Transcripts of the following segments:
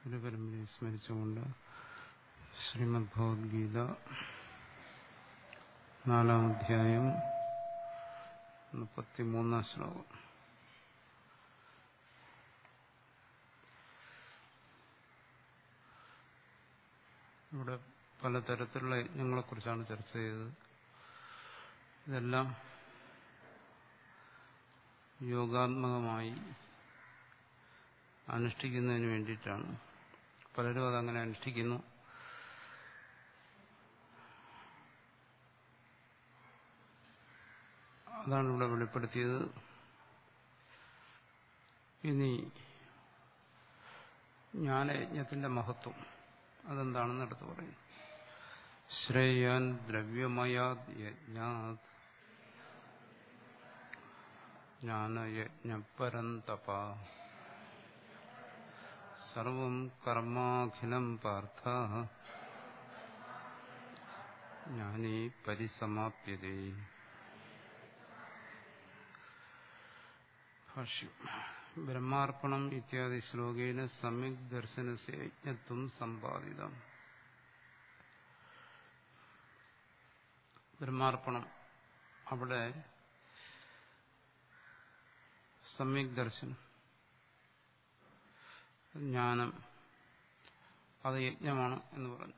ഗുരുപരമ്പരയെ സ്മരിച്ചുകൊണ്ട് ശ്രീമദ് ഭഗവത്ഗീത നാലാം അധ്യായം മുപ്പത്തിമൂന്നാം ശ്ലോകം ഇവിടെ പലതരത്തിലുള്ള യജ്ഞങ്ങളെക്കുറിച്ചാണ് ചർച്ച ചെയ്തത് ഇതെല്ലാം യോഗാത്മകമായി അനുഷ്ഠിക്കുന്നതിന് വേണ്ടിയിട്ടാണ് പലരും അതങ്ങനെ അനുഷ്ഠിക്കുന്നു അതാണ് ഇവിടെ വെളിപ്പെടുത്തിയത് ഇനി ജ്ഞാനയജ്ഞത്തിന്റെ മഹത്വം അതെന്താണെന്ന് അടുത്ത് പറയും ശ്രേയാൻ ദ്രവ്യമയാത് യജ്ഞാത് ജ്ഞാനയജ്ഞപരന്തപ സർവം കർമാഖിലം പാർത്ഥ ജ്ഞാനേ പരിസമാപ്യതേ ഭാഷ്യം ബ്രഹ്മാർപ്പണം ഇത്യാദി ശ്ലോകേന സമ്യക് ദർശനസ്യ യജ്ഞത്വം സമ്പാദിതം ബ്രഹ്മാർപ്പണം അവിടെ സമ്യക് ദർശനം ജ്ഞാനം അത് യജ്ഞമാണ് എന്ന് പറഞ്ഞു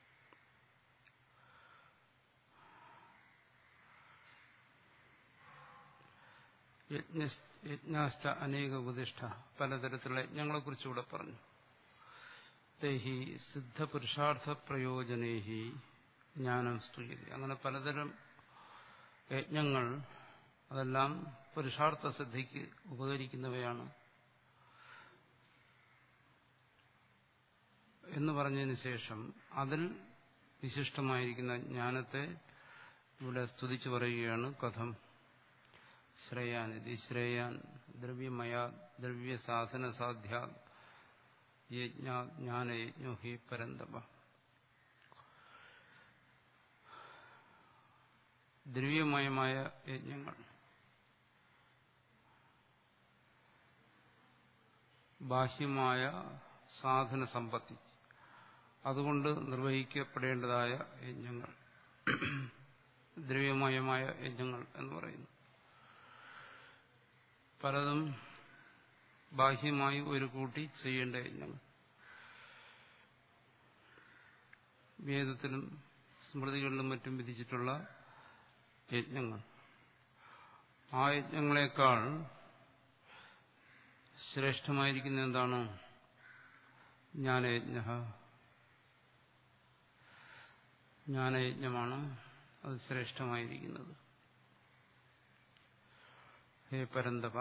യജ്ഞാഷ്ട അനേക ഉപദിഷ്ട പലതരത്തിലുള്ള യജ്ഞങ്ങളെക്കുറിച്ച് ഇവിടെ പറഞ്ഞു തേഹി സിദ്ധ പുരുഷാർത്ഥ പ്രയോജനേഹി ജ്ഞാനം സ്തുതി അങ്ങനെ പലതരം യജ്ഞങ്ങൾ അതെല്ലാം പുരുഷാർത്ഥ സിദ്ധിക്ക് ഉപകരിക്കുന്നവയാണ് എന്ന് പറഞ്ഞതിന് ശേഷം അതിൽ വിശിഷ്ടമായിരിക്കുന്ന ജ്ഞാനത്തെ ഇവിടെ സ്തുതിച്ചു പറയുകയാണ് കഥം ശ്രേയാൻ ഇത് ശ്രേയാൻ ദ്രവ്യമയ ദ്രവ്യസാധന സാധ്യ ജ്ഞാനയജ്ഞോ ഹി പരന്തപ ദ്രവ്യമയമായ യജ്ഞങ്ങൾ ബാഹ്യമായ സാധന സമ്പത്തി അതുകൊണ്ട് നിർവഹിക്കപ്പെടേണ്ടതായ യജ്ഞങ്ങൾ ദ്രവ്യമയമായ യജ്ഞങ്ങൾ എന്ന് പറയുന്നു പലതും ബാഹ്യമായി ഒരു കൂട്ടി ചെയ്യേണ്ട യജ്ഞങ്ങൾ വേദത്തിലും സ്മൃതികളിലും മറ്റും വിധിച്ചിട്ടുള്ള യജ്ഞങ്ങൾ ആ യജ്ഞങ്ങളെക്കാൾ ശ്രേഷ്ഠമായിരിക്കുന്ന എന്താണ് ജ്ഞാനയജ്ഞ ജ്ഞാനയജ്ഞമാണ് അത് ശ്രേഷ്ഠമായിരിക്കുന്നത് ഹേ പരന്തപ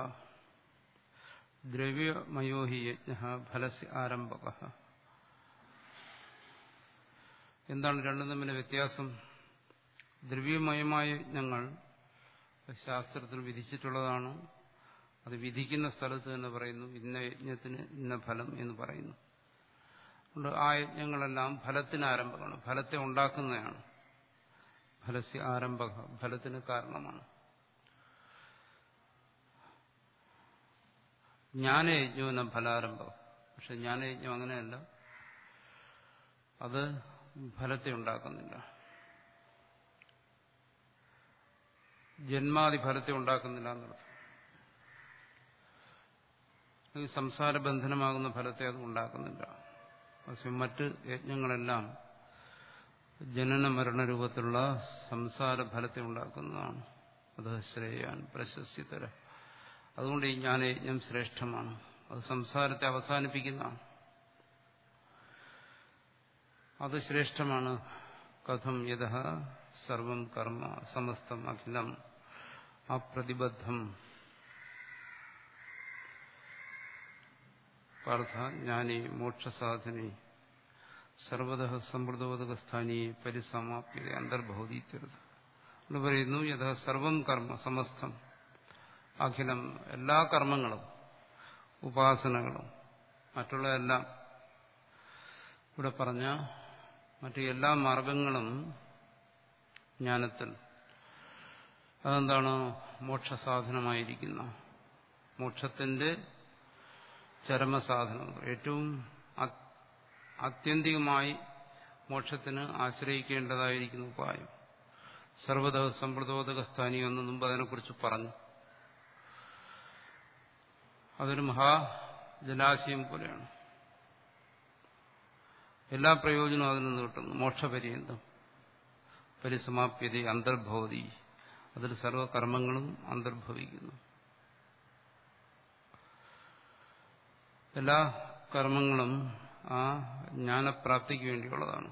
ദ്രവ്യമയോ ഹി യജ്ഞ ഫലസ് ആരംഭക എന്താണ് രണ്ടും തമ്മിലെ വ്യത്യാസം ദ്രവ്യമയമായ യജ്ഞങ്ങൾ ശാസ്ത്രത്തിൽ വിധിച്ചിട്ടുള്ളതാണ് അത് വിധിക്കുന്ന സ്ഥലത്ത് തന്നെ പറയുന്നു ഇന്ന യജ്ഞത്തിന് ഇന്ന ഫലം എന്ന് പറയുന്നു അതുകൊണ്ട് ആ യജ്ഞങ്ങളെല്ലാം ഫലത്തിന് ആരംഭമാണ് ഫലത്തെ ഉണ്ടാക്കുന്നതാണ് ഫലസ്യ ആരംഭക ഫലത്തിന് കാരണമാണ് ജ്ഞാനയജ്ഞവും ഫലാരംഭം പക്ഷെ ജ്ഞാനയജ്ഞം അങ്ങനെയല്ല അത് ഫലത്തെ ഉണ്ടാക്കുന്നില്ല ജന്മാതി ഫലത്തെ ഉണ്ടാക്കുന്നില്ല എന്നർത്ഥം സംസാര ബന്ധനമാകുന്ന ഫലത്തെ അത് ഉണ്ടാക്കുന്നില്ല പക്ഷെ മറ്റ് യജ്ഞങ്ങളെല്ലാം ജനന മരണ രൂപത്തിലുള്ള സംസാര ഫലത്തെ ഉണ്ടാക്കുന്നതാണ് അത് ശ്രേയാൻ പ്രശസ്തിതര അതുകൊണ്ട് ഈ ജ്ഞാനയജ്ഞം ശ്രേഷ്ഠമാണ് അത് സംസാരത്തെ അവസാനിപ്പിക്കുന്നതാണ് അത് ശ്രേഷ്ഠമാണ് കഥം യഥ സർവം കർമ്മ സമസ്തം അഖിലം അപ്രതിബദ്ധം പാർത്ഥ ജ്ഞാനി മോക്ഷസാധനെ സർവത സമൃദ്ധോദകസ്ഥാനിയെ പരിസമാപ്യത അന്തർഭൗതീത്യരുത് എന്ന് പറയുന്നു യഥ സർവം കർമ്മ സമസ്തം അഖിലം എല്ലാ കർമ്മങ്ങളും ഉപാസനകളും മറ്റുള്ളതെല്ലാം ഇവിടെ പറഞ്ഞ മറ്റു എല്ലാ മാർഗങ്ങളും ജ്ഞാനത്തിൽ അതെന്താണ് മോക്ഷസാധനമായിരിക്കുന്ന മോക്ഷത്തിന്റെ ചരമസാധനം ഏറ്റവും ആത്യന്തികമായി മോക്ഷത്തിന് ആശ്രയിക്കേണ്ടതായിരിക്കുന്ന ഉപായം സർവത സമ്പ്രദോദക സ്ഥാനി എന്ന് മുമ്പ് അതിനെക്കുറിച്ച് പറഞ്ഞു അതൊരു മഹാജലാശയം പോലെയാണ് എല്ലാ പ്രയോജനവും അതിൽ നിന്ന് കിട്ടുന്നു മോക്ഷപര്യന്തം പരിസമാപ്യത അന്തർഭവതി അതിൽ സർവകർമ്മങ്ങളും അന്തർഭവിക്കുന്നു എല്ലാ കർമ്മങ്ങളും ആ ജ്ഞാനപ്രാപ്തിക്ക് വേണ്ടിയുള്ളതാണ്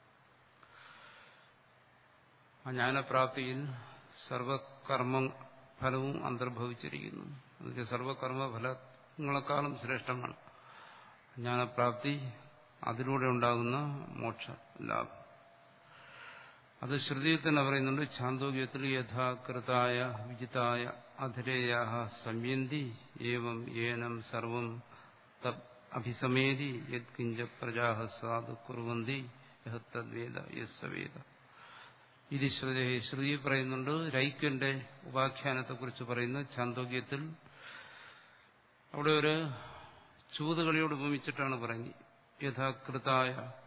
ആ ജ്ഞാനപ്രാപ്തിയിൽ സർവകർമ്മ ഫലവും അന്തർഭവിച്ചിരിക്കുന്നു അതിന്റെ സർവകർമ്മ ഫലങ്ങളെക്കാളും ശ്രേഷ്ഠമാണ് ജ്ഞാനപ്രാപ്തി അതിലൂടെ ഉണ്ടാകുന്ന മോക്ഷ ലാഭം അത് ശ്രുതിയിൽ തന്നെ പറയുന്നുണ്ട് ഛാന്തോഗ്യത്തിൽ യഥാകൃതായ വിജിതായ അധരേയ സംയന്തി ഏവം ഏനം സർവം തപ് അഭിസമേതി യത്കിഞ്ച പ്രജാഹ സാധു കുറുവന്തി യഹത്തദ്വേദ യസ്സവേദ ഇത് ശ്രുതി ശ്രുതി പറയുന്നുണ്ട് രൈക്യന്റെ ഉപാഖ്യാനത്തെക്കുറിച്ച് പറയുന്ന ഛാന്തോഗ്യത്തിൽ അവിടെ ഒരു ചൂതുകളിയോട് ഉപമിച്ചിട്ടാണ് പറയുന്നത് യഥാകൃതായ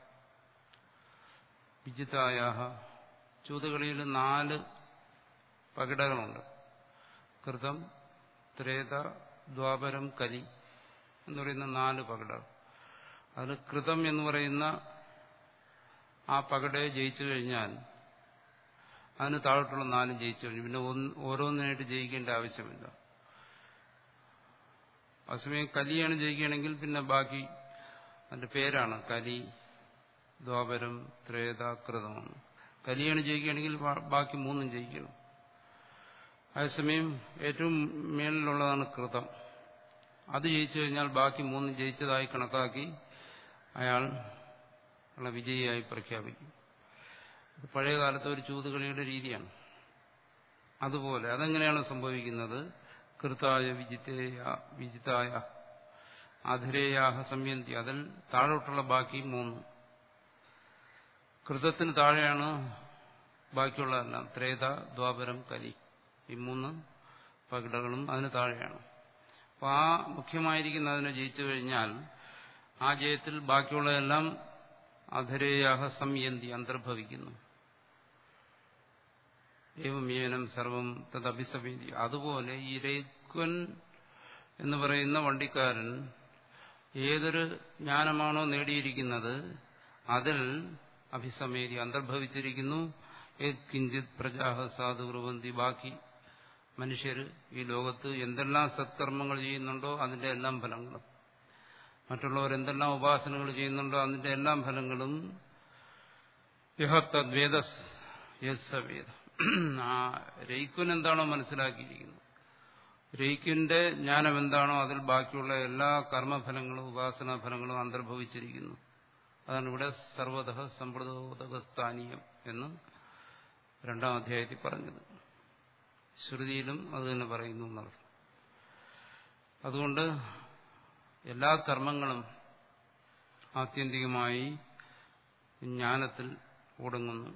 വിജിതായ ചൂതുകളിയിൽ നാല് പകിടകളുണ്ട് കൃതം ത്രേത ദ്വാപരം കലി എന്ന് പറയുന്ന നാല് പകിടകൾ അതിൽ കൃതം എന്ന് പറയുന്ന ആ പകിടയെ ജയിച്ചു കഴിഞ്ഞാൽ അതിന് താഴോട്ടുള്ള നാലും ജയിച്ചു കഴിഞ്ഞു പിന്നെ ഒന്ന് ഓരോന്നിനായിട്ട് ജയിക്കേണ്ട ആവശ്യമില്ല അതേസമയം കലിയാണ് ജയിക്കുകയാണെങ്കിൽ പിന്നെ ബാക്കി അതിന്റെ പേരാണ് കലി ദ്വാപരം ത്രേത കൃതമാണ് കലിയാണ് ജയിക്കുകയാണെങ്കിൽ ബാക്കി മൂന്നും ജയിക്കണം അതേസമയം ഏറ്റവും മേളിലുള്ളതാണ് കൃതം അത് ജയിച്ചു കഴിഞ്ഞാൽ ബാക്കി മൂന്നും ജയിച്ചതായി കണക്കാക്കി അയാൾ ഉള്ള വിജയിയായി പ്രഖ്യാപിക്കും ഇത് പഴയ കാലത്തെ ഒരു ചൂതുകളിയുടെ രീതിയാണ് അതുപോലെ അതെങ്ങനെയാണ് സംഭവിക്കുന്നത് കൃതായ വിജിതേയ വിജിതായ അധരേയാഹ സംയന്തി അതിൽ താഴോട്ടുള്ള ബാക്കി മൂന്ന് കൃതത്തിന് താഴെയാണ് ബാക്കിയുള്ളതെല്ലാം ത്രേത ദ്വാപരം കലി ഈ മൂന്ന് പകിടകളും അതിന് താഴെയാണ് അപ്പോൾ ആ മുഖ്യമായിരിക്കുന്ന അതിനെ ജയിച്ചു കഴിഞ്ഞാൽ ആ ജയത്തിൽ ബാക്കിയുള്ളതെല്ലാം അധരേയാഹ സംയന്തി അന്തർഭവിക്കുന്നു ഏവം ഏനം സർവം തദഭിസമേതി അതുപോലെ ഈ രേക്വൻ എന്ന് പറയുന്ന വണ്ടിക്കാരൻ ഏതൊരു ജ്ഞാനമാണോ നേടിയിരിക്കുന്നത് അതിൽ അഭിസമേതി അന്തർഭവിച്ചിരിക്കുന്നു കിഞ്ചിത് പ്രജാഹ സാധുകുറുവന്തി ബാക്കി മനുഷ്യർ ഈ ലോകത്ത് എന്തെല്ലാം സത്കർമ്മങ്ങൾ ചെയ്യുന്നുണ്ടോ അതിന്റെ എല്ലാം ഫലങ്ങളും മറ്റുള്ളവർ എന്തെല്ലാം ഉപാസനകൾ ചെയ്യുന്നുണ്ടോ അതിന്റെ എല്ലാം ഫലങ്ങളും യഹത്തദ്വേദ യസ്സവേദ ആ രൈക്കുൻ എന്താണോ മനസ്സിലാക്കിയിരിക്കുന്നത് രൈക്കിന്റെ ജ്ഞാനം എന്താണോ അതിൽ ബാക്കിയുള്ള എല്ലാ കർമ്മഫലങ്ങളും ഉപാസനാ ഫലങ്ങളും അന്തർഭവിച്ചിരിക്കുന്നു അതാണ് ഇവിടെ സർവത സമ്പ്രദോദകസ്ഥാനീയം എന്ന് രണ്ടാം അധ്യായത്തിൽ പറഞ്ഞത് ശ്രുതിയിലും അത് തന്നെ പറയുന്നു എന്നർത്ഥം അതുകൊണ്ട് എല്ലാ കർമ്മങ്ങളും ആത്യന്തികമായി ജ്ഞാനത്തിൽ ഒടുങ്ങുന്നു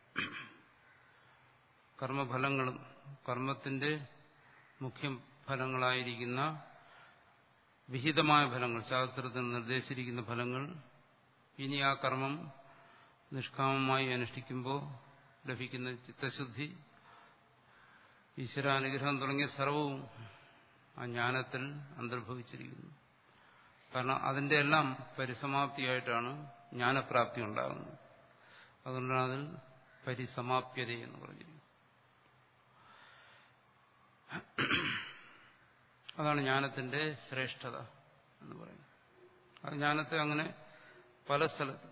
കർമ്മഫലങ്ങളും കർമ്മത്തിന്റെ മുഖ്യ ഫലങ്ങളായിരിക്കുന്ന വിഹിതമായ ഫലങ്ങൾ ശാസ്ത്രത്തിൽ നിർദ്ദേശിച്ചിരിക്കുന്ന ഫലങ്ങൾ ഇനി ആ കർമ്മം നിഷ്കാമമായി അനുഷ്ഠിക്കുമ്പോൾ ലഭിക്കുന്ന ചിത്തശുദ്ധി ഈശ്വരാനുഗ്രഹം തുടങ്ങിയ സർവവും ആ ജ്ഞാനത്തിൽ അന്തർഭവിച്ചിരിക്കുന്നു കാരണം അതിന്റെ എല്ലാം പരിസമാപ്തിയായിട്ടാണ് ജ്ഞാനപ്രാപ്തി ഉണ്ടാകുന്നത് അതുകൊണ്ടാണ് അതിൽ പരിസമാപ്യത എന്ന് പറഞ്ഞിരിക്കുന്നത് അതാണ് ജ്ഞാനത്തിന്റെ ശ്രേഷ്ഠത എന്ന് പറയുന്നത് ആ ജ്ഞാനത്തെ അങ്ങനെ പല സ്ഥലത്ത്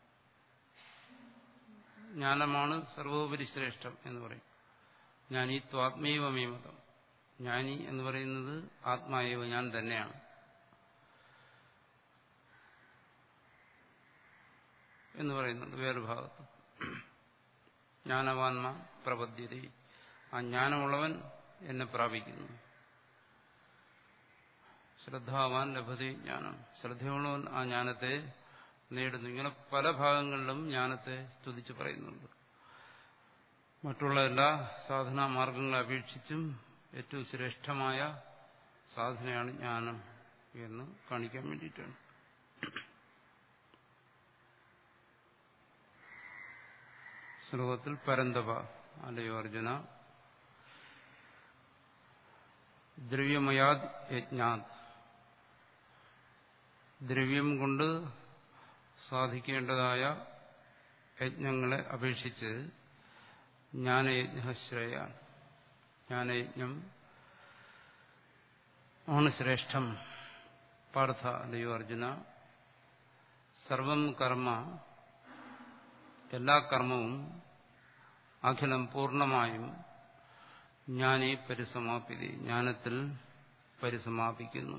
ജ്ഞാനമാണ് സർവോപരി ശ്രേഷ്ഠം എന്ന് പറയും ജ്ഞാനി ത്വാത്മീവമേ മതം ജ്ഞാനി എന്ന് പറയുന്നത് ആത്മായവ ഞാൻ തന്നെയാണ് എന്ന് പറയുന്നുണ്ട് വേറൊരു ഭാഗത്ത് ജ്ഞാനവാന്മ പ്രപദ്ധ്യത ആ ജ്ഞാനമുള്ളവൻ എന്നെ പ്രാപിക്കുന്നു ശ്രദ്ധാവാൻ ലഭതി ജ്ഞാനം ശ്രദ്ധയുള്ളവൻ ആ ജ്ഞാനത്തെ നേടുന്നു ഇങ്ങനെ പല ഭാഗങ്ങളിലും ജ്ഞാനത്തെ സ്തുതിച്ച് പറയുന്നുണ്ട് മറ്റുള്ള എല്ലാ സാധനാ മാർഗങ്ങളെ അപേക്ഷിച്ചും ഏറ്റവും ശ്രേഷ്ഠമായ സാധനയാണ് ജ്ഞാനം എന്ന് കാണിക്കാൻ വേണ്ടിയിട്ടാണ് ശ്ലോകത്തിൽ പരന്തപ അല്ലയോ അർജുന ദ്രവ്യമയാത് യജ്ഞാത് ദ്രവ്യം കൊണ്ട് സാധിക്കേണ്ടതായ യജ്ഞങ്ങളെ അപേക്ഷിച്ച് ജ്ഞാനയജ്ഞശ്രേയ ജ്ഞാനയജ്ഞം ആണ് ശ്രേഷ്ഠം പാർത്ഥ അല്ലയോ അർജുന സർവം കർമ്മ എല്ലാ കർമ്മവും അഖിലം പൂർണ്ണമായും ജ്ഞാനെ പരിസമാപിതി ജ്ഞാനത്തിൽ പരിസമാപിക്കുന്നു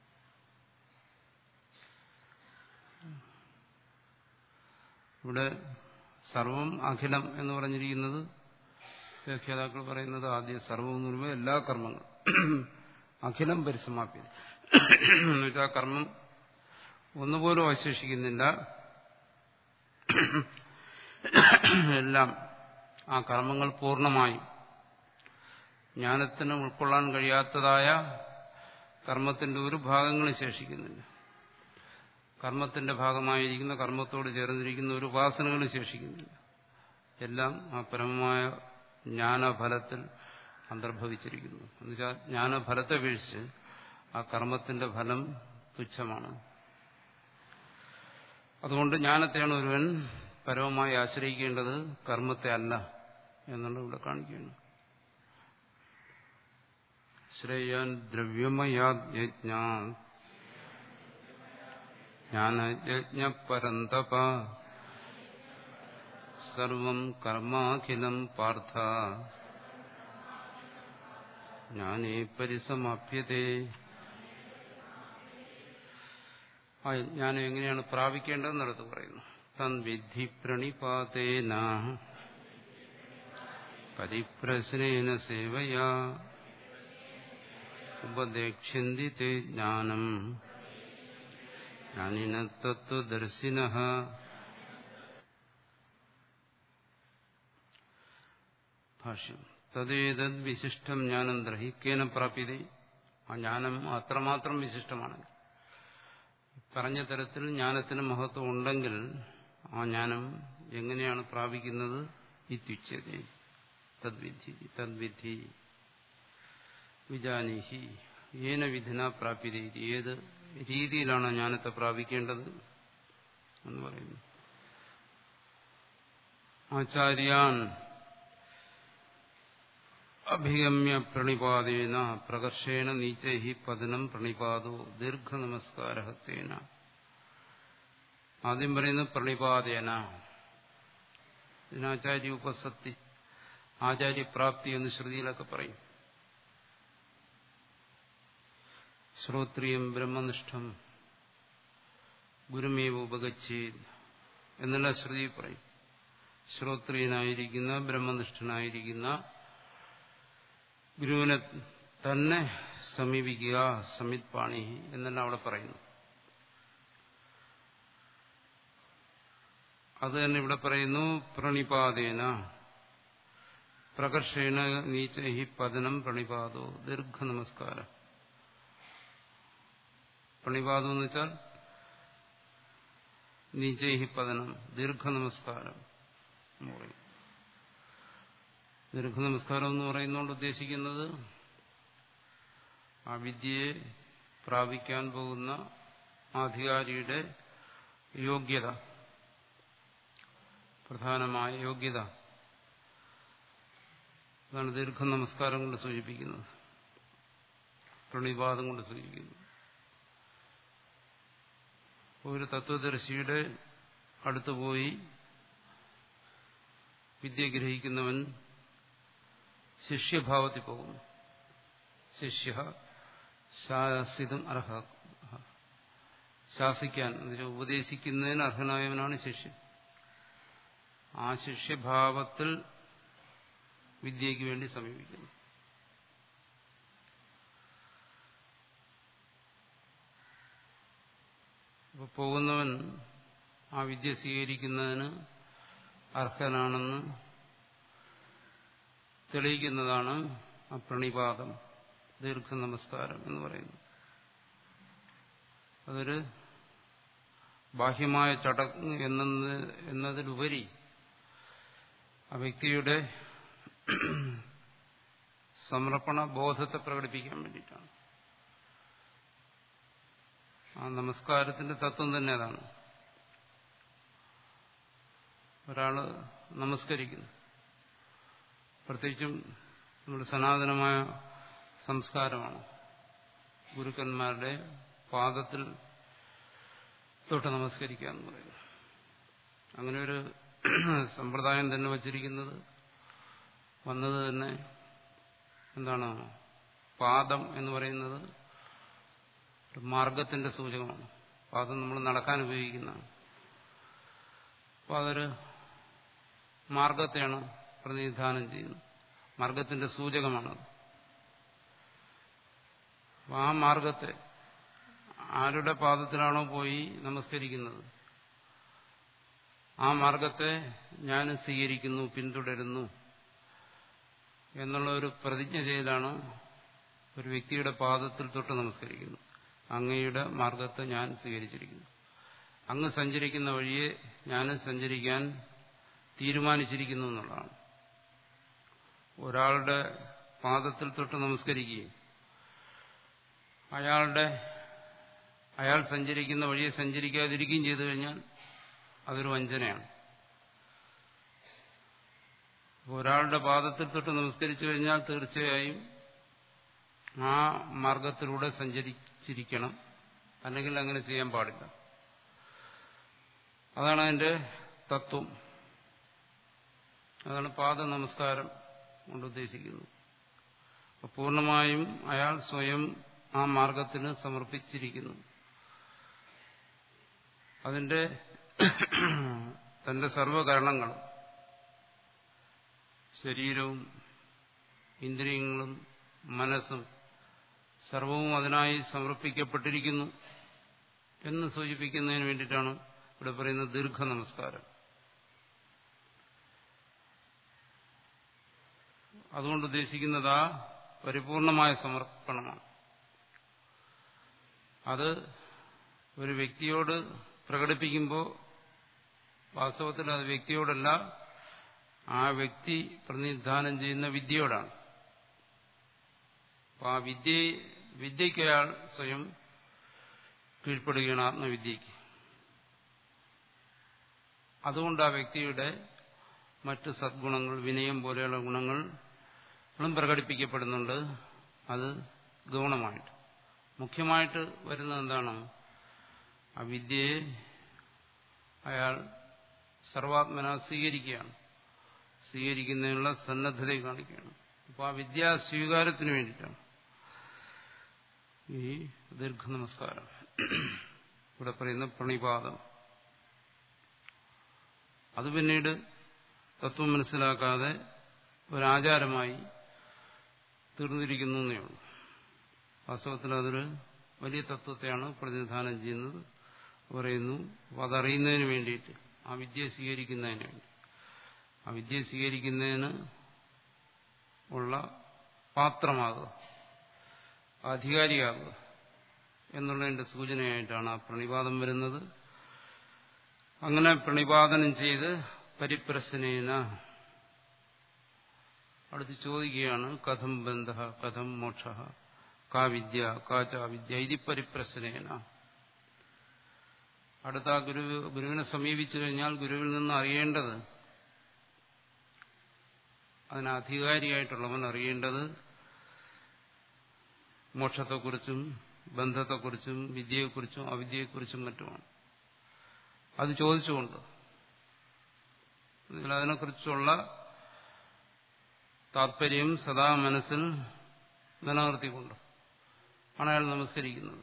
ഇവിടെ സർവം അഖിലം എന്ന് പറഞ്ഞിരിക്കുന്നത് വ്യാഖ്യാതാക്കൾ പറയുന്നത് ആദ്യം സർവം എന്ന് പറയുമ്പോൾ എല്ലാ കർമ്മങ്ങളും അഖിലം പരിസമാപ്യത എന്നുവെച്ചാൽ കർമ്മം ഒന്നുപോലും അവശേഷിക്കുന്നില്ല എല്ലാം ആ കർമ്മങ്ങൾ പൂർണ്ണമായും ജ്ഞാനത്തിന് ഉൾക്കൊള്ളാൻ കഴിയാത്തതായ കർമ്മത്തിന്റെ ഒരു ഭാഗങ്ങളും ശേഷിക്കുന്നില്ല കർമ്മത്തിന്റെ ഭാഗമായിരിക്കുന്ന കർമ്മത്തോട് ചേർന്നിരിക്കുന്ന ഒരു ഉപാസനകളും ശേഷിക്കുന്നില്ല എല്ലാം ആ പരമമായ ജ്ഞാനഫലത്തിൽ അന്തർഭവിച്ചിരിക്കുന്നു എന്നുവെച്ചാൽ ജ്ഞാനഫലത്തെ വീഴ്ച ആ കർമ്മത്തിന്റെ ഫലം തുച്ഛമാണ് അതുകൊണ്ട് ജ്ഞാനത്തെയാണ് ഒരുവൻ പരമമായി ആശ്രയിക്കേണ്ടത് കർമ്മത്തെ അല്ല എന്നുള്ള ഇവിടെ കാണിക്കുന്നു ശ്രേയാൻ ദ്രവ്യമയാജ്ഞ ജ്ഞാനയജ്ഞപരന്തപ സർവം കർമാഖിലം പാർത്ഥ ജ്ഞാനേ പരിസമാപ്യതേ ആ ജ്ഞാനം എങ്ങനെയാണ് പ്രാപിക്കേണ്ടതെന്നെടുത്ത് പറയുന്നു തൻവിധി പ്രണിപാതേന പരിപ്രശ്നേന സേവയാ ഉപദേക്ഷ്യന്തി തേ ജ്ഞാനം ജ്ഞാനിന തത്വദർശിന ഭാഷ്യം തദ്ദേതദ് വിശിഷ്ടം ജ്ഞാനം ഗ്രഹിക്കേന പ്രാപ്യത ആ ജ്ഞാനം അത്രമാത്രം വിശിഷ്ടമാണ് പറഞ്ഞ തരത്തിൽ ജ്ഞാനത്തിന് മഹത്വം ഉണ്ടെങ്കിൽ ആ ജ്ഞാനം എങ്ങനെയാണ് പ്രാപിക്കുന്നത് ഇത്യുച്യത തദ്വിധി തദ്വിധി വിജാനീഹി ഏന വിധിന പ്രാപ്യത ഏത് രീതിയിലാണ് ജ്ഞാനത്തെ പ്രാപിക്കേണ്ടത് എന്ന് പറയുന്നു ആചാര്യാൻ അഭിഗമ്യ പ്രണിപാതേന പ്രകർഷേണ നീചൈഹി പതനം പ്രണിപാതോ ദീർഘനമസ്കാരഹത്തേന ആദ്യം പറയുന്നത് പ്രണിപാതേന ഇതിനാചാര്യ ഉപസത്തി ആചാര്യപ്രാപ്തി എന്ന് ശ്രുതിയിലൊക്കെ പറയും ശ്രോത്രിയം ബ്രഹ്മനിഷ്ഠം ഗുരുമേവ ഉപഗച്ഛേത് എന്നുള്ള ശ്രുതി പറയും ശ്രോത്രിയനായിരിക്കുന്ന ബ്രഹ്മനിഷ്ഠനായിരിക്കുന്ന ഗുരുവിനെ തന്നെ സമീപിക്കുക സമിത് പാണി എന്നെല്ലാം അവിടെ പറയുന്നു അത് തന്നെ ഇവിടെ പറയുന്നു പ്രണിപാതേന പ്രകർഷേണ നീചഹി പതനം പ്രണിപാതോ ദീർഘ നമസ്കാരം പ്രണിപാതം എന്ന് വെച്ചാൽ നീചൈഹി പതനം ദീർഘ നമസ്കാരം എന്ന് പറയും ദീർഘനമസ്കാരം എന്ന് പറയുന്നതുകൊണ്ട് ഉദ്ദേശിക്കുന്നത് ആ വിദ്യയെ പ്രാപിക്കാൻ പോകുന്ന അധികാരിയുടെ യോഗ്യത പ്രധാനമായ യോഗ്യത അതാണ് ദീർഘനമസ്കാരം കൊണ്ട് സൂചിപ്പിക്കുന്നത് പ്രണിപാതം കൊണ്ട് സൂചിപ്പിക്കുന്നത് ഒരു തത്വദർശിയുടെ അടുത്ത് പോയി വിദ്യ ഗ്രഹിക്കുന്നവൻ ശിഷ്യഭാവത്തിൽ പോകുന്നു ശിഷ്യ ശാസിതം അർഹ ശാസിക്കാൻ അതിന് ഉപദേശിക്കുന്നതിന് അർഹനായവനാണ് ശിഷ്യൻ ആ ശിഷ്യഭാവത്തിൽ വിദ്യയ്ക്ക് വേണ്ടി സമീപിക്കുന്നു അപ്പോൾ പോകുന്നവൻ ആ വിദ്യ സ്വീകരിക്കുന്നതിന് അർഹനാണെന്ന് തെളിയിക്കുന്നതാണ് ആ പ്രണിപാതം ദീർഘ നമസ്കാരം എന്ന് പറയുന്നത് അതൊരു ബാഹ്യമായ ചടങ്ങ് എന്നതിലുപരി ആ വ്യക്തിയുടെ സമർപ്പണ ബോധത്തെ പ്രകടിപ്പിക്കാൻ വേണ്ടിയിട്ടാണ് ആ നമസ്കാരത്തിന്റെ തത്വം തന്നെ അതാണ് ഒരാള് നമസ്കരിക്കുന്നു പ്രത്യേകിച്ചും നമ്മുടെ സനാതനമായ സംസ്കാരമാണ് ഗുരുക്കന്മാരുടെ പാദത്തിൽ തൊട്ട് നമസ്കരിക്കുക എന്ന് പറയുന്നത് അങ്ങനെ ഒരു സമ്പ്രദായം തന്നെ വച്ചിരിക്കുന്നത് വന്നത് തന്നെ എന്താണ് പാദം എന്ന് പറയുന്നത് ഒരു മാർഗത്തിന്റെ സൂചകമാണ് പാദം നമ്മൾ നടക്കാൻ ഉപയോഗിക്കുന്നതാണ് അപ്പോൾ അതൊരു മാർഗത്തെയാണ് പ്രതിനിധാനം ചെയ്യുന്നത് മാർഗത്തിന്റെ സൂചകമാണത് ആ മാർഗത്തെ ആരുടെ പാദത്തിലാണോ പോയി നമസ്കരിക്കുന്നത് ആ മാർഗത്തെ ഞാൻ സ്വീകരിക്കുന്നു പിന്തുടരുന്നു എന്നുള്ള ഒരു പ്രതിജ്ഞ ചെയ്താണ് ഒരു വ്യക്തിയുടെ പാദത്തിൽ തൊട്ട് നമസ്കരിക്കുന്നു അങ്ങയുടെ മാർഗത്തെ ഞാൻ സ്വീകരിച്ചിരിക്കുന്നു അങ്ങ് സഞ്ചരിക്കുന്ന വഴിയെ ഞാൻ സഞ്ചരിക്കാൻ തീരുമാനിച്ചിരിക്കുന്നു എന്നുള്ളതാണ് ഒരാളുടെ പാദത്തിൽ തൊട്ട് നമസ്കരിക്കുകയും അയാളുടെ അയാൾ സഞ്ചരിക്കുന്ന വഴിയെ സഞ്ചരിക്കാതിരിക്കുകയും ചെയ്തു കഴിഞ്ഞാൽ അതൊരു വഞ്ചനയാണ് ഒരാളുടെ പാദത്തിൽ തൊട്ട് നമസ്കരിച്ചു കഴിഞ്ഞാൽ തീർച്ചയായും ആ മാർഗത്തിലൂടെ സഞ്ചരിച്ചിരിക്കണം അല്ലെങ്കിൽ അങ്ങനെ ചെയ്യാൻ പാടില്ല അതാണ് അതിന്റെ തത്വം അതാണ് പാദ നമസ്കാരം കൊണ്ട് ഉദ്ദേശിക്കുന്നത് പൂർണ്ണമായും അയാൾ സ്വയം ആ മാർഗത്തിന് സമർപ്പിച്ചിരിക്കുന്നു അതിന്റെ തന്റെ സർവകരണങ്ങളും ശരീരവും ഇന്ദ്രിയങ്ങളും മനസ്സും സർവവും അതിനായി സമർപ്പിക്കപ്പെട്ടിരിക്കുന്നു എന്ന് സൂചിപ്പിക്കുന്നതിന് വേണ്ടിയിട്ടാണ് ഇവിടെ പറയുന്ന ദീർഘ നമസ്കാരം അതുകൊണ്ട് ഉദ്ദേശിക്കുന്നത് ആ പരിപൂർണമായ സമർപ്പണമാണ് അത് ഒരു വ്യക്തിയോട് പ്രകടിപ്പിക്കുമ്പോൾ വാസ്തവത്തിൽ അത് വ്യക്തിയോടല്ല ആ വ്യക്തി പ്രതിനിധാനം ചെയ്യുന്ന വിദ്യയോടാണ് അപ്പൊ ആ വിദ്യ വിദ്യയ്ക്ക് അയാൾ സ്വയം കീഴ്പ്പെടുകയാണ് ആത്മവിദ്യയ്ക്ക് അതുകൊണ്ട് ആ വ്യക്തിയുടെ മറ്റ് സദ്ഗുണങ്ങൾ വിനയം പോലെയുള്ള ഗുണങ്ങളും പ്രകടിപ്പിക്കപ്പെടുന്നുണ്ട് അത് ഗൗണമായിട്ട് മുഖ്യമായിട്ട് വരുന്നത് എന്താണ് ആ വിദ്യയെ അയാൾ സർവാത്മന സ്വീകരിക്കുകയാണ് സ്വീകരിക്കുന്നതിനുള്ള സന്നദ്ധതയെ കാണിക്കുകയാണ് അപ്പോൾ ആ വിദ്യാ സ്വീകാരത്തിന് വേണ്ടിയിട്ടാണ് ഈ ദീർഘനമസ്കാരം ഇവിടെ പറയുന്ന പ്രണിപാതം അത് പിന്നീട് തത്വം മനസ്സിലാക്കാതെ ഒരാചാരമായി തീർന്നിരിക്കുന്നു എന്നേ ഉള്ളൂ വാസ്തവത്തിൽ അതൊരു വലിയ തത്വത്തെയാണ് പ്രതിനിധാനം ചെയ്യുന്നത് പറയുന്നു അപ്പോൾ അതറിയുന്നതിന് വേണ്ടിയിട്ട് ആ വിദ്യ സ്വീകരിക്കുന്നതിന് വേണ്ടി ആ വിദ്യ സ്വീകരിക്കുന്നതിന് ഉള്ള പാത്രമാകുക അധികാരിയാകുക എന്നുള്ളതിന്റെ സൂചനയായിട്ടാണ് ആ പ്രണിപാതം വരുന്നത് അങ്ങനെ പ്രണിപാതനം ചെയ്ത് പരിപ്രശ്നേന അടുത്ത് ചോദിക്കുകയാണ് കഥം ബന്ധ കഥം മോക്ഷ കാ വിദ്യ കാച വിദ്യ ഇതി പരിപ്രശ്നേന അടുത്ത ആ ഗുരു ഗുരുവിനെ സമീപിച്ചു കഴിഞ്ഞാൽ ഗുരുവിൽ നിന്ന് അറിയേണ്ടത് അതിന് അധികാരിയായിട്ടുള്ളവൻ അറിയേണ്ടത് മോക്ഷത്തെക്കുറിച്ചും ബന്ധത്തെക്കുറിച്ചും വിദ്യയെക്കുറിച്ചും അവിദ്യയെക്കുറിച്ചും മറ്റുമാണ് അത് ചോദിച്ചുകൊണ്ട് അതിനെക്കുറിച്ചുള്ള താത്പര്യം സദാ മനസ്സിൽ നിലനിർത്തിക്കൊണ്ട് ആണ് അയാൾ നമസ്കരിക്കുന്നത്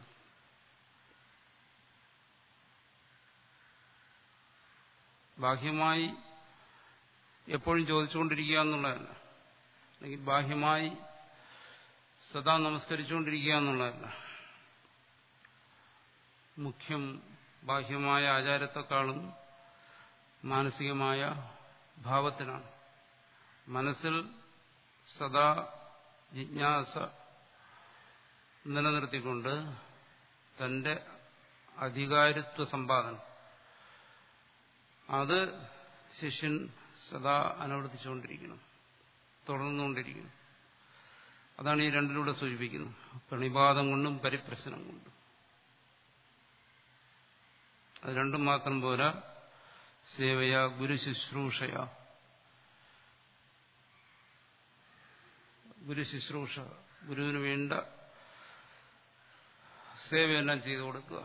ബാഹ്യമായി എപ്പോഴും ചോദിച്ചുകൊണ്ടിരിക്കുക എന്നുള്ളതല്ല അല്ലെങ്കിൽ ബാഹ്യമായി സദാ നമസ്കരിച്ചുകൊണ്ടിരിക്കുക എന്നുള്ളതല്ല മുഖ്യം ബാഹ്യമായ ആചാരത്തെക്കാളും മാനസികമായ ഭാവത്തിനാണ് മനസ്സിൽ സദാ ജിജ്ഞാസ നിലനിർത്തിക്കൊണ്ട് തന്റെ അധികാരിത്വ സമ്പാദനം അത് ശിഷ്യൻ സദാ അനുവർത്തിച്ചുകൊണ്ടിരിക്കണം തുടർന്നുകൊണ്ടിരിക്കണം അതാണ് ഈ രണ്ടിലൂടെ സൂചിപ്പിക്കുന്നത് പ്രണിപാതം കൊണ്ടും പരിപ്രശ്നം കൊണ്ടും അത് രണ്ടും മാത്രം പോരാ സേവയ ഗുരു ശുശ്രൂഷയ ഗുരു ശുശ്രൂഷ ഗുരുവിന് വേണ്ട സേവയെല്ലാം ചെയ്തു കൊടുക്കുക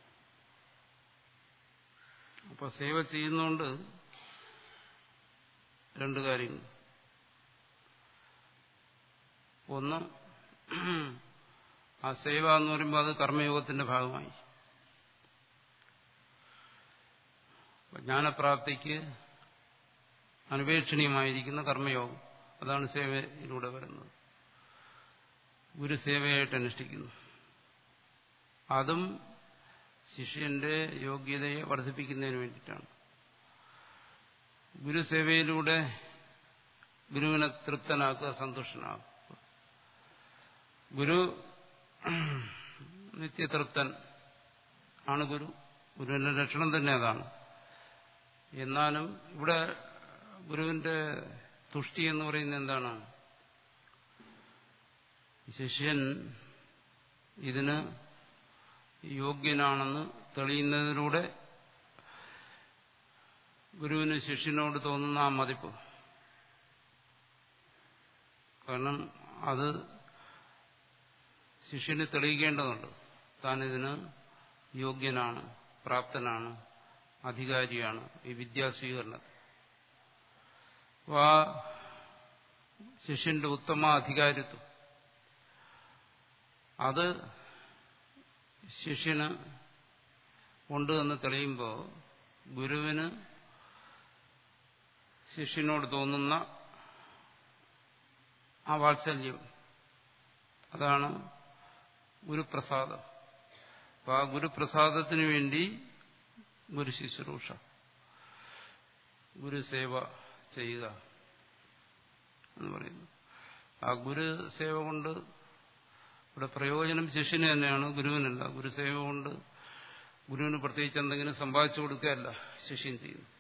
അപ്പൊ സേവ ചെയ്യുന്നതുകൊണ്ട് രണ്ട് കാര്യങ്ങൾ ഒന്ന് ആ സേവ എന്ന് പറയുമ്പോൾ അത് കർമ്മയോഗത്തിന്റെ ഭാഗമായി ജ്ഞാനപ്രാപ്തിക്ക് അനുപേക്ഷണീയമായിരിക്കുന്ന കർമ്മയോഗം അതാണ് സേവയിലൂടെ വരുന്നത് ഗുരുസേവയായിട്ട് അനുഷ്ഠിക്കുന്നു അതും ശിഷ്യന്റെ യോഗ്യതയെ വർദ്ധിപ്പിക്കുന്നതിന് വേണ്ടിയിട്ടാണ് ഗുരുസേവയിലൂടെ ഗുരുവിനെ തൃപ്തനാക്കുക സന്തുഷ്ടനാക്കുക ഗുരു നിത്യതൃപ്തൻ ആണ് ഗുരു ഗുരുവിന്റെ ലക്ഷണം തന്നെ അതാണ് എന്നാലും ഇവിടെ ഗുരുവിന്റെ തുഷ്ടി എന്ന് പറയുന്നത് എന്താണ് ശിഷ്യൻ ഇതിന് യോഗ്യനാണെന്ന് തെളിയുന്നതിലൂടെ ഗുരുവിന് ശിഷ്യനോട് തോന്നുന്ന ആ മതിപ്പ് കാരണം അത് ശിഷ്യന് തെളിയിക്കേണ്ടതുണ്ട് താൻ ഇതിന് യോഗ്യനാണ് പ്രാപ്തനാണ് അധികാരിയാണ് ഈ വിദ്യാസ്വീകരണത്തിൽ അപ്പോൾ ആ ശിഷ്യന്റെ ഉത്തമ അധികാരിത്വം അത് ശിഷ്യന് ഉണ്ട് എന്ന് തെളിയുമ്പോൾ ഗുരുവിന് ശിഷ്യനോട് തോന്നുന്ന ആ വാത്സല്യം അതാണ് ഗുരുപ്രസാദം അപ്പൊ ആ ഗുരുപ്രസാദത്തിന് വേണ്ടി ഗുരു ശുശ്രൂഷ ഗുരുസേവ ചെയ്യുക എന്ന് പറയുന്നു ആ ഗുരുസേവ കൊണ്ട് ഇവിടെ പ്രയോജനം ശിഷ്യന് തന്നെയാണ് ഗുരുവിനല്ല ഗുരുസേവ കൊണ്ട് ഗുരുവിന് പ്രത്യേകിച്ച് എന്തെങ്കിലും സമ്പാദിച്ചു കൊടുക്കുകയല്ല ശിഷ്യൻ ചെയ്യുന്നു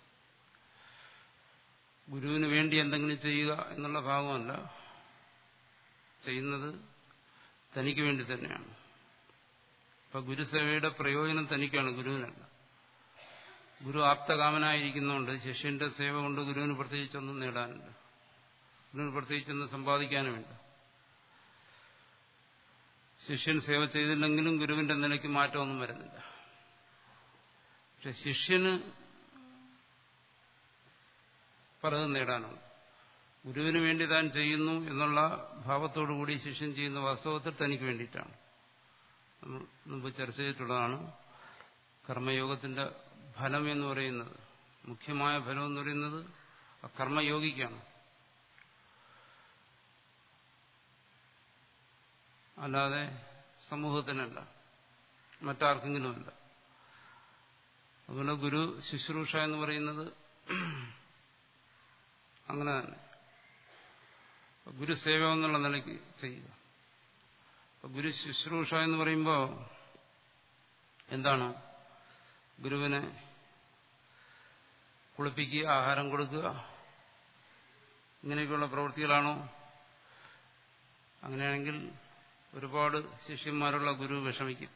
ഗുരുവിന് വേണ്ടി എന്തെങ്കിലും ചെയ്യുക എന്നുള്ള ഭാഗമല്ല ചെയ്യുന്നത് തനിക്ക് വേണ്ടി തന്നെയാണ് അപ്പൊ ഗുരുസേവയുടെ പ്രയോജനം തനിക്കാണ് ഗുരുവിനല്ല ഗുരു ആപ്തകാമനായിരിക്കുന്നതുകൊണ്ട് ശിഷ്യന്റെ സേവ കൊണ്ട് ഗുരുവിന് പ്രത്യേകിച്ചൊന്നും നേടാനില്ല ഗുരുവിന് പ്രത്യേകിച്ചൊന്നും സമ്പാദിക്കാനുമില്ല ശിഷ്യൻ സേവ ചെയ്തില്ലെങ്കിലും ഗുരുവിന്റെ നിലയ്ക്ക് മാറ്റമൊന്നും വരുന്നില്ല പക്ഷെ ശിഷ്യന് പലതും നേടാനുണ്ട് ഗുരുവിന് വേണ്ടി താൻ ചെയ്യുന്നു എന്നുള്ള ഭാവത്തോടുകൂടി ശിഷ്യൻ ചെയ്യുന്ന വാസ്തവത്തിൽ തനിക്ക് വേണ്ടിയിട്ടാണ് നമ്മൾ മുമ്പ് ചർച്ച ചെയ്തിട്ടുള്ളതാണ് കർമ്മയോഗത്തിന്റെ ഫലം എന്ന് പറയുന്നത് മുഖ്യമായ ഫലം എന്ന് പറയുന്നത് ആ കർമ്മയോഗിക്കാണ് അല്ലാതെ സമൂഹത്തിനല്ല മറ്റാർക്കെങ്കിലുമല്ല അതുപോലെ ഗുരു ശുശ്രൂഷ എന്ന് പറയുന്നത് അങ്ങനെ തന്നെ ഗുരുസേവ എന്നുള്ള നിലയ്ക്ക് ചെയ്യുക ഗുരു ശുശ്രൂഷ എന്ന് പറയുമ്പോൾ എന്താണ് ഗുരുവിനെ കുളിപ്പിക്കുക ആഹാരം കൊടുക്കുക ഇങ്ങനെയൊക്കെയുള്ള പ്രവൃത്തികളാണോ അങ്ങനെയാണെങ്കിൽ ഒരുപാട് ശിഷ്യന്മാരുള്ള ഗുരു വിഷമിക്കും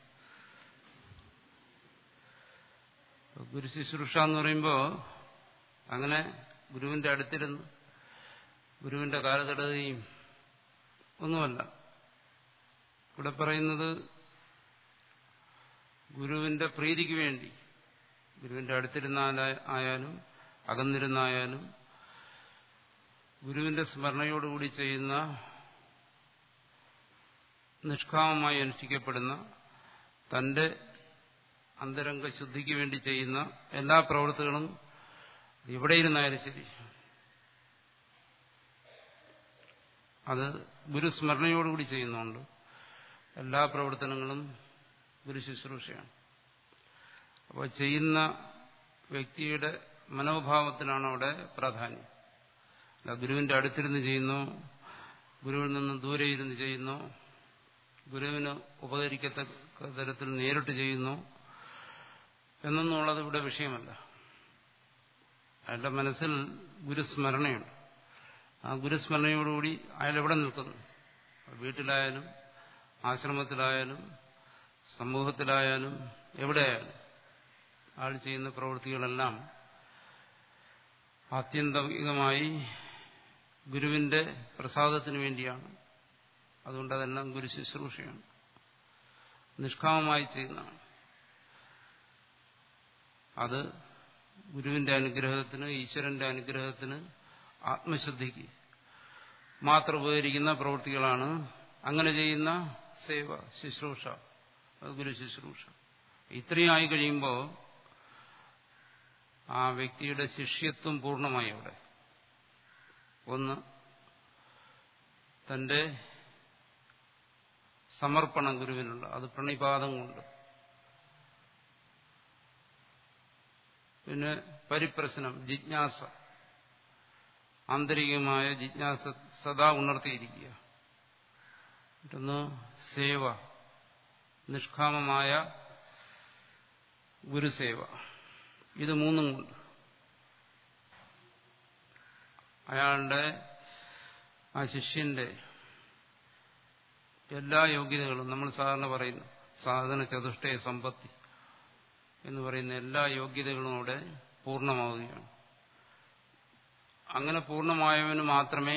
ഗുരു ശുശ്രൂഷ എന്ന് പറയുമ്പോൾ അങ്ങനെ ഗുരുവിന്റെ അടുത്തിരുന്ന് ഗുരുവിന്റെ കാലതടയുകയും ഒന്നുമല്ല ഇവിടെ പറയുന്നത് ഗുരുവിന്റെ പ്രീതിക്ക് വേണ്ടി ഗുരുവിന്റെ അടുത്തിരുന്നായാലും അകന്നിരുന്നായാലും ഗുരുവിന്റെ സ്മരണയോടുകൂടി ചെയ്യുന്ന നിഷ്കാമമായി അനുഷ്ഠിക്കപ്പെടുന്ന തന്റെ അന്തരംഗ ശുദ്ധിക്ക് വേണ്ടി ചെയ്യുന്ന എല്ലാ പ്രവൃത്തികളും എവിടെ ഇരുന്നായാലും ശരി അത് ഗുരുസ്മരണയോടുകൂടി ചെയ്യുന്നുണ്ട് എല്ലാ പ്രവർത്തനങ്ങളും ഗുരു ശുശ്രൂഷയാണ് അപ്പോൾ ചെയ്യുന്ന വ്യക്തിയുടെ മനോഭാവത്തിനാണ് അവിടെ പ്രാധാന്യം അല്ല ഗുരുവിന്റെ അടുത്തിരുന്ന് ചെയ്യുന്നു ഗുരുവിൽ നിന്ന് ദൂരെ ഇരുന്ന് ചെയ്യുന്നു ഗുരുവിന് ഉപകരിക്കത്തക്ക തരത്തിൽ നേരിട്ട് ചെയ്യുന്നു എന്നൊന്നുള്ളത് ഇവിടെ വിഷയമല്ല അയാളുടെ മനസ്സിൽ ഗുരുസ്മരണയുണ്ട് ആ ഗുരുസ്മരണയോടുകൂടി അയാൾ എവിടെ നിൽക്കുന്നു വീട്ടിലായാലും ആശ്രമത്തിലായാലും സമൂഹത്തിലായാലും എവിടെയായാലും ആൾ ചെയ്യുന്ന പ്രവൃത്തികളെല്ലാം ആത്യന്തികമായി ഗുരുവിന്റെ പ്രസാദത്തിന് വേണ്ടിയാണ് അതുകൊണ്ട് അതെല്ലാം ഗുരു ശുശ്രൂഷയാണ് നിഷ്കാമമായി ചെയ്യുന്നതാണ് അത് ഗുരുവിന്റെ അനുഗ്രഹത്തിന് ഈശ്വരന്റെ അനുഗ്രഹത്തിന് ആത്മശുദ്ധിക്ക് മാത്രം ഉപകരിക്കുന്ന പ്രവൃത്തികളാണ് അങ്ങനെ ചെയ്യുന്ന സേവ ശുശ്രൂഷ അത് ഗുരു ശുശ്രൂഷ ഇത്രയും ആയി കഴിയുമ്പോൾ ആ വ്യക്തിയുടെ ശിഷ്യത്വം പൂർണ്ണമായി അവിടെ ഒന്ന് തന്റെ സമർപ്പണം ഗുരുവിനുള്ള അത് പ്രണിപാതം കൊണ്ട് പിന്നെ പരിപ്രശ്നം ജിജ്ഞാസ ആന്തരികമായ ജിജ്ഞാസ സദാ ഉണർത്തിയിരിക്കുക മറ്റൊന്ന് സേവ നിഷ്കാമമായ ഗുരുസേവ ഇത് മൂന്നും കൊണ്ട് അയാളുടെ ആ ശിഷ്യന്റെ എല്ലാ യോഗ്യതകളും നമ്മൾ സാധാരണ പറയുന്നു സാധന ചതുഷ്ടയ സമ്പത്തി എന്ന് പറയുന്ന എല്ലാ യോഗ്യതകളും അവിടെ പൂർണ്ണമാവുകയാണ് അങ്ങനെ പൂർണ്ണമായവന് മാത്രമേ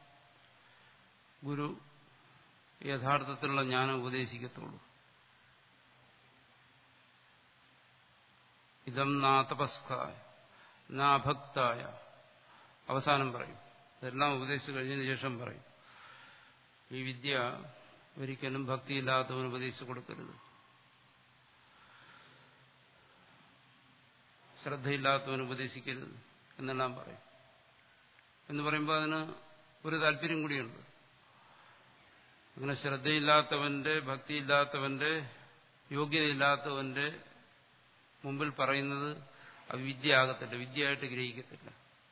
ഗുരു യഥാർത്ഥത്തിലുള്ള ജ്ഞാനം ഉപദേശിക്കത്തുള്ളൂ ഇതം നാ തപസ്കായ നാ ഭക്തായ അവസാനം പറയും ഇതെല്ലാം ഉപദേശിച്ചു കഴിഞ്ഞതിന് ശേഷം പറയും ഈ വിദ്യ ഒരിക്കലും ഭക്തിയില്ലാത്തവന് ഉപദേശിച്ചു കൊടുക്കരുത് ശ്രദ്ധയില്ലാത്തവന് ഉപദേശിക്കരുത് എന്നെല്ലാം പറയും എന്ന് പറയുമ്പോൾ അതിന് ഒരു താല്പര്യം കൂടിയുണ്ട് അങ്ങനെ ശ്രദ്ധയില്ലാത്തവന്റെ ഭക്തിയില്ലാത്തവന്റെ യോഗ്യതയില്ലാത്തവന്റെ മുമ്പിൽ പറയുന്നത് അത് വിദ്യ ആകത്തില്ല വിദ്യയായിട്ട് ഗ്രഹിക്കത്തില്ല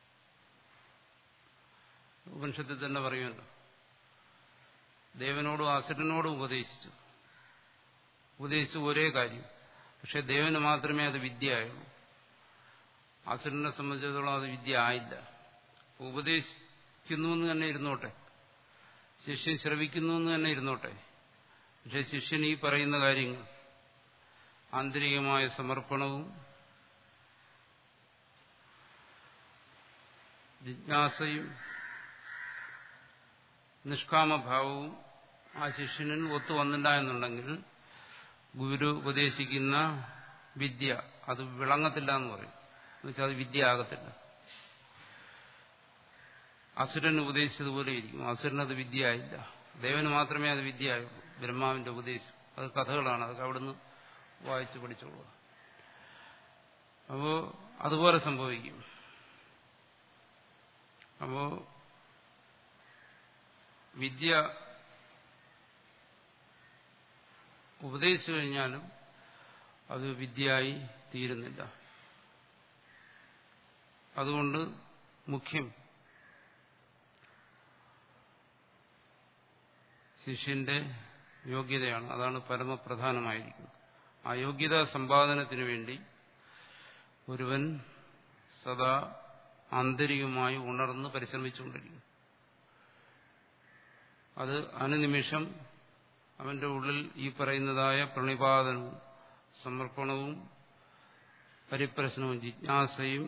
ഉപനിഷത്തിൽ തന്നെ പറയുമല്ലോ ദേവനോടും അസുരനോടും ഉപദേശിച്ചു ഉപദേശിച്ചു ഒരേ കാര്യം പക്ഷെ ദേവന് മാത്രമേ അത് വിദ്യയായുള്ളൂ അസുരനെ സംബന്ധിച്ചിടത്തോളം അത് വിദ്യ ആയില്ല ഉപദേശിക്കുന്നു എന്ന് തന്നെ ഇരുന്നോട്ടെ ശിഷ്യൻ ശ്രവിക്കുന്നു എന്ന് തന്നെ ഇരുന്നോട്ടെ പക്ഷെ ശിഷ്യൻ ഈ പറയുന്ന കാര്യങ്ങൾ ആന്തരികമായ സമർപ്പണവും ജിജ്ഞാസയും നിഷ്കാമഭാവവും ആ ശിഷ്യനിൽ ഒത്തു വന്നില്ല എന്നുണ്ടെങ്കിൽ ഗുരു ഉപദേശിക്കുന്ന വിദ്യ അത് വിളങ്ങത്തില്ല എന്ന് പറയും എന്നുവെച്ചാൽ അത് വിദ്യ ആകത്തില്ല അസുരൻ ഉപദേശിച്ചതുപോലെ ഇരിക്കും അസുരനത് വിദ്യ ആയില്ല ദേവന് മാത്രമേ അത് വിദ്യ ആയുള്ളൂ ബ്രഹ്മാവിന്റെ ഉപദേശം അത് കഥകളാണ് അതൊക്കെ അവിടുന്ന് വായിച്ചു പഠിച്ചോളുക അപ്പോ അതുപോലെ സംഭവിക്കും അപ്പോ വിദ്യ ഉപദേശിച്ചു കഴിഞ്ഞാലും അത് വിദ്യയായി തീരുന്നില്ല അതുകൊണ്ട് മുഖ്യം ശിഷ്യന്റെ യോഗ്യതയാണ് അതാണ് പരമപ്രധാനമായിരിക്കുന്നത് ആ യോഗ്യതാ സമ്പാദനത്തിനു വേണ്ടി ഒരുവൻ സദാ ആന്തരികമായി ഉണർന്ന് പരിശ്രമിച്ചുകൊണ്ടിരിക്കും അത് അനുനിമിഷം അവന്റെ ഉള്ളിൽ ഈ പറയുന്നതായ പ്രണിപാതനവും സമർപ്പണവും പരിപ്രശ്നവും ജിജ്ഞാസയും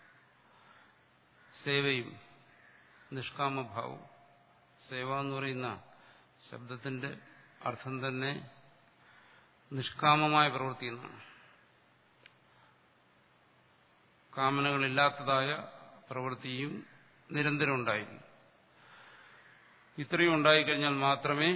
സേവയും നിഷ്കാമഭാവവും സേവ എന്ന് പറയുന്ന ശബ്ദത്തിന്റെ അർത്ഥം തന്നെ നിഷ്കാമമായ പ്രവൃത്തി എന്നാണ് കാമനകളില്ലാത്തതായ പ്രവൃത്തിയും നിരന്തരം ഉണ്ടായിരിക്കും ഇത്രയും ഉണ്ടായിക്കഴിഞ്ഞാൽ മാത്രമേ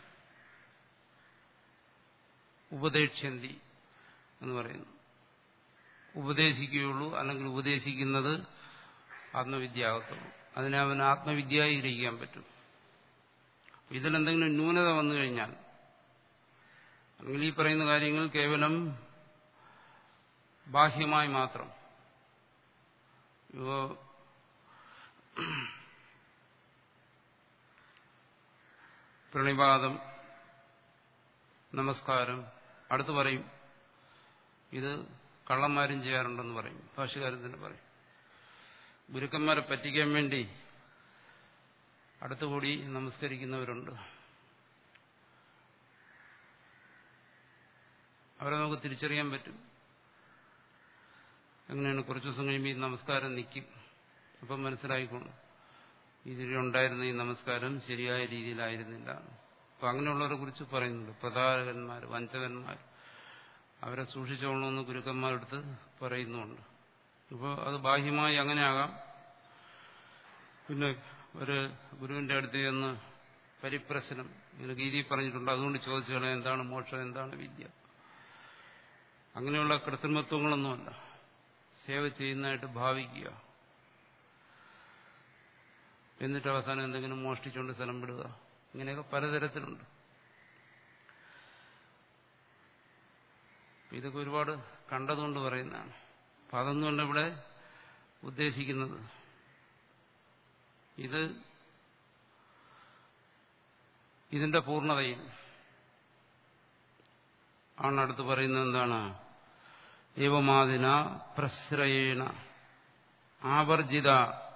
ഉപദേക്ഷ്യന്തി എന്ന് പറയുന്നു ഉപദേശിക്കുകയുള്ളൂ അല്ലെങ്കിൽ ഉപദേശിക്കുന്നത് ആത്മവിദ്യ ആകത്തുള്ളൂ അതിനെ അവന് ആത്മവിദ്യയായി ഗ്രഹിക്കാൻ പറ്റും ഇതിലെന്തെങ്കിലും ന്യൂനത വന്നു കഴിഞ്ഞാൽ അല്ലെങ്കിൽ ഈ പറയുന്ന കാര്യങ്ങൾ കേവലം ബാഹ്യമായി മാത്രം ഇപ്പോ പ്രണിപാതം നമസ്കാരം അടുത്ത് പറയും ഇത് കള്ളന്മാരും ചെയ്യാറുണ്ടെന്ന് പറയും ഭാഷകാരൻ തന്നെ പറയും ഗുരുക്കന്മാരെ പറ്റിക്കാൻ വേണ്ടി അടുത്തുകൂടി നമസ്കരിക്കുന്നവരുണ്ട് അവരെ നമുക്ക് തിരിച്ചറിയാൻ പറ്റും എങ്ങനെയാണ് കുറച്ച് ദിവസം കഴിയുമ്പോൾ ഈ നമസ്കാരം നിൽക്കും അപ്പം മനസ്സിലായിക്കോളും ഇതിലുണ്ടായിരുന്ന ഈ നമസ്കാരം ശരിയായ രീതിയിലായിരുന്നില്ല അപ്പൊ അങ്ങനെയുള്ളവരെ കുറിച്ച് പറയുന്നുണ്ട് പ്രതാരകന്മാർ വഞ്ചകന്മാർ അവരെ സൂക്ഷിച്ചോളണമെന്ന് ഗുരുക്കന്മാരെടുത്ത് പറയുന്നുമുണ്ട് ഇപ്പോൾ അത് ബാഹ്യമായി അങ്ങനെ ആകാം പിന്നെ ഒരു ഗുരുവിന്റെ അടുത്ത് ചെന്ന് പരിപ്രശ്നം ഇങ്ങനെ ഗീതി പറഞ്ഞിട്ടുണ്ട് അതുകൊണ്ട് ചോദിച്ചാൽ എന്താണ് മോക്ഷം എന്താണ് വിദ്യ അങ്ങനെയുള്ള കൃത്രിമത്വങ്ങളൊന്നുമല്ല സേവ ചെയ്യുന്നതായിട്ട് ഭാവിക്കുക എന്നിട്ട് അവസാനം എന്തെങ്കിലും മോഷ്ടിച്ചുകൊണ്ട് സ്ഥലം വിടുക ഇങ്ങനെയൊക്കെ പലതരത്തിലുണ്ട് ഇതൊക്കെ ഒരുപാട് കണ്ടതുകൊണ്ട് പറയുന്നതാണ് അപ്പൊ അതൊന്നുമല്ല ഇവിടെ ഉദ്ദേശിക്കുന്നത് ഇത് ഇതിന്റെ പൂർണ്ണതയിൽ ആണ് അടുത്ത് പറയുന്നത് എന്താണ് ഏവമാതിന പ്രശ്രയേണ ആവർജിത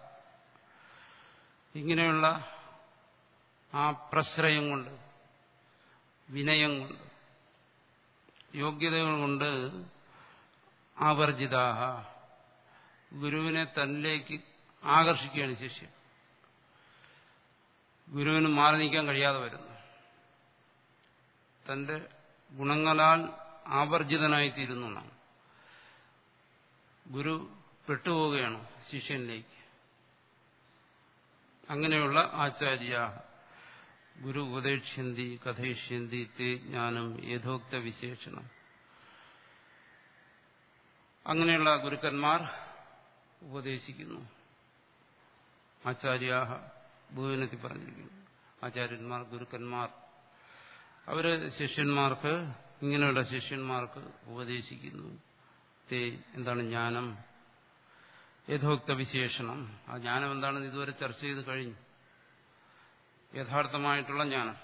ഇങ്ങനെയുള്ള ആ പ്രശ്രയം കൊണ്ട് വിനയം കൊണ്ട് യോഗ്യതകൾ കൊണ്ട് ആവർജിതാഹ ഗുരുവിനെ തന്നിലേക്ക് ആകർഷിക്കുകയാണ് ശിഷ്യൻ ഗുരുവിന് മാറി നിൽക്കാൻ കഴിയാതെ വരുന്നു തന്റെ ഗുണങ്ങളാൽ ആവർജിതനായിത്തീരുന്നു എന്നാണ് ഗുരു പെട്ടുപോവുകയാണ് ശിഷ്യനിലേക്ക് അങ്ങനെയുള്ള ആചാര്യ ഗുരു ഉപദേക്ഷ്യന്തി കഥയിഷ്യന്തി തേ ജ്ഞാനം യഥോക്ത വിശേഷണം അങ്ങനെയുള്ള ഗുരുക്കന്മാർ ഉപദേശിക്കുന്നു ആചാര്യ ഭൂവനത്തിൽ പറഞ്ഞിരിക്കുന്നു ആചാര്യന്മാർ ഗുരുക്കന്മാർ അവര് ശിഷ്യന്മാർക്ക് ഇങ്ങനെയുള്ള ശിഷ്യന്മാർക്ക് ഉപദേശിക്കുന്നു തേ എന്താണ് ജ്ഞാനം യഥോക്ത വിശേഷണം ആ ജ്ഞാനം എന്താണെന്ന് ഇതുവരെ ചർച്ച ചെയ്ത് കഴിഞ്ഞു യഥാർത്ഥമായിട്ടുള്ള ജ്ഞാനം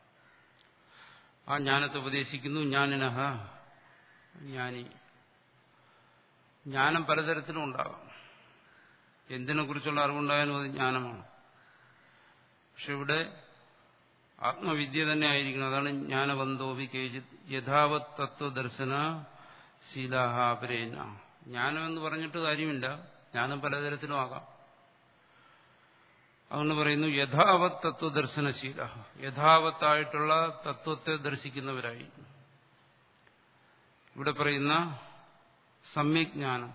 ആ ജ്ഞാനത്തെ ഉപദേശിക്കുന്നു ജ്ഞാനിനഹ ജ്ഞാനി ജ്ഞാനം പലതരത്തിലും ഉണ്ടാകാം എന്തിനെ കുറിച്ചുള്ള അറിവുണ്ടായാലും അത് ജ്ഞാനമാണ് പക്ഷെ ഇവിടെ ആത്മവിദ്യ തന്നെ ആയിരിക്കണം അതാണ് ജ്ഞാനബന്ധോപി കേജിത് യഥാവത് തത്വദർശന ശീലാഹാപരേന ജ്ഞാനം എന്ന് പറഞ്ഞിട്ട് കാര്യമില്ല ജ്ഞാനം പലതരത്തിലും ആകാം അതുകൊണ്ട് പറയുന്നു യഥാവത് തത്വദർശനശീല യഥാവത്തായിട്ടുള്ള തത്വത്തെ ദർശിക്കുന്നവരായി ഇവിടെ പറയുന്ന സമ്യജ്ഞാനം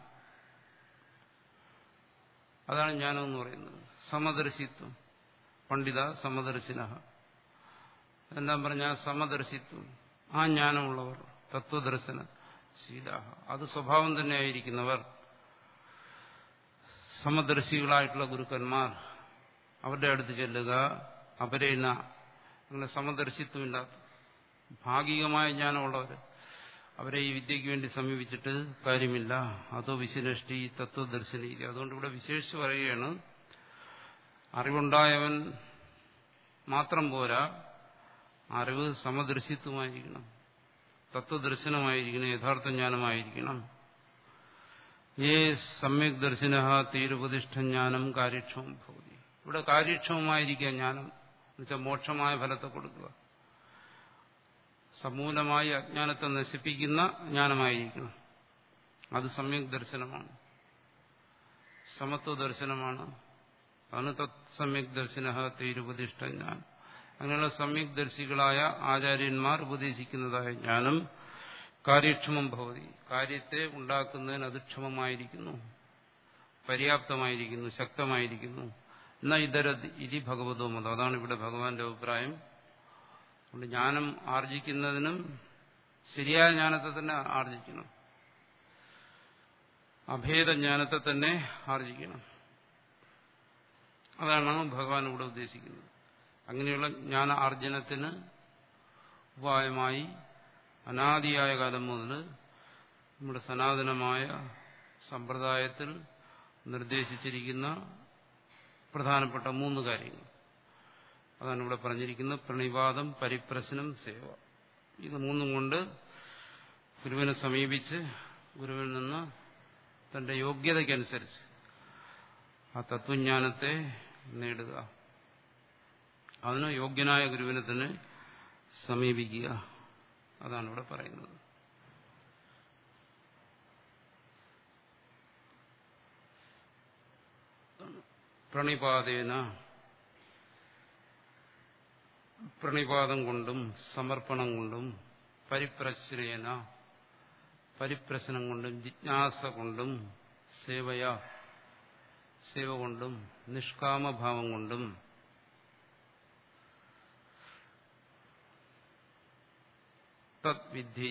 അതാണ് ജ്ഞാനം എന്ന് പറയുന്നത് സമദർശിത്വം പണ്ഡിത സമദർശിന എല്ലാം പറഞ്ഞാൽ സമദർശിത്വം ആ ജ്ഞാനമുള്ളവർ തത്വദർശന ശീല അത് സ്വഭാവം തന്നെ ആയിരിക്കുന്നവർ സമദർശികളായിട്ടുള്ള ഗുരുക്കന്മാർ അവരുടെ അടുത്ത് ചെല്ലുക അപരേന അങ്ങനെ സമദർശിത്വമില്ലാത്ത ഭാഗികമായ ജ്ഞാനമുള്ളവർ അവരെ ഈ വിദ്യയ്ക്ക് വേണ്ടി സമീപിച്ചിട്ട് കാര്യമില്ല അതോ വിശിനഷ്ടി തത്വദർശനി അതുകൊണ്ട് ഇവിടെ വിശേഷിച്ച് പറയുകയാണ് അറിവുണ്ടായവൻ മാത്രം പോരാ അറിവ് സമദർശിത്വമായിരിക്കണം തത്വദർശനമായിരിക്കണം യഥാർത്ഥ ജ്ഞാനമായിരിക്കണം ഏ സമ്യക് ദർശന തീരുപതിഷ്ഠജ്ഞാനം കാര്യക്ഷമം ഭവതി ഇവിടെ കാര്യക്ഷമമായിരിക്കുക ജ്ഞാനം എന്നുവെച്ചാൽ മോക്ഷമായ ഫലത്തെ കൊടുക്കുക സമൂലമായി അജ്ഞാനത്തെ നശിപ്പിക്കുന്ന ജ്ഞാനമായിരിക്കണം അത് സമ്യക് ദർശനമാണ് സമത്വ ദർശനമാണ് അതാണ് തത് സമ്യക് ദർശന തീരുപതിഷ്ഠ ജ്ഞാനം അങ്ങനെയുള്ള സമ്യക് ദർശികളായ ആചാര്യന്മാർ ഉപദേശിക്കുന്നതായ ജ്ഞാനം കാര്യക്ഷമം ഭവതി കാര്യത്തെ ഉണ്ടാക്കുന്നതിന് അത് ക്ഷമമായിരിക്കുന്നു പര്യാപ്തമായിരിക്കുന്നു ശക്തമായിരിക്കുന്നു എന്നാൽ ഇതര ഇതി ഭഗവതോ മതം അതാണ് ഇവിടെ ഭഗവാന്റെ അഭിപ്രായം അതുകൊണ്ട് ജ്ഞാനം ആർജിക്കുന്നതിനും ശരിയായ ജ്ഞാനത്തെ തന്നെ ആർജിക്കണം അഭേദ ജ്ഞാനത്തെ തന്നെ ആർജിക്കണം അതാണ് ഭഗവാൻ ഇവിടെ ഉദ്ദേശിക്കുന്നത് അങ്ങനെയുള്ള ജ്ഞാന ആർജനത്തിന് ഉപായമായി അനാദിയായ കാലം മുതൽ നമ്മുടെ സനാതനമായ സമ്പ്രദായത്തിൽ നിർദ്ദേശിച്ചിരിക്കുന്ന പ്രധാനപ്പെട്ട മൂന്ന് കാര്യങ്ങൾ അതാണ് ഇവിടെ പറഞ്ഞിരിക്കുന്നത് പ്രണിവാദം പരിപ്രശ്നം സേവ ഇത് മൂന്നും കൊണ്ട് ഗുരുവിനെ സമീപിച്ച് ഗുരുവിൽ നിന്ന് തന്റെ യോഗ്യതയ്ക്കനുസരിച്ച് ആ തത്വജ്ഞാനത്തെ നേടുക അതിന് യോഗ്യനായ ഗുരുവിനെ തന്നെ സമീപിക്കുക അതാണ് ഇവിടെ പറയുന്നത് പ്രണിപാതേന പ്രണിപാതം കൊണ്ടും സമർപ്പണം കൊണ്ടും പരിപ്രശ്രേന പരിപ്രശ്നം കൊണ്ടും ജിജ്ഞാസ കൊണ്ടും സേവയ സേവ കൊണ്ടും നിഷ്കാമഭാവം കൊണ്ടും തദ്വിധി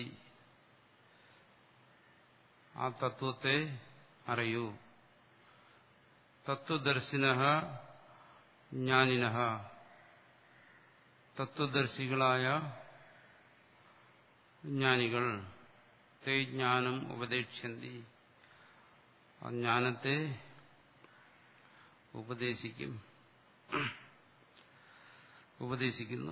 ആ തത്വത്തെ അറിയൂ തത്വദർശിന ജ്ഞാനിന തത്വദർശികളായ ജ്ഞാനികൾ തേ ജ്ഞാനം ഉപദേശന്തി ആ ജ്ഞാനത്തെ ഉപദേശിക്കും ഉപദേശിക്കുന്നു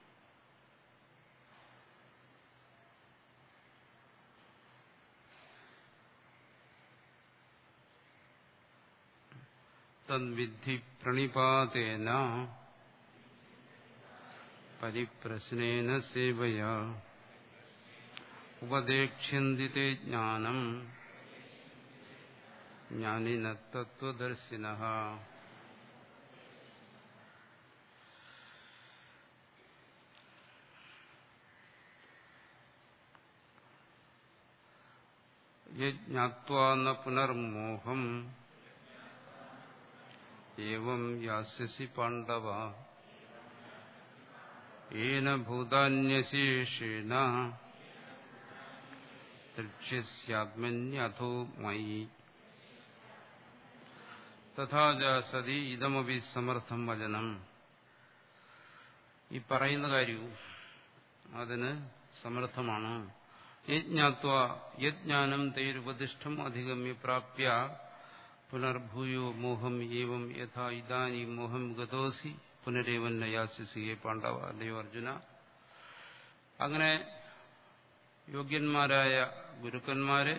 തദ്വിധി പ്രണിപാതേന പരിപ്രശ്നേന സേവയാ ഉപദേക്ഷ്യന്തി തേ ജ്ഞാനം ജ്ഞാനിന തത്വദർശിന യജ്ഞാത്വാ ന പുനർമോഹം ഏവം യാസ്യസി പാണ്ഡവ ഏന ഭൂതാന്യശേഷേണ ദൃക്ഷ്യസ്യാത്മന്യഥോ മയി തഥാ സതി ഇതമപി സമർത്ഥം വചനം ഈ പറയുന്ന കാര്യവും അതിന് സമർത്ഥമാണ് യജ്ഞാത്വ യജ്ഞാനം തൈരുപദിഷ്ടം അധിഗമ്യ പ്രാപ്യ പുനർഭൂയോ മോഹം ഏവം യഥാ ഇതാനി മോഹം ഗതോസി പുനരേവൻ നയാസിസിയെ പാണ്ഡവ അല്ലയോ അർജുന അങ്ങനെ യോഗ്യന്മാരായ ഗുരുക്കന്മാരെ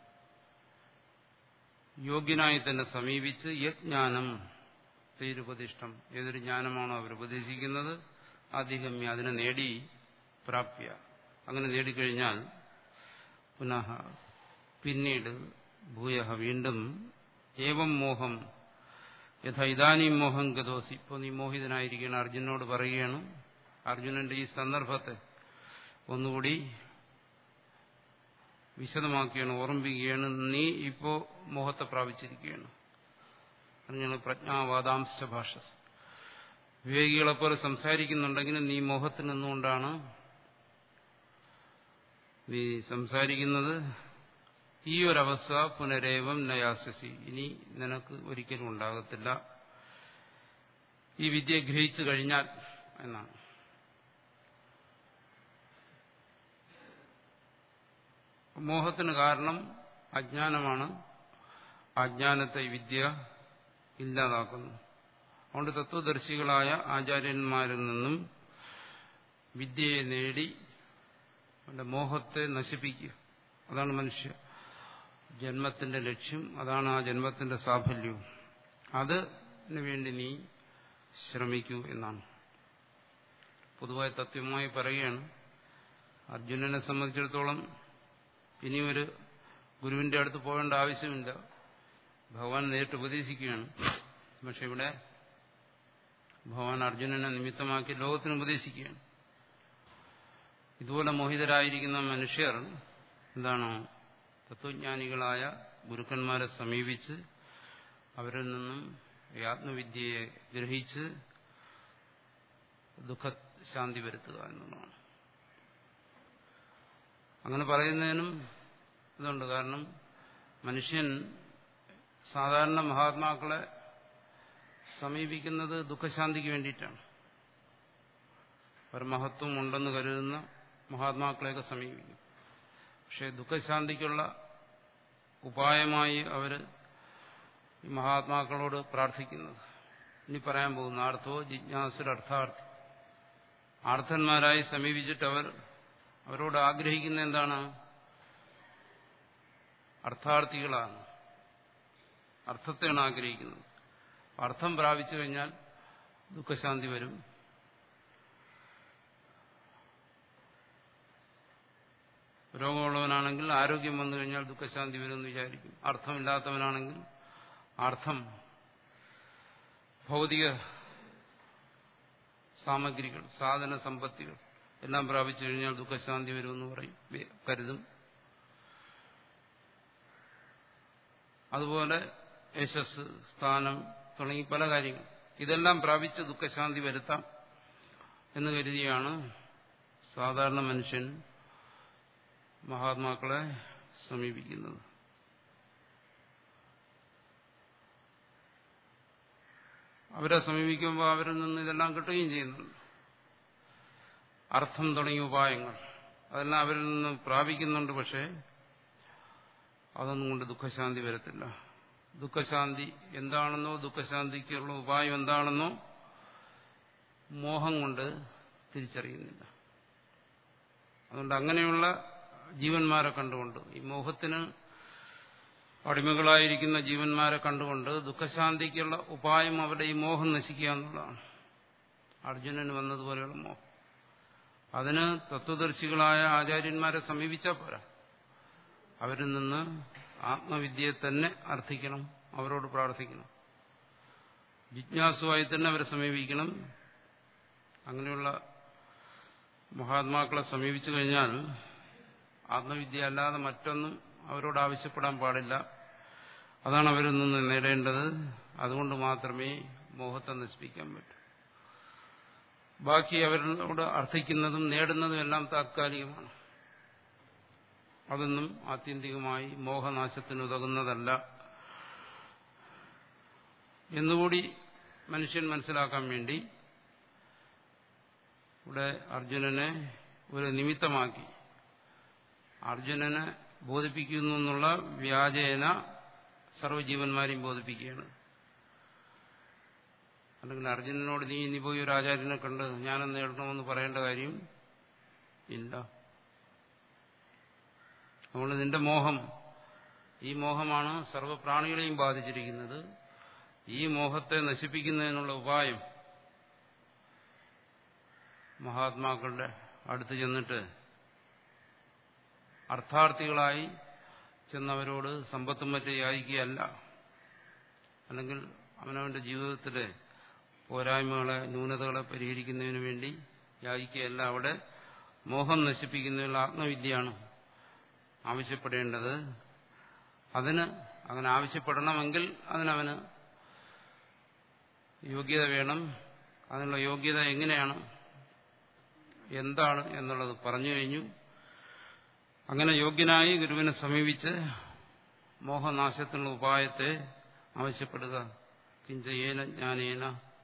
യോഗ്യനായി തന്നെ സമീപിച്ച് യജ്ഞാനം തൈരുപദിഷ്ടം ഏതൊരു ജ്ഞാനമാണോ അവർ ഉപദേശിക്കുന്നത് അധിഗമ്യ അതിനെ നേടി പ്രാപ്യ അങ്ങനെ നേടിക്കഴിഞ്ഞാൽ പുനഃ പിന്നീട് ഭൂയ വീണ്ടും ഏവം മോഹം യഥാ ഇതാനും മോഹം ഗതോസി ഇപ്പോൾ നീ മോഹിതനായിരിക്കണം അർജുനോട് പറയുകയാണ് അർജുനന്റെ ഈ സന്ദർഭത്തെ ഒന്നുകൂടി വിശദമാക്കുകയാണ് ഓർമ്മിപ്പിക്കുകയാണ് നീ ഇപ്പോ മോഹത്തെ പ്രാപിച്ചിരിക്കുകയാണ് അങ്ങനെ പ്രജ്ഞാവാദാംശ ഭാഷ വിവേകികളെപ്പോലെ സംസാരിക്കുന്നുണ്ടെങ്കിലും നീ മോഹത്തിൽ നിന്നുകൊണ്ടാണ് നീ സംസാരിക്കുന്നത് ഈ ഒരവസ്ഥ പുനരേവം നയാസസി ഇനി നിനക്ക് ഒരിക്കലും ഉണ്ടാകത്തില്ല ഈ വിദ്യ ഗ്രഹിച്ചു കഴിഞ്ഞാൽ എന്നാണ് മോഹത്തിന് കാരണം അജ്ഞാനമാണ് അജ്ഞാനത്തെ ഈ വിദ്യ ഇല്ലാതാക്കുന്നു അതുകൊണ്ട് തത്വദർശികളായ ആചാര്യന്മാരിൽ നിന്നും വിദ്യയെ നേടി അവന്റെ മോഹത്തെ നശിപ്പിക്കുക അതാണ് മനുഷ്യ ജന്മത്തിന്റെ ലക്ഷ്യം അതാണ് ആ ജന്മത്തിന്റെ സാഫല്യവും അതിനു വേണ്ടി നീ ശ്രമിക്കൂ എന്നാണ് പൊതുവായ തത്വമായി പറയുകയാണ് അർജുനനെ സംബന്ധിച്ചിടത്തോളം ഇനിയൊരു ഗുരുവിന്റെ അടുത്ത് പോകേണ്ട ആവശ്യമില്ല ഭഗവാൻ നേരിട്ട് ഉപദേശിക്കുകയാണ് പക്ഷെ ഇവിടെ ഭഗവാൻ അർജുനനെ നിമിത്തമാക്കി ലോകത്തിന് ഉപദേശിക്കുകയാണ് ഇതുപോലെ മോഹിതരായിരിക്കുന്ന മനുഷ്യർ എന്താണ് തത്വജ്ഞാനികളായ ഗുരുക്കന്മാരെ സമീപിച്ച് അവരിൽ നിന്നും ഈ ആത്മവിദ്യയെ ഗ്രഹിച്ച് ദുഃഖശാന്തി വരുത്തുക എന്നുള്ളതാണ് അങ്ങനെ പറയുന്നതിനും ഇതുണ്ട് കാരണം മനുഷ്യൻ സാധാരണ മഹാത്മാക്കളെ സമീപിക്കുന്നത് ദുഃഖശാന്തിക്ക് വേണ്ടിയിട്ടാണ് അവർ മഹത്വം ഉണ്ടെന്ന് കരുതുന്ന മഹാത്മാക്കളെയൊക്കെ സമീപിക്കും പക്ഷെ ദുഃഖശാന്തിക്കുള്ള ഉപായമായി അവർ ഈ മഹാത്മാക്കളോട് പ്രാർത്ഥിക്കുന്നത് ഇനി പറയാൻ പോകുന്ന അർത്ഥോ ജിജ്ഞാസുര അർത്ഥാർത്ഥി ആർത്ഥന്മാരായി സമീപിച്ചിട്ട് അവർ അവരോട് ആഗ്രഹിക്കുന്ന എന്താണ് അർത്ഥാർത്ഥികളാണ് അർത്ഥത്തെയാണ് ആഗ്രഹിക്കുന്നത് അർത്ഥം പ്രാപിച്ചു കഴിഞ്ഞാൽ ദുഃഖശാന്തി വരും രോഗമുള്ളവനാണെങ്കിൽ ആരോഗ്യം വന്നു കഴിഞ്ഞാൽ ദുഃഖശാന്തി വരുമെന്ന് വിചാരിക്കും അർത്ഥമില്ലാത്തവനാണെങ്കിൽ അർത്ഥം ഭൗതിക സാമഗ്രികൾ സാധന സമ്പത്തികൾ എല്ലാം പ്രാപിച്ചു കഴിഞ്ഞാൽ ദുഃഖശാന്തി വരുമെന്ന് പറയും കരുതും അതുപോലെ യശസ് സ്ഥാനം തുടങ്ങി പല കാര്യങ്ങൾ ഇതെല്ലാം പ്രാപിച്ച് ദുഃഖശാന്തി വരുത്താം എന്ന് കരുതിയാണ് സാധാരണ മനുഷ്യൻ മഹാത്മാക്കളെ സമീപിക്കുന്നത് അവരെ സമീപിക്കുമ്പോൾ അവരിൽ നിന്ന് ഇതെല്ലാം കിട്ടുകയും ചെയ്യുന്നുണ്ട് അർത്ഥം തുടങ്ങിയ ഉപായങ്ങൾ അതെല്ലാം അവരിൽ നിന്ന് പ്രാപിക്കുന്നുണ്ട് പക്ഷേ അതൊന്നും കൊണ്ട് ദുഃഖശാന്തി വരത്തില്ല ദുഃഖശാന്തി എന്താണെന്നോ ദുഃഖശാന്തിക്കുള്ള ഉപായം എന്താണെന്നോ മോഹം കൊണ്ട് തിരിച്ചറിയുന്നില്ല അതുകൊണ്ട് അങ്ങനെയുള്ള ജീവന്മാരെ കണ്ടുകൊണ്ട് ഈ മോഹത്തിന് അടിമകളായിരിക്കുന്ന ജീവന്മാരെ കണ്ടുകൊണ്ട് ദുഃഖശാന്തിക്കുള്ള ഉപായം അവരുടെ ഈ മോഹം നശിക്കുക എന്നുള്ളതാണ് അർജുനന് വന്നതുപോലെയുള്ള മോഹം അതിന് തത്വദർശികളായ ആചാര്യന്മാരെ സമീപിച്ചാൽ പോരാ അവരിൽ നിന്ന് ആത്മവിദ്യയെ തന്നെ അർത്ഥിക്കണം അവരോട് പ്രാർത്ഥിക്കണം ജിജ്ഞാസുവായി തന്നെ അവരെ സമീപിക്കണം അങ്ങനെയുള്ള മഹാത്മാക്കളെ സമീപിച്ചു കഴിഞ്ഞാൽ ആത്മവിദ്യ അല്ലാതെ മറ്റൊന്നും അവരോട് ആവശ്യപ്പെടാൻ പാടില്ല അതാണ് അവരിൽ നിന്ന് നേടേണ്ടത് അതുകൊണ്ട് മാത്രമേ മോഹത്തെ നശിപ്പിക്കാൻ പറ്റൂ ബാക്കി അവരോട് അർത്ഥിക്കുന്നതും നേടുന്നതും എല്ലാം താത്കാലികമാണ് അതൊന്നും ആത്യന്തികമായി മോഹനാശത്തിന് ഉതകുന്നതല്ല എന്നുകൂടി മനുഷ്യൻ മനസ്സിലാക്കാൻ വേണ്ടി ഇവിടെ അർജുനനെ ഒരു നിമിത്തമാക്കി അർജുനനെ ബോധിപ്പിക്കുന്നു എന്നുള്ള വ്യാജേന സർവ്വജീവന്മാരെയും ബോധിപ്പിക്കുകയാണ് അല്ലെങ്കിൽ അർജുനനോട് നീ ഇനി പോയി ഒരു ആചാര്യനെ കണ്ട് ഞാനെന്ന് നേടണമെന്ന് പറയേണ്ട കാര്യം ഇല്ല അതുകൊണ്ട് നിന്റെ മോഹം ഈ മോഹമാണ് സർവ്വപ്രാണികളെയും ബാധിച്ചിരിക്കുന്നത് ഈ മോഹത്തെ നശിപ്പിക്കുന്നതിനുള്ള ഉപായം മഹാത്മാക്കളുടെ അടുത്ത് ചെന്നിട്ട് അർത്ഥാർത്ഥികളായി ചെന്നവരോട് സമ്പത്തും മറ്റും യാചിക്കുകയല്ല അല്ലെങ്കിൽ അവനവന്റെ ജീവിതത്തിലെ പോരായ്മകളെ ന്യൂനതകളെ പരിഹരിക്കുന്നതിന് വേണ്ടി യാചിക്കുകയല്ല അവിടെ മോഹം നശിപ്പിക്കുന്നതിനുള്ള ആത്മവിദ്യയാണ് ആവശ്യപ്പെടേണ്ടത് അതിന് അങ്ങനെ ആവശ്യപ്പെടണമെങ്കിൽ അതിനവന് യോഗ്യത വേണം അതിനുള്ള യോഗ്യത എങ്ങനെയാണ് എന്താണ് എന്നുള്ളത് പറഞ്ഞു കഴിഞ്ഞു അങ്ങനെ യോഗ്യനായി ഗുരുവിനെ സമീപിച്ച് മോഹനാശത്തിനുള്ള ഉപായത്തെ ആവശ്യപ്പെടുക കിഞ്ചയേന ജ്ഞാനേന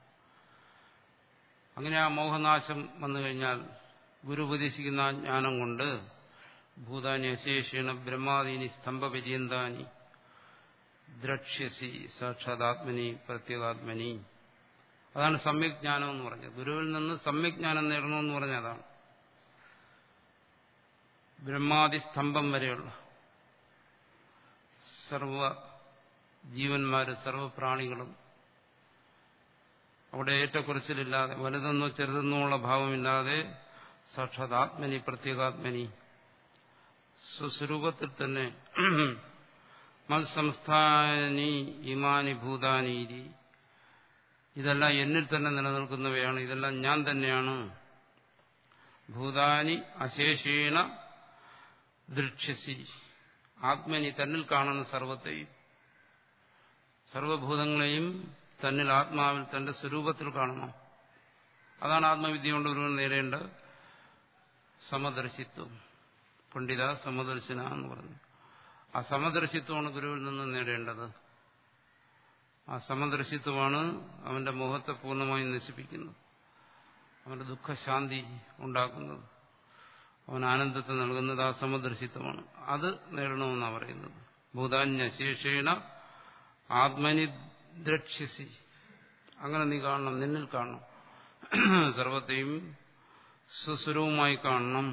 അങ്ങനെ ആ മോഹനാശം വന്നു കഴിഞ്ഞാൽ ഗുരു ഉപദേശിക്കുന്ന ആ ജ്ഞാനം കൊണ്ട് ഭൂതാനി അശേഷേണ ബ്രഹ്മാദീനി സ്തംഭപര്യന്താനി ദ്രക്ഷ്യസി സാക്ഷാതാത്മനി പ്രത്യേകാത്മനി അതാണ് സമ്യക് ജ്ഞാനം എന്ന് പറഞ്ഞത് ഗുരുവിൽ നിന്ന് സമ്യക് ജ്ഞാനം നേടണമെന്ന് പറഞ്ഞ അതാണ് ബ്രഹ്മാദി സ്തംഭം വരെയുള്ള സർവ ജീവന്മാര് സർവപ്രാണികളും അവിടെ ഏറ്റക്കുറച്ചിലില്ലാതെ വലുതെന്നോ ചെറുതെന്നോ ഉള്ള ഭാവമില്ലാതെ സാക്ഷാത് ആത്മനി പ്രത്യേകാത്മനി സ്വസ്വരൂപത്തിൽ തന്നെ മത്സംസ്ഥാനി ഇമാനി ഭൂതാനീരി ഇതെല്ലാം എന്നിൽ തന്നെ നിലനിൽക്കുന്നവയാണ് ഇതെല്ലാം ഞാൻ തന്നെയാണ് ഭൂതാനി അശേഷേണ ദൃക്ഷ്യസി ആത്മനി തന്നിൽ കാണുന്ന സർവത്തെയും സർവഭൂതങ്ങളെയും തന്നിൽ ആത്മാവിൽ തന്റെ സ്വരൂപത്തിൽ കാണണം അതാണ് ആത്മവിദ്യ കൊണ്ട് ഒരുവൻ നേടേണ്ട സമദർശിത്വം പണ്ഡിത സമദർശന എന്ന് പറഞ്ഞു ആ സമദർശിത്വമാണ് ഗുരുവിൽ നിന്ന് നേടേണ്ടത് ആ സമദർശിത്വമാണ് അവന്റെ മോഹത്തെ പൂർണ്ണമായും നശിപ്പിക്കുന്നത് അവന്റെ ദുഃഖശാന്തി ഉണ്ടാക്കുന്നത് അവൻ ആനന്ദത്തെ നൽകുന്നത് ആ സമദർശിത്വമാണ് അത് നേടണമെന്നാണ് പറയുന്നത് ഭൂതാന്യശേഷേണ ആത്മനി ദ്രക്ഷ്യസി അങ്ങനെ നീ കാണണം നിന്നിൽ കാണണം സർവത്തെയും സുസ്വരവുമായി കാണണം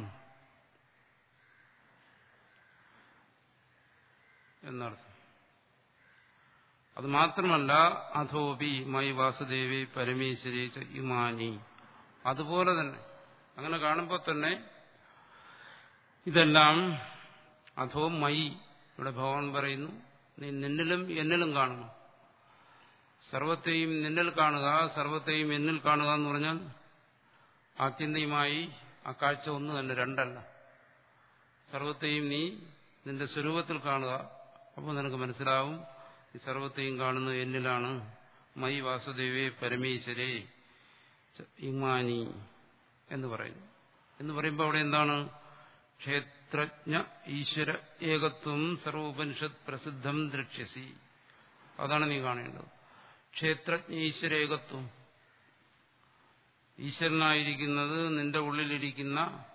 എന്നർത്ഥം അത് മാത്രമല്ല അധോപി മൈ വാസുദേവി പരമേശ്വരി ച ഇമാനി അതുപോലെ തന്നെ അങ്ങനെ കാണുമ്പോൾ തന്നെ ഇതെല്ലാം അധോ മൈ ഇവിടെ ഭഗവാൻ പറയുന്നു നീ നിന്നിലും എന്നിലും കാണണം സർവത്തെയും നിന്നിൽ കാണുക സർവത്തെയും എന്നിൽ കാണുക എന്ന് പറഞ്ഞാൽ ആത്യന്തികമായി ആ കാഴ്ച ഒന്ന് തന്നെ രണ്ടല്ല സർവത്തെയും നീ നിന്റെ സ്വരൂപത്തിൽ കാണുക അപ്പോൾ നിനക്ക് മനസ്സിലാവും ഈ സർവത്തെയും കാണുന്നത് എന്നിലാണ് മൈ വാസുദേവേ പരമേശ്വരേ ഇമാനി എന്ന് പറയുന്നു എന്ന് പറയുമ്പോൾ അവിടെ എന്താണ് ക്ഷേത്രജ്ഞ ഈശ്വര ഏകത്വം സർവോപനിഷത്ത് പ്രസിദ്ധം ദ്രക്ഷ്യസി അതാണ് നീ കാണേണ്ടത് ക്ഷേത്രജ്ഞ ഈശ്വര ഏകത്വം ഈശ്വരനായിരിക്കുന്നത് നിന്റെ ഉള്ളിലിരിക്കുന്ന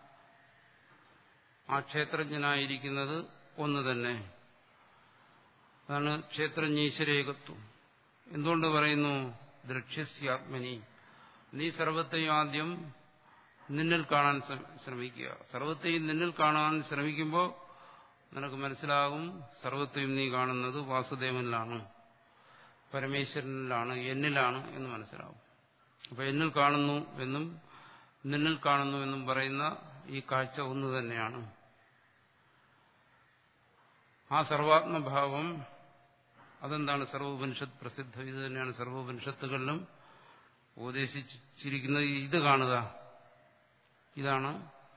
ആ ക്ഷേത്രജ്ഞനായിരിക്കുന്നത് ഒന്ന് തന്നെ അതാണ് ക്ഷേത്രജ്ഞീശ്വരേകത്വം എന്തുകൊണ്ട് പറയുന്നു ദ്രക്ഷ്യസ്യാത്മനി നീ സർവത്തെയും ആദ്യം നിന്നിൽ കാണാൻ ശ്രമിക്കുക സർവത്തെയും നിന്നിൽ കാണാൻ ശ്രമിക്കുമ്പോൾ നിനക്ക് മനസ്സിലാകും സർവത്തെയും നീ കാണുന്നത് വാസുദേവനിലാണ് പരമേശ്വരനിലാണ് എന്നിലാണ് എന്ന് മനസ്സിലാവും അപ്പൊ എന്നിൽ കാണുന്നു എന്നും നിന്നിൽ കാണുന്നു എന്നും പറയുന്ന ഈ കാഴ്ച ഒന്ന് തന്നെയാണ് ആ സർവാത്മഭാവം അതെന്താണ് സർവോപനിഷത്ത് പ്രസിദ്ധം ഇത് തന്നെയാണ് സർവോപനിഷത്തുകളിലും ഉപദേശിച്ചിരിക്കുന്നത് ഇത് കാണുക ഇതാണ്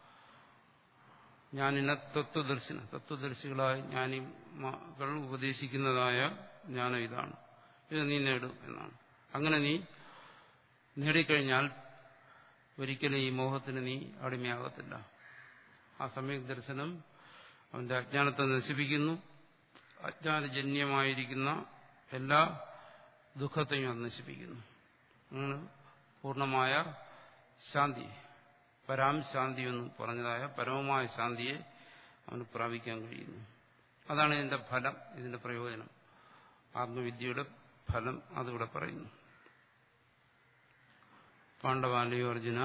ഞാനിന തത്വദർശന തത്വദർശികളായ ജ്ഞാനികൾ ഉപദേശിക്കുന്നതായ ജ്ഞാനം ഇതാണ് ഇത് നീ നേടും എന്നാണ് അങ്ങനെ നീ നേടിക്കഴിഞ്ഞാൽ ഒരിക്കലും ഈ മോഹത്തിന് നീ അടിമയാകത്തില്ല ആ സമയ ദർശനം അവന്റെ അജ്ഞാനത്തെ നശിപ്പിക്കുന്നു അജ്ഞാനജന്യമായിരിക്കുന്ന എല്ലാ ദുഃഖത്തെയും അത് നശിപ്പിക്കുന്നു അങ്ങനെ പൂർണ്ണമായ ശാന്തി പരാം ശാന്തി എന്ന് പറഞ്ഞതായ പരമമായ ശാന്തിയെ അവന് പ്രാപിക്കാൻ കഴിയുന്നു അതാണ് ഇതിന്റെ ഫലം ഇതിന്റെ പ്രയോജനം ആത്മവിദ്യയുടെ ഫലം അതിവിടെ പറയുന്നു പാണ്ഡവാലയോ അർജുന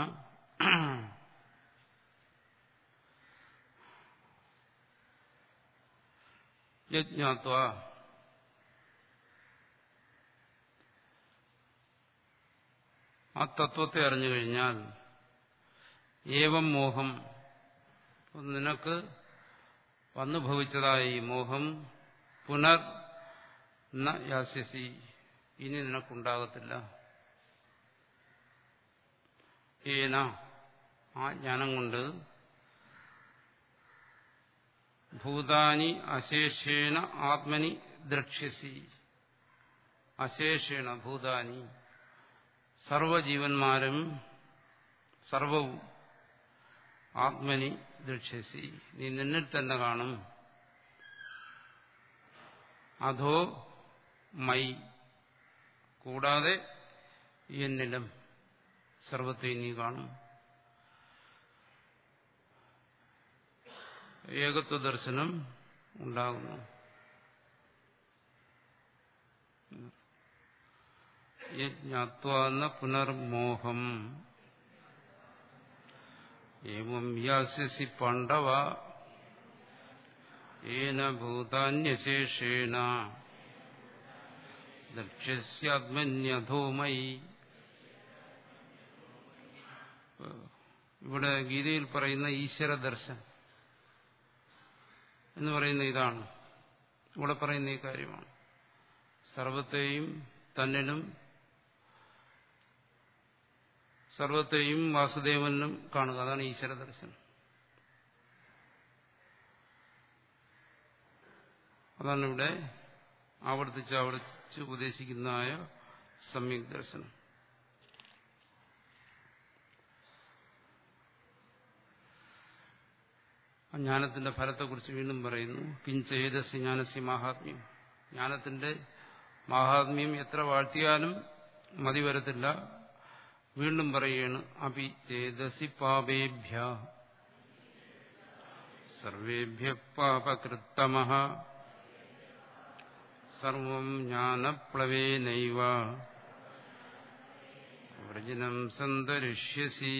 യജ്ഞാത്വ ആ തത്വത്തെ അറിഞ്ഞു കഴിഞ്ഞാൽ ഏവം മോഹം നിനക്ക് വന്നു ഭവിച്ചതായ ഈ മോഹം പുനർ ന യാസ്യസി ഇനി നിനക്കുണ്ടാകത്തില്ല ഏന ആ ജ്ഞാനം കൊണ്ട് ഭൂതാനി അശേഷേണ ആത്മനി ദ്രക്ഷ്യസി അശേഷേണ ഭൂതാനി സർവജീവന്മാരും സർവവും ആത്മനി ദൃക്ഷ്യസി നീ നിന്നിൽ തന്നെ കാണും അധോ മൈ കൂടാതെ എന്നിലും സർവത്തെ നീ കാണും ഏകത്വ ദർശനം ഉണ്ടാകുന്നു യജ്ഞാത്വാന്ന പുനർമോഹം ഏവം യാസ്യസി പാണ്ഡവ ഏന ഭൂതാന്യശേഷേണ ദക്ഷ്യസ്യാത്മന്യധോമയി ഇവിടെ ഗീതയിൽ പറയുന്ന ഈശ്വര ദർശനം എന്ന് പറയുന്ന ഇതാണ് ഇവിടെ പറയുന്ന ഈ കാര്യമാണ് സർവത്തെയും തന്നിലും സർവത്തെയും വാസുദേവനിലും കാണുക അതാണ് ഈശ്വര ദർശനം അതാണ് ഇവിടെ ആവർത്തിച്ച് ആവർത്തിച്ച് ഉപദേശിക്കുന്നതായ സമ്യക് ദർശനം ജ്ഞാനത്തിന്റെ ഫലത്തെക്കുറിച്ച് വീണ്ടും പറയുന്നു കിഞ്ചേതസ് ജ്ഞാനസ്യ മാഹാത്മ്യം ജ്ഞാനത്തിന്റെ മാഹാത്മ്യം എത്ര വാഴ്ത്തിയാലും മതി വരത്തില്ല വീണ്ടും പറയുകയാണ് അപി ചേതസി പാപേഭ്യ സർവേഭ്യ പാപകൃത്തമ സർവം ജ്ഞാനപ്ലവേനൈവ വ്രജനം സന്തരിഷ്യസി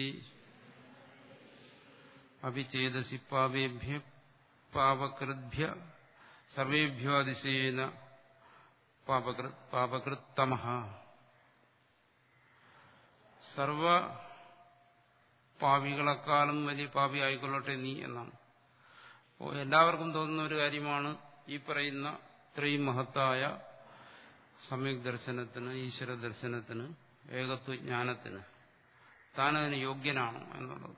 അഭിചേതസി പാപേഭ്യ പാപകൃദ്ഭ്യ സർവേഭ്യോ അതിശയേന പാപകൃത് പാപകൃത് തമഹ സർവ പാപികളെക്കാളും വലിയ പാപി ആയിക്കൊള്ളട്ടെ നീ എന്നാണ് അപ്പോൾ എല്ലാവർക്കും തോന്നുന്ന ഒരു കാര്യമാണ് ഈ പറയുന്ന ഇത്രയും മഹത്തായ സമ്യക് ദർശനത്തിന് ഈശ്വര ദർശനത്തിന് ഏകത്വ ജ്ഞാനത്തിന് താനതിന് യോഗ്യനാണോ എന്നുള്ളത്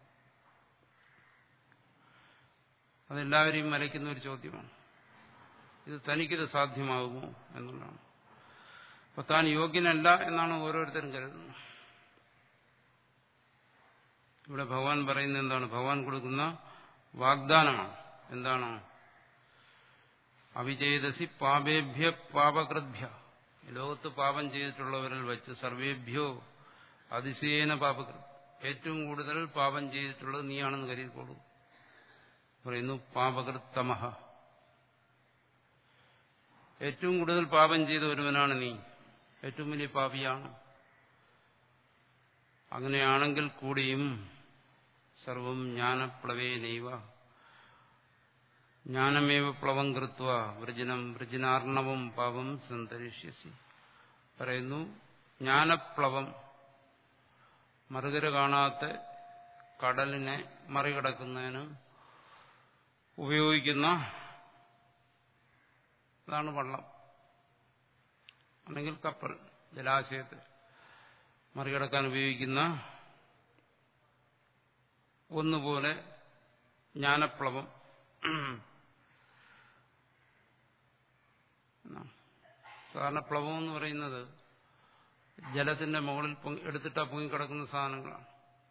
അതെല്ലാവരെയും മലയ്ക്കുന്ന ഒരു ചോദ്യമാണ് ഇത് തനിക്കിത് സാധ്യമാകുമോ എന്നുള്ളതാണ് അപ്പൊ താൻ യോഗ്യനല്ല എന്നാണ് ഓരോരുത്തരും കരുതുന്നത് ഇവിടെ ഭഗവാൻ പറയുന്നത് എന്താണ് ഭഗവാൻ കൊടുക്കുന്ന വാഗ്ദാനമാണ് എന്താണ് അവിജയദസി പാപേഭ്യ പാപകൃദ്ഭ്യ ലോകത്ത് പാപം ചെയ്തിട്ടുള്ളവരിൽ വെച്ച് സർവേഭ്യോ അതിശയേന പാപകൃത് ഏറ്റവും കൂടുതൽ പാപം ചെയ്തിട്ടുള്ളത് നീയാണെന്ന് കരുതിക്കോളൂ പറയുന്നു പാപകൃത്തമഹ ഏറ്റവും കൂടുതൽ പാപം ചെയ്ത ഒരുവനാണ് നീ ഏറ്റവും വലിയ പാപിയാണ് അങ്ങനെയാണെങ്കിൽ കൂടിയും സർവം ജ്ഞാനപ്ലവേനൈവ ജ്ഞാനമേവ പ്ലവം കൃത്വ വൃജനം വൃജനാർണവം പാപം സന്തരിഷ്യസി പറയുന്നു ജ്ഞാനപ്ലവം മറുകര കാണാത്ത കടലിനെ മറികടക്കുന്നതിന് ഉപയോഗിക്കുന്ന അതാണ് വള്ളം അല്ലെങ്കിൽ കപ്പൽ ജലാശയത്തെ മറികടക്കാൻ ഉപയോഗിക്കുന്ന ഒന്നുപോലെ ജ്ഞാനപ്ലവം സാധാരണ പ്ലവം എന്ന് പറയുന്നത് ജലത്തിന്റെ മുകളിൽ എടുത്തിട്ടാ പൊങ്ങിക്കിടക്കുന്ന സാധനങ്ങളാണ്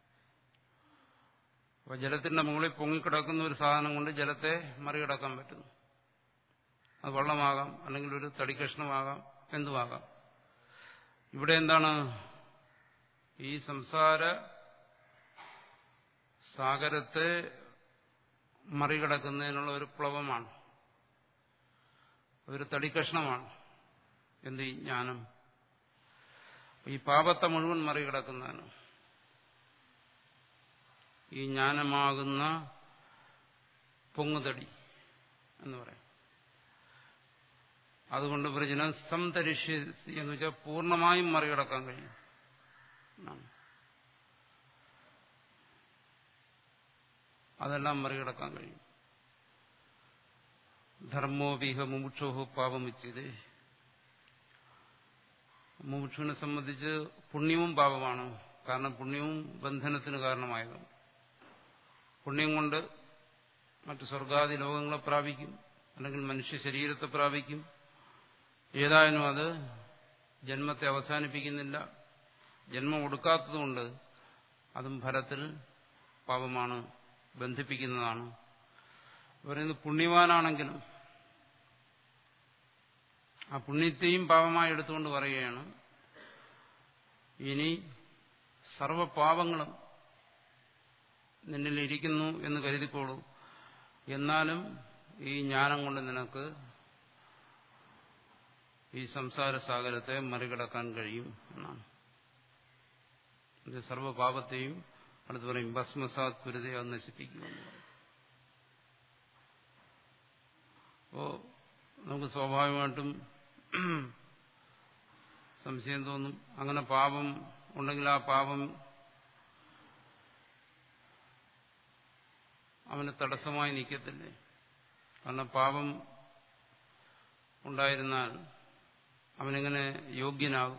അപ്പൊ ജലത്തിന്റെ മുകളിൽ പൊങ്ങിക്കിടക്കുന്ന ഒരു സാധനം കൊണ്ട് ജലത്തെ മറികടക്കാൻ പറ്റുന്നു അത് വെള്ളമാകാം അല്ലെങ്കിൽ ഒരു തടിക്കഷ്ണമാകാം എന്തുമാകാം ഇവിടെ എന്താണ് ഈ സംസാര സാഗരത്തെ മറികടക്കുന്നതിനുള്ള ഒരു പ്ലവമാണ് അതൊരു തടിക്കഷ്ണമാണ് എന്ത് ഈ ജ്ഞാനം ഈ പാപത്തെ മുഴുവൻ മറികടക്കുന്നതിന് ഈ ജ്ഞാനമാകുന്ന പൊങ്ങുതടി എന്ന് പറയാം അതുകൊണ്ട് പ്രചനം സംതരിഷ്യ എന്ന് വെച്ചാൽ പൂർണ്ണമായും മറികടക്കാൻ കഴിയും അതെല്ലാം മറികടക്കാൻ കഴിയും ധർമ്മോപിഹ മുമുക്ഷോഹോ പാപമിച്ചത് മുമുക്ഷുവിനെ സംബന്ധിച്ച് പുണ്യവും പാപമാണ് കാരണം പുണ്യവും ബന്ധനത്തിന് കാരണമായത് പുണ്യം കൊണ്ട് മറ്റു സ്വർഗാദി ലോകങ്ങളെ പ്രാപിക്കും അല്ലെങ്കിൽ മനുഷ്യ ശരീരത്തെ പ്രാപിക്കും ഏതായാലും അത് ജന്മത്തെ അവസാനിപ്പിക്കുന്നില്ല ജന്മം കൊടുക്കാത്തതുകൊണ്ട് അതും ഫലത്തിൽ പാപമാണ് ബന്ധിപ്പിക്കുന്നതാണ് പറയുന്നത് പുണ്യവാനാണെങ്കിലും ആ പുണ്യത്തെയും പാപമായി എടുത്തുകൊണ്ട് പറയുകയാണ് ഇനി സർവപാപങ്ങളും നിന്നിൽ ഇരിക്കുന്നു എന്ന് കരുതിക്കോളൂ എന്നാലും ഈ ജ്ഞാനം കൊണ്ട് നിനക്ക് ഈ സംസാര സാഗരത്തെ മറികടക്കാൻ കഴിയും എന്നാണ് ഇത് സർവപാപത്തെയും അടുത്ത് പറയും ഭസ്മസാത് കുരുതയെ അത് നശിപ്പിക്കുമെന്ന് പറയും അപ്പോ നമുക്ക് സ്വാഭാവികമായിട്ടും സംശയം തോന്നും അങ്ങനെ പാപം ഉണ്ടെങ്കിൽ ആ പാപം അവന് തടസ്സമായി നിൽക്കത്തില്ലേ കാരണം പാപം ഉണ്ടായിരുന്നാൽ അവനെങ്ങനെ യോഗ്യനാകും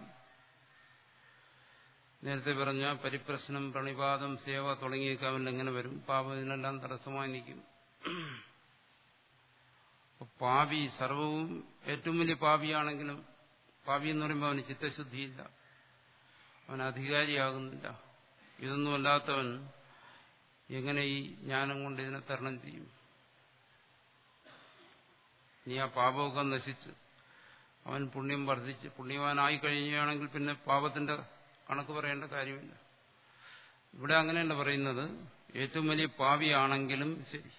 നേരത്തെ പറഞ്ഞ പരിപ്രശ്നം പ്രണിപാതം സേവ തുടങ്ങിയൊക്കെ അവൻ എങ്ങനെ വരും പാപം ഇതിനെല്ലാം തടസ്സമായി നിൽക്കും പാപി സർവവും ഏറ്റവും വലിയ പാപിയാണെങ്കിലും പാപി എന്ന് പറയുമ്പോൾ അവന് ചിത്തശുദ്ധിയില്ല അവൻ അധികാരിയാകുന്നില്ല ഇതൊന്നുമല്ലാത്തവൻ എങ്ങനെ ഈ ജ്ഞാനം കൊണ്ട് ഇതിനെ തരണം ചെയ്യും നീ ആ പാപമൊക്കെ നശിച്ച് അവൻ പുണ്യം വർദ്ധിച്ച് പുണ്യവാനായി കഴിയുകയാണെങ്കിൽ പിന്നെ പാപത്തിന്റെ കണക്ക് പറയേണ്ട കാര്യമില്ല ഇവിടെ അങ്ങനെയല്ല പറയുന്നത് ഏറ്റവും വലിയ പാവിയാണെങ്കിലും ശരി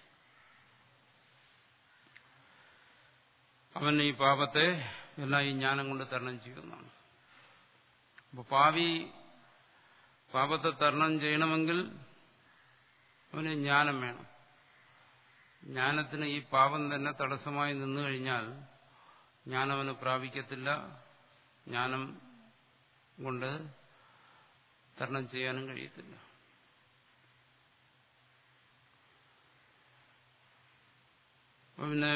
അവൻ ഈ പാപത്തെ എല്ലാം ഈ ജ്ഞാനം കൊണ്ട് തരണം ചെയ്യുന്നതാണ് അപ്പൊ പാവി പാപത്തെ തരണം ചെയ്യണമെങ്കിൽ അവന് ജ്ഞാനം വേണം ജ്ഞാനത്തിന് ഈ പാപം തന്നെ തടസ്സമായി നിന്നു കഴിഞ്ഞാൽ ജ്ഞാനം അവന് പ്രാപിക്കത്തില്ല ജ്ഞാനം കൊണ്ട് തരണം ചെയ്യാനും കഴിയത്തില്ല അപ്പൊ പിന്നെ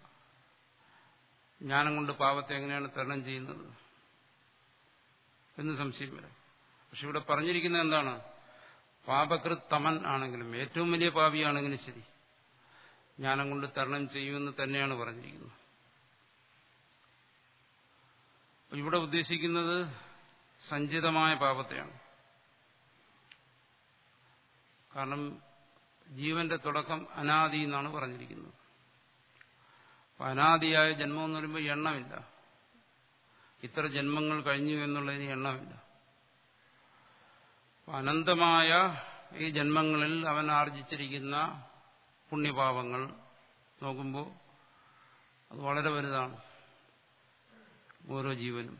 ജ്ഞാനം കൊണ്ട് പാപത്തെ എങ്ങനെയാണ് തരണം ചെയ്യുന്നത് എന്ന് സംശയം വരാം പക്ഷെ ഇവിടെ പറഞ്ഞിരിക്കുന്നത് എന്താണ് പാപകൃത് തമൻ ആണെങ്കിലും ഏറ്റവും വലിയ പാപിയാണെങ്കിലും ശരി ജ്ഞാനം കൊണ്ട് തരണം ചെയ്യുമെന്ന് തന്നെയാണ് പറഞ്ഞിരിക്കുന്നത് ഇവിടെ ഉദ്ദേശിക്കുന്നത് സഞ്ചിതമായ പാപത്തെയാണ് കാരണം ജീവന്റെ തുടക്കം അനാദി എന്നാണ് പറഞ്ഞിരിക്കുന്നത് അപ്പൊ അനാദിയായ ജന്മം എന്ന് പറയുമ്പോൾ എണ്ണമില്ല ഇത്ര ജന്മങ്ങൾ കഴിഞ്ഞു എന്നുള്ളതിന് എണ്ണമില്ല അനന്തമായ ഈ ജന്മങ്ങളിൽ അവൻ ആർജിച്ചിരിക്കുന്ന പുണ്യപാപങ്ങൾ നോക്കുമ്പോൾ അത് വളരെ വലുതാണ് ഓരോ ജീവനും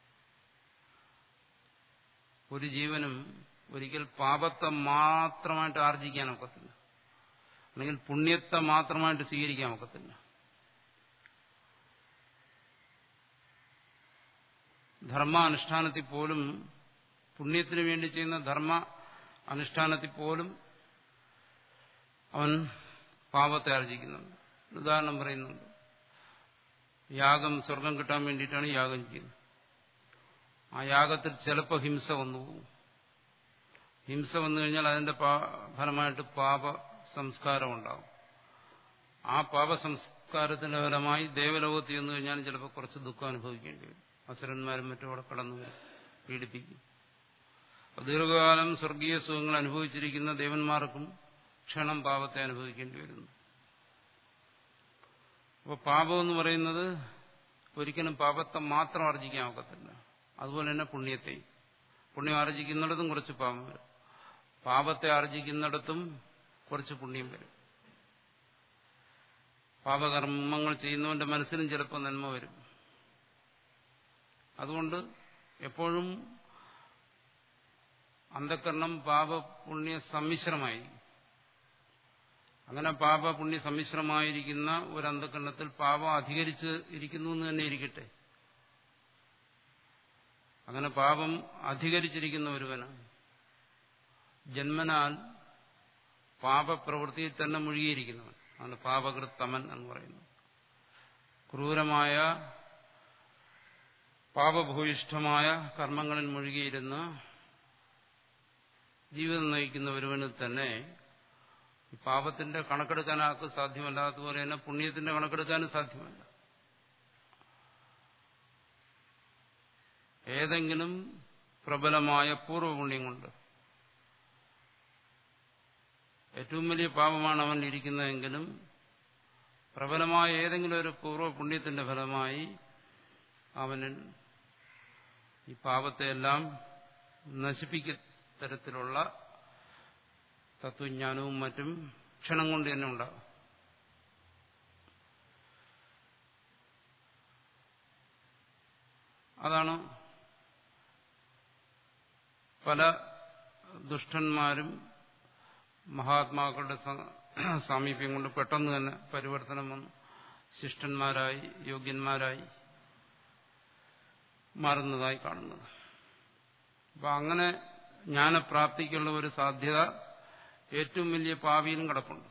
ഒരു ജീവനും ഒരിക്കൽ പാപത്തെ മാത്രമായിട്ട് ആർജിക്കാൻ ഒക്കത്തില്ല അല്ലെങ്കിൽ പുണ്യത്തെ മാത്രമായിട്ട് സ്വീകരിക്കാൻ ഒക്കത്തില്ല ധർമാനുഷ്ഠാനത്തിൽ പോലും പുണ്യത്തിന് വേണ്ടി ചെയ്യുന്ന ധർമ്മ അനുഷ്ഠാനത്തിൽ പോലും അവൻ പാപത്തെ ആർജിക്കുന്നുണ്ട് ഉദാഹരണം പറയുന്നുണ്ട് യാഗം സ്വർഗം കിട്ടാൻ വേണ്ടിയിട്ടാണ് യാഗം ചെയ്യുന്നത് ആ യാഗത്തിൽ ചിലപ്പോൾ ഹിംസ വന്നു പോകും ഹിംസ വന്നു കഴിഞ്ഞാൽ അതിന്റെ ഫലമായിട്ട് പാപ സംസ്കാരം ഉണ്ടാവും ആ പാപ സംസ്കാരത്തിന്റെ ഫലമായി ദേവലോകത്ത് ചെന്നു കഴിഞ്ഞാൽ ചിലപ്പോൾ കുറച്ച് ദുഃഖം അനുഭവിക്കേണ്ടി വരും അസുരന്മാരും മറ്റും അവിടെ കടന്നു പീഡിപ്പിക്കും ദീർഘകാലം സ്വർഗീയ സുഖങ്ങൾ അനുഭവിച്ചിരിക്കുന്ന ദേവന്മാർക്കും ക്ഷണം പാപത്തെ അനുഭവിക്കേണ്ടി വരുന്നു അപ്പോൾ പാപം എന്ന് പറയുന്നത് ഒരിക്കലും പാപത്തെ മാത്രം ആർജിക്കാൻ ഒക്കത്തില്ല അതുപോലെ തന്നെ പുണ്യത്തെയും പുണ്യം ആർജിക്കുന്നിടത്തും കുറച്ച് പാപം വരും പാപത്തെ ആർജിക്കുന്നിടത്തും കുറച്ച് പുണ്യം വരും പാപകർമ്മങ്ങൾ ചെയ്യുന്നവന്റെ മനസ്സിലും ചിലപ്പോൾ നന്മ വരും അതുകൊണ്ട് എപ്പോഴും അന്ധക്കരണം പാപപുണ്യ സമ്മിശ്രമായി അങ്ങനെ പാപപുണ്യ സമ്മിശ്രമായിരിക്കുന്ന ഒരു അന്ധക്കരണത്തിൽ പാപം അധികരിച്ച് ഇരിക്കുന്നു എന്ന് തന്നെ ഇരിക്കട്ടെ അങ്ങനെ പാപം അധികരിച്ചിരിക്കുന്ന ഒരുവന് ജന്മനാൽ പാപപ്രവൃത്തിയിൽ തന്നെ മുഴുകിയിരിക്കുന്നവൻ ആണ് പാപകൃത്തമൻ എന്ന് പറയുന്നത് ക്രൂരമായ പാപഭൂയിഷ്ഠമായ കർമ്മങ്ങളിൽ മുഴുകിയിരുന്ന് ജീവിതം നയിക്കുന്ന ഒരുവന് തന്നെ ഈ പാപത്തിന്റെ കണക്കെടുക്കാൻ ആർക്ക് സാധ്യമല്ലാത്തതുപോലെ തന്നെ പുണ്യത്തിന്റെ കണക്കെടുക്കാനും സാധ്യമല്ല ഏതെങ്കിലും പ്രബലമായ പൂർവ്വപുണ്യം കൊണ്ട് ഏറ്റവും വലിയ പാപമാണ് അവൻ ഇരിക്കുന്നതെങ്കിലും പ്രബലമായ ഏതെങ്കിലും ഒരു പൂർവ്വപുണ്യത്തിന്റെ ഫലമായി അവന് ഈ പാപത്തെയെല്ലാം നശിപ്പിക്കത്തരത്തിലുള്ള തത്വജ്ഞാനവും മറ്റും ക്ഷണം കൊണ്ട് തന്നെ ഉണ്ടാകും അതാണ് പല ദുഷ്ടന്മാരും മഹാത്മാക്കളുടെ സാമീപ്യം കൊണ്ട് പെട്ടെന്ന് തന്നെ പരിവർത്തനം വന്നു ശിഷ്ടന്മാരായി യോഗ്യന്മാരായി മാറുന്നതായി കാണുന്നത് അപ്പൊ അങ്ങനെ ജ്ഞാനപ്രാപ്തിക്കുള്ള ഒരു സാധ്യത ഏറ്റവും വലിയ പാവിയിലും കിടപ്പുണ്ട്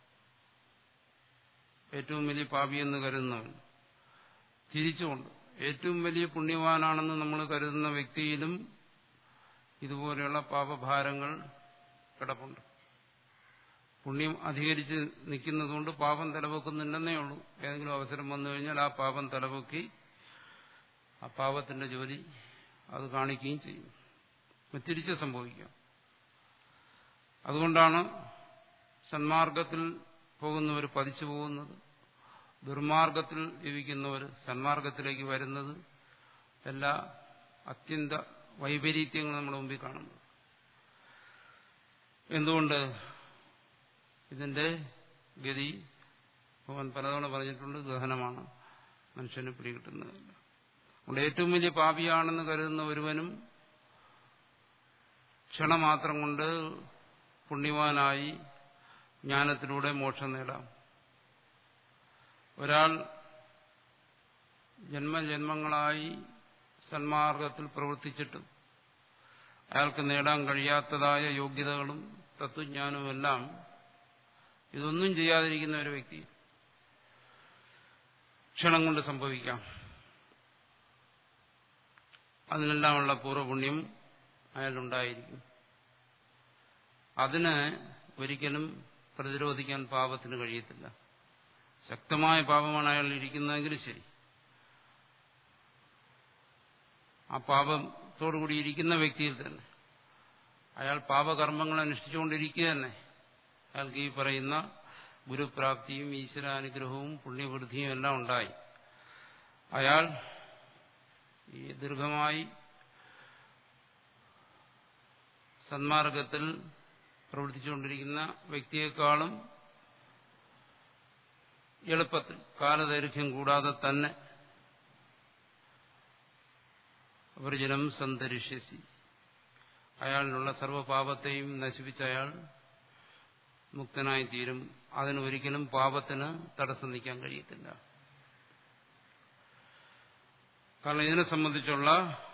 ഏറ്റവും വലിയ പാപി എന്ന് കരുതുന്നവൻ തിരിച്ചുകൊണ്ട് ഏറ്റവും വലിയ പുണ്യവാനാണെന്ന് നമ്മൾ കരുതുന്ന വ്യക്തിയിലും ഇതുപോലെയുള്ള പാപഭാരങ്ങൾ കിടപ്പുണ്ട് പുണ്യം അധികരിച്ച് നിൽക്കുന്നതുകൊണ്ട് പാപം തലവെക്കുന്നില്ലെന്നേ ഉള്ളൂ ഏതെങ്കിലും അവസരം വന്നു കഴിഞ്ഞാൽ ആ പാപം തലവെക്കി ആ പാപത്തിന്റെ ജോലി അത് കാണിക്കുകയും ചെയ്യും തിരിച്ച് സംഭവിക്കാം അതുകൊണ്ടാണ് സന്മാർഗത്തിൽ പോകുന്നവർ പതിച്ചു പോകുന്നത് ദുർമാർഗത്തിൽ ജീവിക്കുന്നവർ സന്മാർഗത്തിലേക്ക് വരുന്നത് എല്ലാ അത്യന്ത വൈപരീത്യങ്ങളും നമ്മുടെ മുമ്പിൽ കാണുന്നു എന്തുകൊണ്ട് ഇതിന്റെ ഗതി ഭഗവാൻ പലതവണ പറഞ്ഞിട്ടുണ്ട് ഗഹനമാണ് മനുഷ്യന് പിടികിട്ടുന്നതല്ല അതുകൊണ്ട് ഏറ്റവും വലിയ പാപിയാണെന്ന് കരുതുന്ന ഒരുവനും ക്ഷണമാത്രം കൊണ്ട് പുണ്യവാനായി ജ്ഞാനത്തിലൂടെ മോക്ഷം നേടാം ഒരാൾ ജന്മജന്മങ്ങളായി സന്മാർഗത്തിൽ പ്രവർത്തിച്ചിട്ടും അയാൾക്ക് നേടാൻ കഴിയാത്തതായ യോഗ്യതകളും തത്വജ്ഞാനവും എല്ലാം ഇതൊന്നും ചെയ്യാതിരിക്കുന്ന ഒരു വ്യക്തി ക്ഷണം കൊണ്ട് സംഭവിക്കാം അതിനെല്ലാമുള്ള പൂർവ്വപുണ്യം അയാളുണ്ടായിരിക്കും അതിന് ഒരിക്കലും പ്രതിരോധിക്കാൻ പാപത്തിന് കഴിയത്തില്ല ശക്തമായ പാപമാണ് അയാൾ ഇരിക്കുന്നതെങ്കിൽ ശരി ആ പാപത്തോടുകൂടി ഇരിക്കുന്ന വ്യക്തിയിൽ തന്നെ അയാൾ പാപകർമ്മങ്ങൾ അനുഷ്ഠിച്ചുകൊണ്ടിരിക്കുക തന്നെ അയാൾക്ക് ഈ പറയുന്ന ഗുരുപ്രാപ്തിയും ഈശ്വരാനുഗ്രഹവും പുണ്യവൃദ്ധിയും എല്ലാം ഉണ്ടായി അയാൾ ഈ ദീർഘമായി സന്മാർഗത്തിൽ പ്രവർത്തിച്ചുകൊണ്ടിരിക്കുന്ന വ്യക്തിയെക്കാളും എളുപ്പത്തിൽ കാലദൈർഘ്യം കൂടാതെ തന്നെ വർജനം സന്തരിഷ്യസി അയാളിലുള്ള സർവ്വപാപത്തെയും നശിപ്പിച്ച അയാൾ മുക്തനായി തീരും അതിന് ഒരിക്കലും പാപത്തിന് തടസ്സം നിൽക്കാൻ കഴിയത്തില്ല കാരണം ഇതിനെ സംബന്ധിച്ചുള്ള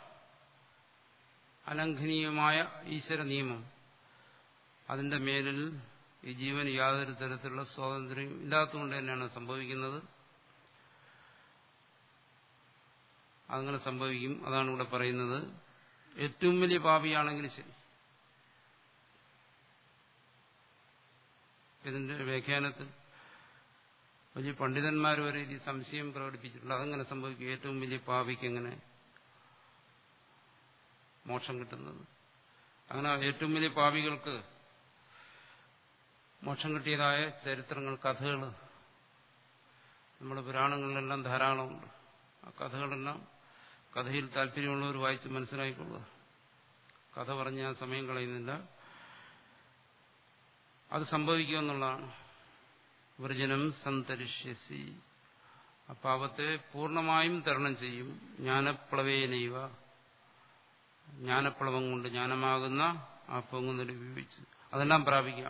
അലംഘനീയമായ ഈശ്വര നിയമം അതിന്റെ മേലിൽ ഈ ജീവൻ യാതൊരു തരത്തിലുള്ള സ്വാതന്ത്ര്യം ഇല്ലാത്തതുകൊണ്ട് തന്നെയാണ് സംഭവിക്കുന്നത് അതങ്ങനെ സംഭവിക്കും അതാണ് ഇവിടെ പറയുന്നത് ഏറ്റവും വലിയ പാപിയാണെങ്കിൽ ശരി ഇതിന്റെ വ്യാഖ്യാനത്തിൽ വലിയ പണ്ഡിതന്മാർ വരെ ഈ സംശയം പ്രകടിപ്പിച്ചിട്ടുണ്ട് അതങ്ങനെ സംഭവിക്കും ഏറ്റവും വലിയ പാപിക്ക് എങ്ങനെ മോക്ഷം കിട്ടുന്നത് അങ്ങനെ ഏറ്റവും വലിയ പാപികൾക്ക് മോക്ഷം കിട്ടിയതായ ചരിത്രങ്ങൾ കഥകൾ നമ്മുടെ പുരാണങ്ങളിലെല്ലാം ധാരാളമുണ്ട് ആ കഥകളെല്ലാം കഥയിൽ താല്പര്യമുള്ളവർ വായിച്ച് മനസ്സിലാക്കിക്കൊള്ളുക കഥ പറഞ്ഞ് ഞാൻ സമയം കളയുന്നില്ല അത് സംഭവിക്കുമെന്നുള്ളതാണ് വൃജനം സന്തരിഷ്യസി ആ പാപത്തെ പൂർണ്ണമായും തരണം ചെയ്യും ജ്ഞാനപ്ലവേനൈവ ജ്ഞാനപ്ലവം കൊണ്ട് ജ്ഞാനമാകുന്ന ആ പൊങ്ങുന്നതിൽ ഉപയോഗിച്ച് അതെല്ലാം പ്രാപിക്കാം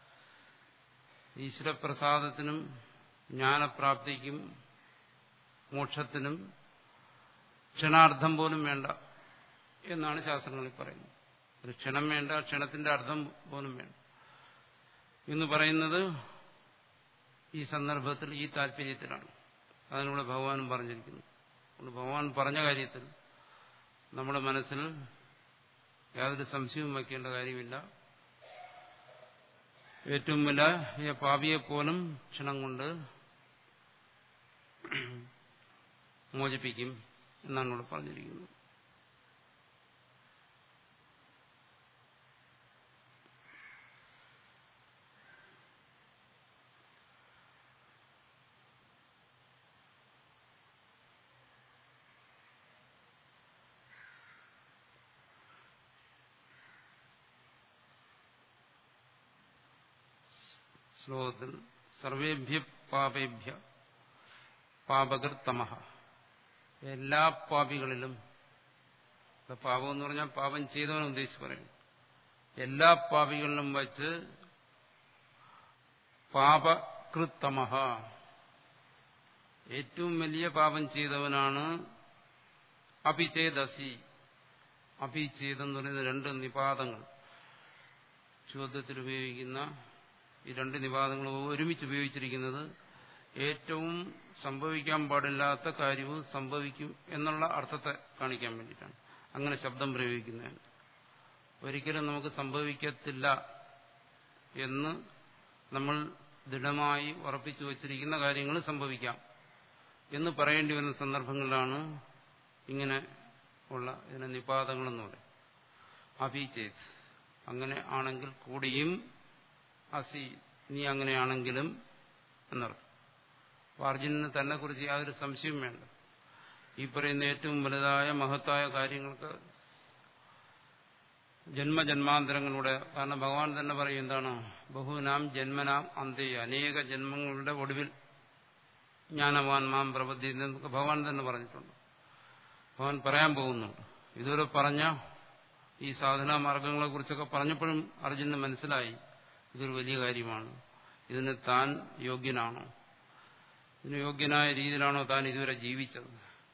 ഈശ്വരപ്രസാദത്തിനും ജ്ഞാനപ്രാപ്തിക്കും മോക്ഷത്തിനും ക്ഷണാർത്ഥം പോലും വേണ്ട എന്നാണ് ശാസ്ത്രങ്ങളിൽ പറയുന്നത് ഒരു ക്ഷണം വേണ്ട ക്ഷണത്തിന്റെ അർത്ഥം പോലും വേണ്ട എന്ന് പറയുന്നത് ഈ സന്ദർഭത്തിൽ ഈ താല്പര്യത്തിലാണ് അതിനൂടെ ഭഗവാനും പറഞ്ഞിരിക്കുന്നു അതുകൊണ്ട് ഭഗവാൻ പറഞ്ഞ കാര്യത്തിൽ നമ്മുടെ മനസ്സിൽ യാതൊരു സംശയവും വയ്ക്കേണ്ട കാര്യമില്ല ഏറ്റവും വലിയ പാപിയെപ്പോലും ക്ഷണം കൊണ്ട് മോചിപ്പിക്കും എന്നാണ് ഇവിടെ പറഞ്ഞിരിക്കുന്നത് ശ്ലോകത്തിൽ സർവേഭ്യ പാപേഭ്യ പാപകൃത്തമ എല്ലാ പാപികളിലും പാപം എന്ന് പറഞ്ഞാൽ പാപം ചെയ്തവനെ ഉദ്ദേശിച്ച് പറയും എല്ലാ പാപികളിലും വച്ച് പാപകൃത്തമ ഏറ്റവും വലിയ പാപം ചെയ്തവനാണ് അഭിചേദസി അഭിചേതെന്ന് പറയുന്ന രണ്ട് നിപാതങ്ങൾ ചോദ്യത്തിൽ ഉപയോഗിക്കുന്ന ഈ രണ്ട് നിവാദങ്ങളും ഒരുമിച്ച് ഉപയോഗിച്ചിരിക്കുന്നത് ഏറ്റവും സംഭവിക്കാൻ പാടില്ലാത്ത കാര്യവും സംഭവിക്കും എന്നുള്ള അർത്ഥത്തെ കാണിക്കാൻ വേണ്ടിയിട്ടാണ് അങ്ങനെ ശബ്ദം പ്രയോഗിക്കുന്നതാണ് ഒരിക്കലും നമുക്ക് സംഭവിക്കത്തില്ല എന്ന് നമ്മൾ ദൃഢമായി ഉറപ്പിച്ചു വച്ചിരിക്കുന്ന കാര്യങ്ങൾ സംഭവിക്കാം എന്ന് പറയേണ്ടി വരുന്ന സന്ദർഭങ്ങളിലാണ് ഇങ്ങനെ ഉള്ള ഇതിനെ നിപാതങ്ങളെന്ന് പറയും അഭിചേത് അങ്ങനെ ആണെങ്കിൽ കൂടിയും അസി നീ അങ്ങനെയാണെങ്കിലും എന്നർത്ഥം അപ്പോൾ അർജുനന് തന്നെ കുറിച്ച് യാതൊരു സംശയവും വേണ്ട ഈ പറയുന്ന ഏറ്റവും വലുതായ മഹത്തായ കാര്യങ്ങൾക്ക് ജന്മജന്മാന്തരങ്ങളുടെ കാരണം ഭഗവാൻ തന്നെ പറയും എന്താണ് ബഹുനാം ജന്മനാം അന്തേ അനേക ജന്മങ്ങളുടെ ഒടുവിൽ ജ്ഞാനവാൻ മാം പ്രബദ്ധി എന്നൊക്കെ ഭഗവാൻ തന്നെ പറഞ്ഞിട്ടുണ്ട് ഭഗവാൻ പറയാൻ പോകുന്നുണ്ട് ഇതുവരെ പറഞ്ഞ ഈ സാധനാ മാർഗങ്ങളെ കുറിച്ചൊക്കെ പറഞ്ഞപ്പോഴും അർജുനന് മനസ്സിലായി ഇതൊരു വലിയ കാര്യമാണ് ഇതിന് താൻ യോഗ്യനാണോ ഇതിന് യോഗ്യനായ രീതിയിലാണോ താൻ ഇതുവരെ ജീവിച്ചത്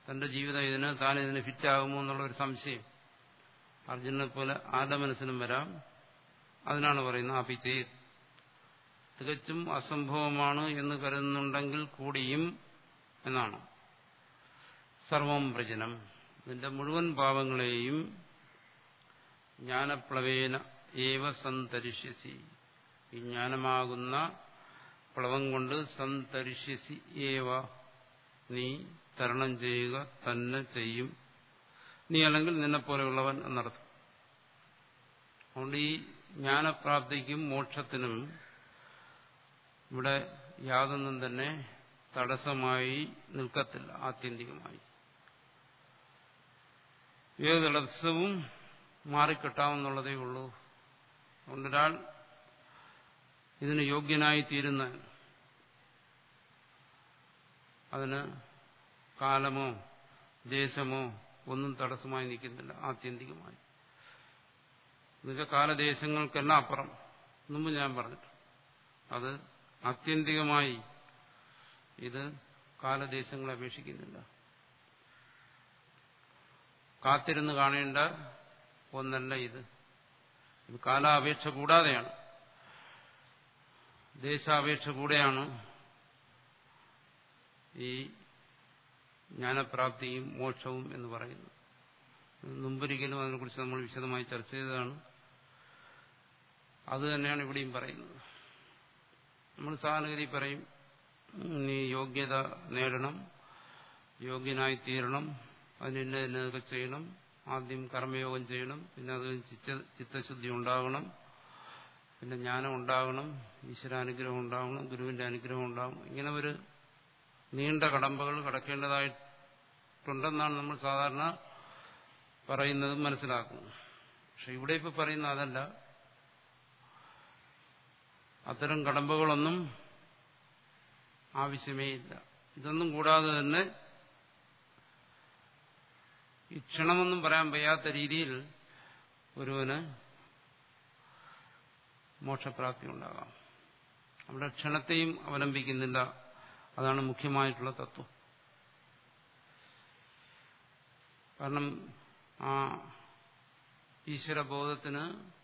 തന്റെ ജീവിതം ഇതിന് താൻ ഇതിന് ഫിറ്റാകുമോ എന്നുള്ള ഒരു സംശയം അർജുനെ പോലെ ആരുടെ മനസ്സിലും വരാം അതിനാണ് പറയുന്നത് അപി ചെയ്ത് തികച്ചും അസംഭവമാണ് എന്ന് കരുതുന്നുണ്ടെങ്കിൽ കൂടിയും എന്നാണ് സർവം പ്രജനം ഇതിന്റെ മുഴുവൻ പാവങ്ങളെയും ജ്ഞാനപ്ലവേന ഏവ സന്തരിഷ്യസി ഈ ജ്ഞാനമാകുന്ന പ്ലവം കൊണ്ട് സന്തരിഷ്യസി ഏവ നീ തരണം ചെയ്യുക തന്നെ ചെയ്യും നീ അല്ലെങ്കിൽ നിന്നെപ്പോലെയുള്ളവൻ എന്നർത്ഥം അതുകൊണ്ട് ഈ ജ്ഞാനപ്രാപ്തിക്കും മോക്ഷത്തിനും ഇവിടെ യാതൊന്നും തന്നെ തടസ്സമായി നിൽക്കത്തില്ല ആത്യന്തികമായി ഏത് തടസ്സവും മാറിക്കിട്ടാമെന്നുള്ളതേ ഉള്ളൂ അതുകൊണ്ടൊരാൾ ഇതിന് യോഗ്യനായി തീരുന്ന അതിന് കാലമോ ദേശമോ ഒന്നും തടസ്സമായി നിൽക്കുന്നില്ല ആത്യന്തികമായി എന്നുവെച്ചാൽ കാലദേശങ്ങൾക്കെല്ലാം അപ്പുറം മുമ്പ് ഞാൻ പറഞ്ഞിട്ടു അത് ആത്യന്തികമായി ഇത് കാലദേശങ്ങളെ അപേക്ഷിക്കുന്നില്ല കാത്തിരുന്ന് കാണേണ്ട ഒന്നല്ല ഇത് ഇത് കാലാപേക്ഷ കൂടാതെയാണ് ദേശാപേക്ഷ കൂടെയാണ് ഈ ജ്ഞാനപ്രാപ്തിയും മോക്ഷവും എന്ന് പറയുന്നത് മുമ്പൊരിക്കലും അതിനെക്കുറിച്ച് നമ്മൾ വിശദമായി ചർച്ച ചെയ്തതാണ് അത് തന്നെയാണ് ഇവിടെയും പറയുന്നത് നമ്മൾ സാധാരണഗതി പറയും നീ യോഗ്യത നേടണം യോഗ്യനായി തീരണം അതിന് ഇന്നതൊക്കെ ചെയ്യണം ആദ്യം കർമ്മയോഗം ചെയ്യണം പിന്നെ അത് ചിത്തശുദ്ധി ഉണ്ടാകണം പിന്നെ ജ്ഞാനം ഉണ്ടാകണം ഈശ്വരാനുഗ്രഹം ഉണ്ടാകണം ഗുരുവിന്റെ അനുഗ്രഹം ഉണ്ടാകണം ഇങ്ങനെ ഒരു നീണ്ട കടമ്പകൾ കടക്കേണ്ടതായിട്ടുണ്ടെന്നാണ് നമ്മൾ സാധാരണ പറയുന്നതും മനസ്സിലാക്കുന്നത് പക്ഷെ ഇവിടെ ഇപ്പൊ പറയുന്ന അതല്ല അത്തരം കടമ്പകളൊന്നും ആവശ്യമേ ഇല്ല ഇതൊന്നും കൂടാതെ തന്നെ ഈ ക്ഷണമെന്നും പറയാൻ വയ്യാത്ത രീതിയിൽ ഒരുവന് മോക്ഷപ്രാപ്തി ഉണ്ടാകാം അവിടെ ക്ഷണത്തെയും അവലംബിക്കുന്നില്ല അതാണ് മുഖ്യമായിട്ടുള്ള തത്വം കാരണം ആ ഈശ്വരബോധത്തിന്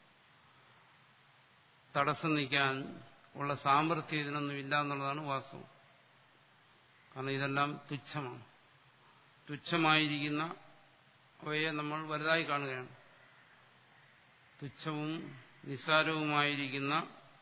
തടസ്സം നീക്കാൻ ഉള്ള സാമർഥ്യം ഇതിനൊന്നും ഇല്ല എന്നുള്ളതാണ് വാസ്തവം കാരണം ഇതെല്ലാം തുച്ഛമാണ് തുച്ഛമായിരിക്കുന്ന അവയെ നമ്മൾ വലുതായി കാണുകയാണ് തുച്ഛവും നിസ്സാരവുമായിരിക്കുന്ന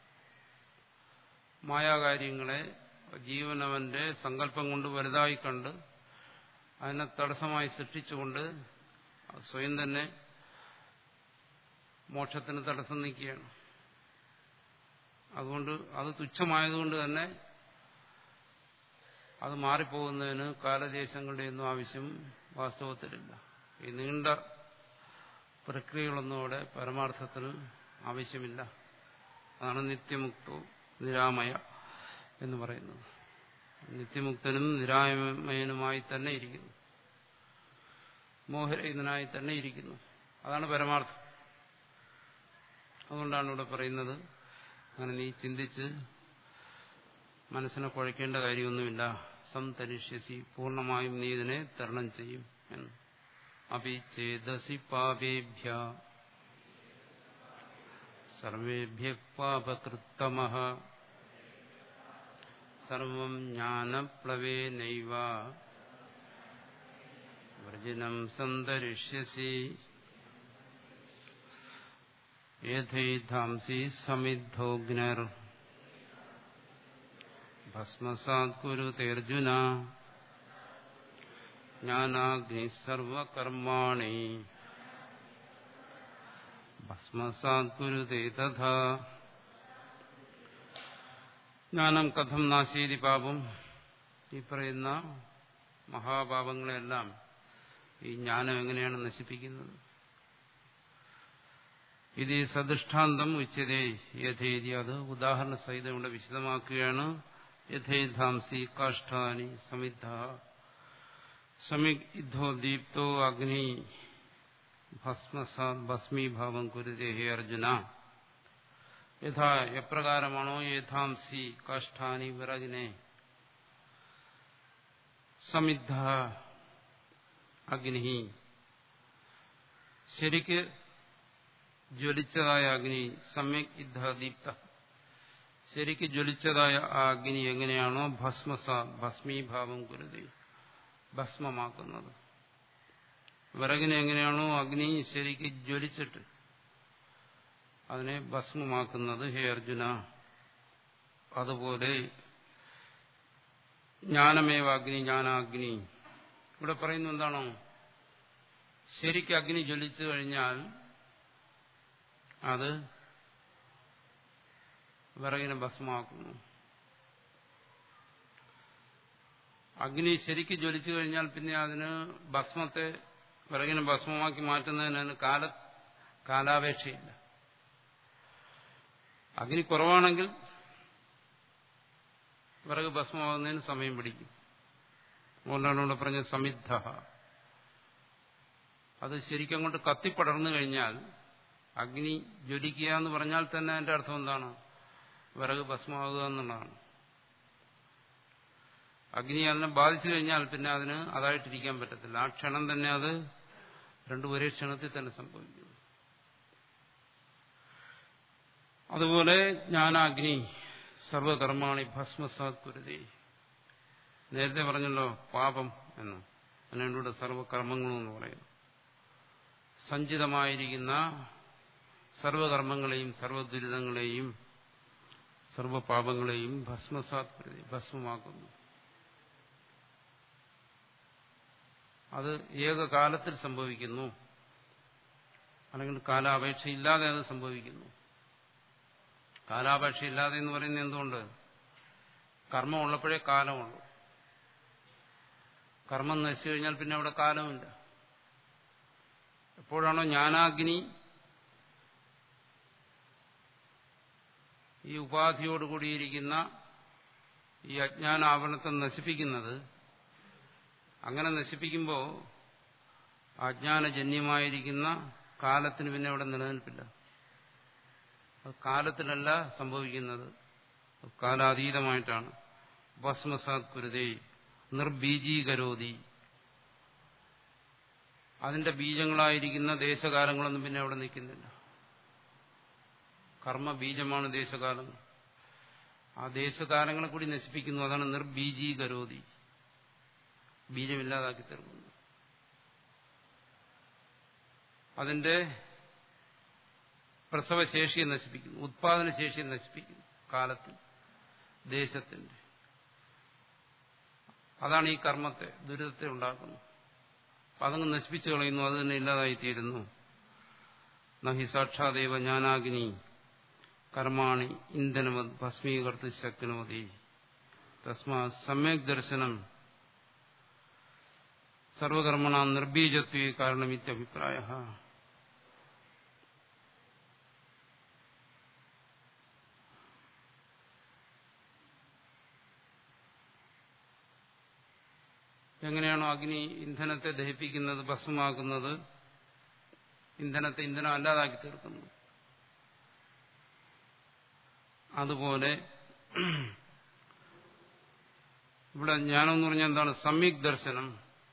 മായാകാര്യങ്ങളെ ജീവനവന്റെ സങ്കല്പം കൊണ്ട് വലുതായി കണ്ട് അതിനെ തടസ്സമായി സൃഷ്ടിച്ചുകൊണ്ട് സ്വയം തന്നെ മോക്ഷത്തിന് തടസ്സം നീക്കുകയാണ് അതുകൊണ്ട് അത് തുച്ഛമായതുകൊണ്ട് തന്നെ അത് മാറിപ്പോകുന്നതിന് കാലദേശങ്ങളുടെ ഒന്നും ആവശ്യം വാസ്തവത്തിലില്ല ഈ നീണ്ട പ്രക്രിയകളൊന്നും അവിടെ പരമാർത്ഥത്തിൽ ആവശ്യമില്ല അതാണ് നിത്യമുക്തോ നിരാമയ എന്ന് പറയുന്നത് നിത്യമുക്തനും നിരാമയനുമായി തന്നെ ഇരിക്കുന്നു മോഹരഹിതനായി തന്നെ ഇരിക്കുന്നു അതാണ് പരമാർത്ഥം അതുകൊണ്ടാണ് ഇവിടെ പറയുന്നത് അങ്ങനെ നീ ചിന്തിച്ച് മനസ്സിനെ കുഴക്കേണ്ട കാര്യമൊന്നുമില്ല സംതരിഷ്യസി പൂർണ്ണമായും നീ ഇതിനെ തരണം ചെയ്യും എന്ന് അപി ചേതസി പാപേഭ്യ സർവേഭ്യ പാപകൃത്തമ സർവം ജ്ഞാനപ്ലവേനൈവ വർജിനം സന്തരിഷ്യസി യഥൈധാംസി സമിദ്ധോഗ്നർ ഭസ്മസാത് കുരുതേർജുന ജ്ഞാനാഗ്നി സർവകർമാണി ഭസ്മസാത് കുരുതേ തഥാ ജ്ഞാനം കഥം നാശീതി പാപം ഈ പറയുന്ന മഹാപാപങ്ങളെല്ലാം ഈ ജ്ഞാനം എങ്ങനെയാണ് നശിപ്പിക്കുന്നത് ഇത് സദൃഷ്ടാന്തം ഉച്ചതേ യഥേതി അത് ഉദാഹരണ സഹിതം ഇവിടെ വിശദമാക്കുകയാണ് യഥേധാംസി കാഷ്ഠാനി സമിദ്ധ സമിദ്ധോ ദീപ്തോ അഗ്നി ഭസ്മസാ ഭസ്മീഭാവം കുരുതേ ഹേ അർജുന യഥാ എപ്രകാരമാണോ യഥാംസി കാഷ്ഠാനി വിറകിനെ സമിദ്ധ അഗ്നി ശരിക്ക് ജ്വലിച്ചതായ അഗ്നി സമ്യക് ഇദ്ദീപ്ത ശരിക്ക് ജ്വലിച്ചതായ ആ അഗ്നി എങ്ങനെയാണോ ഭസ്മസ ഭസ്മീഭാവം കുരുതി ഭസ്മമാക്കുന്നത് വിറകിനെ എങ്ങനെയാണോ അഗ്നി ശരിക്ക് ജ്വലിച്ചിട്ട് അതിനെ ഭസ്മമാക്കുന്നത് ഹേ അർജുന അതുപോലെ ജ്ഞാനമേവ അഗ്നി ജ്ഞാനാഗ്നി ഇവിടെ പറയുന്നു എന്താണോ ശരിക്ക് അഗ്നി ജ്വലിച്ചു കഴിഞ്ഞാൽ അത് വിറകിനെ ഭസ്മമാക്കുന്നു അഗ്നി ശരിക്ക് ജ്വലിച്ചു കഴിഞ്ഞാൽ പിന്നെ അതിന് ഭസ്മത്തെ വിറകിനെ ഭസ്മമാക്കി മാറ്റുന്നതിന് കാല കാലാപേക്ഷയില്ല അഗ്നി കുറവാണെങ്കിൽ വിറക് ഭസ്മമാകുന്നതിന് സമയം പിടിക്കും അതുകൊണ്ടാണ് ഇവിടെ പറഞ്ഞ സമിദ്ധ അത് ശരിക്കും അങ്ങോട്ട് കത്തിപ്പടർന്നു കഴിഞ്ഞാൽ അഗ്നി ജ്വലിക്കുക എന്ന് പറഞ്ഞാൽ തന്നെ അതിന്റെ അർത്ഥം എന്താണ് വിറക് ഭസ്മമാകുക എന്നുള്ളതാണ് അഗ്നി അതിനെ ബാധിച്ചു കഴിഞ്ഞാൽ പിന്നെ അതിന് അതായിട്ടിരിക്കാൻ പറ്റത്തില്ല ആ ക്ഷണം തന്നെ അത് രണ്ടു ഒരേ ക്ഷണത്തിൽ തന്നെ സംഭവിക്കുന്നു അതുപോലെ ജ്ഞാനാഗ്നി സർവകർമാണി ഭസ്മസാത് കുരുതി നേരത്തെ പറഞ്ഞല്ലോ പാപം എന്ന് അതിനാണ് ഇവിടെ സർവകർമ്മങ്ങളും എന്ന് പറയുന്നു സഞ്ചിതമായിരിക്കുന്ന സർവകർമ്മങ്ങളെയും സർവദുരിതങ്ങളെയും സർവപാപങ്ങളെയും ഭസ്മസാത് കുരുതി ഭസ്മമാക്കുന്നു അത് ഏകകാലത്തിൽ സംഭവിക്കുന്നു അല്ലെങ്കിൽ കാലാപേക്ഷയില്ലാതെ അത് സംഭവിക്കുന്നു കാലാപേക്ഷയില്ലാതെ എന്ന് പറയുന്നത് എന്തുകൊണ്ട് കർമ്മം ഉള്ളപ്പോഴേ കാലമുള്ളൂ കർമ്മം നശിച്ചു കഴിഞ്ഞാൽ പിന്നെ അവിടെ കാലമില്ല എപ്പോഴാണോ ജ്ഞാനാഗ്നി ഈ ഉപാധിയോടുകൂടിയിരിക്കുന്ന ഈ അജ്ഞാനാവരണത്തെ നശിപ്പിക്കുന്നത് അങ്ങനെ നശിപ്പിക്കുമ്പോൾ അജ്ഞാനജന്യമായിരിക്കുന്ന കാലത്തിന് പിന്നെ അവിടെ നിലനിൽപ്പില്ല അത് കാലത്തിലല്ല സംഭവിക്കുന്നത് കാലാതീതമായിട്ടാണ് ഭസ്മസാത് കുരുതേ നിർബീജീകരോതി അതിന്റെ ബീജങ്ങളായിരിക്കുന്ന ദേശകാലങ്ങളൊന്നും പിന്നെ അവിടെ നിൽക്കുന്നില്ല കർമ്മ ബീജമാണ് ദേശകാലം ആ ദേശകാലങ്ങളെ കൂടി നശിപ്പിക്കുന്നു അതാണ് നിർബീജീകരോതി ബീജമില്ലാതാക്കി തീർക്കുന്നു അതിന്റെ പ്രസവശേഷിയെ നശിപ്പിക്കുന്നു ഉത്പാദനശേഷിയെ നശിപ്പിക്കുന്നു കാലത്തിൽ ദേശത്തിന്റെ അതാണ് ഈ കർമ്മത്തെ ദുരിതത്തെ ഉണ്ടാക്കുന്നത് അപ്പൊ അതങ്ങ് നശിപ്പിച്ചു കളയുന്നു അത് തന്നെ ഇല്ലാതായിത്തീരുന്നു നഹി സാക്ഷാദേവ ജ്ഞാനാഗ്നി കർമാണി ഇന്ധനവത് ഭസ്മീകർത്ത് ശക്നോതി തസ്മാ സമ്യക് ദർശനം സർവകർമ്മണ നിർബീജത്വേ കാരണമിത്യഭിപ്രായ എങ്ങനെയാണോ അഗ്നി ഇന്ധനത്തെ ദഹിപ്പിക്കുന്നത് ഭസ്മമാക്കുന്നത് ഇന്ധനത്തെ ഇന്ധനം അല്ലാതാക്കി തീർക്കുന്നു അതുപോലെ ഇവിടെ ജ്ഞാനം എന്ന് പറഞ്ഞാൽ എന്താണ് സമ്യക് ദർശനം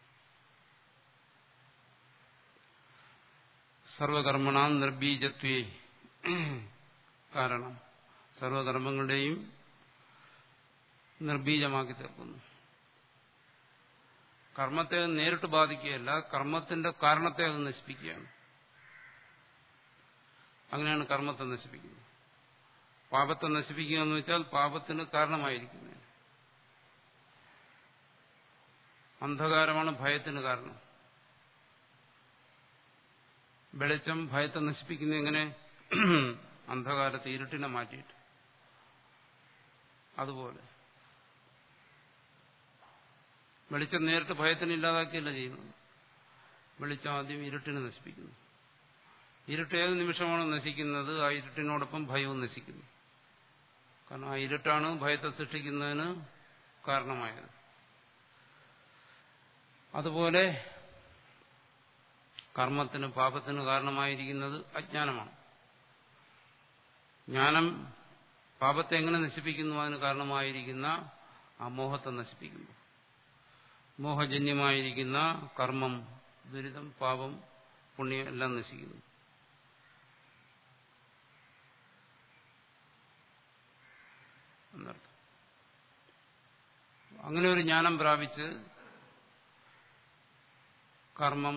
സർവകർമ്മണാം നിർബീജത്വേ കാരണം സർവകർമ്മങ്ങളുടെയും നിർബീജമാക്കി തീർക്കുന്നു കർമ്മത്തെ നേരിട്ട് ബാധിക്കുകയല്ല കർമ്മത്തിന്റെ കാരണത്തെ അത് നശിപ്പിക്കുകയാണ് അങ്ങനെയാണ് കർമ്മത്തെ നശിപ്പിക്കുന്നത് പാപത്തെ നശിപ്പിക്കുക എന്ന് വെച്ചാൽ പാപത്തിന് കാരണമായിരിക്കുന്നത് അന്ധകാരമാണ് ഭയത്തിന് കാരണം വെളിച്ചം ഭയത്തെ നശിപ്പിക്കുന്ന എങ്ങനെ അന്ധകാരത്തെ ഇരുട്ടിനെ മാറ്റിയിട്ട് അതുപോലെ വെളിച്ചം നേരിട്ട് ഭയത്തിന് ഇല്ലാതാക്കിയല്ല ചെയ്യുന്നത് വെളിച്ചം ആദ്യം ഇരുട്ടിനെ നശിപ്പിക്കുന്നു ഇരുട്ട് ഏത് നിമിഷമാണ് നശിക്കുന്നത് ആ ഇരുട്ടിനോടൊപ്പം ഭയവും നശിക്കുന്നു കാരണം ആ ഇരുട്ടാണ് ഭയത്തെ സൃഷ്ടിക്കുന്നതിന് കാരണമായത് അതുപോലെ കർമ്മത്തിന് പാപത്തിന് കാരണമായിരിക്കുന്നത് അജ്ഞാനമാണ് ജ്ഞാനം പാപത്തെ എങ്ങനെ നശിപ്പിക്കുന്നു അതിന് കാരണമായിരിക്കുന്ന ആ മോഹത്തെ നശിപ്പിക്കുന്നു മോഹജന്യമായിരിക്കുന്ന കർമ്മം ദുരിതം പാപം പുണ്യം എല്ലാം നശിക്കുന്നു എന്നർത്ഥം അങ്ങനെ ഒരു ജ്ഞാനം പ്രാപിച്ച് കർമ്മം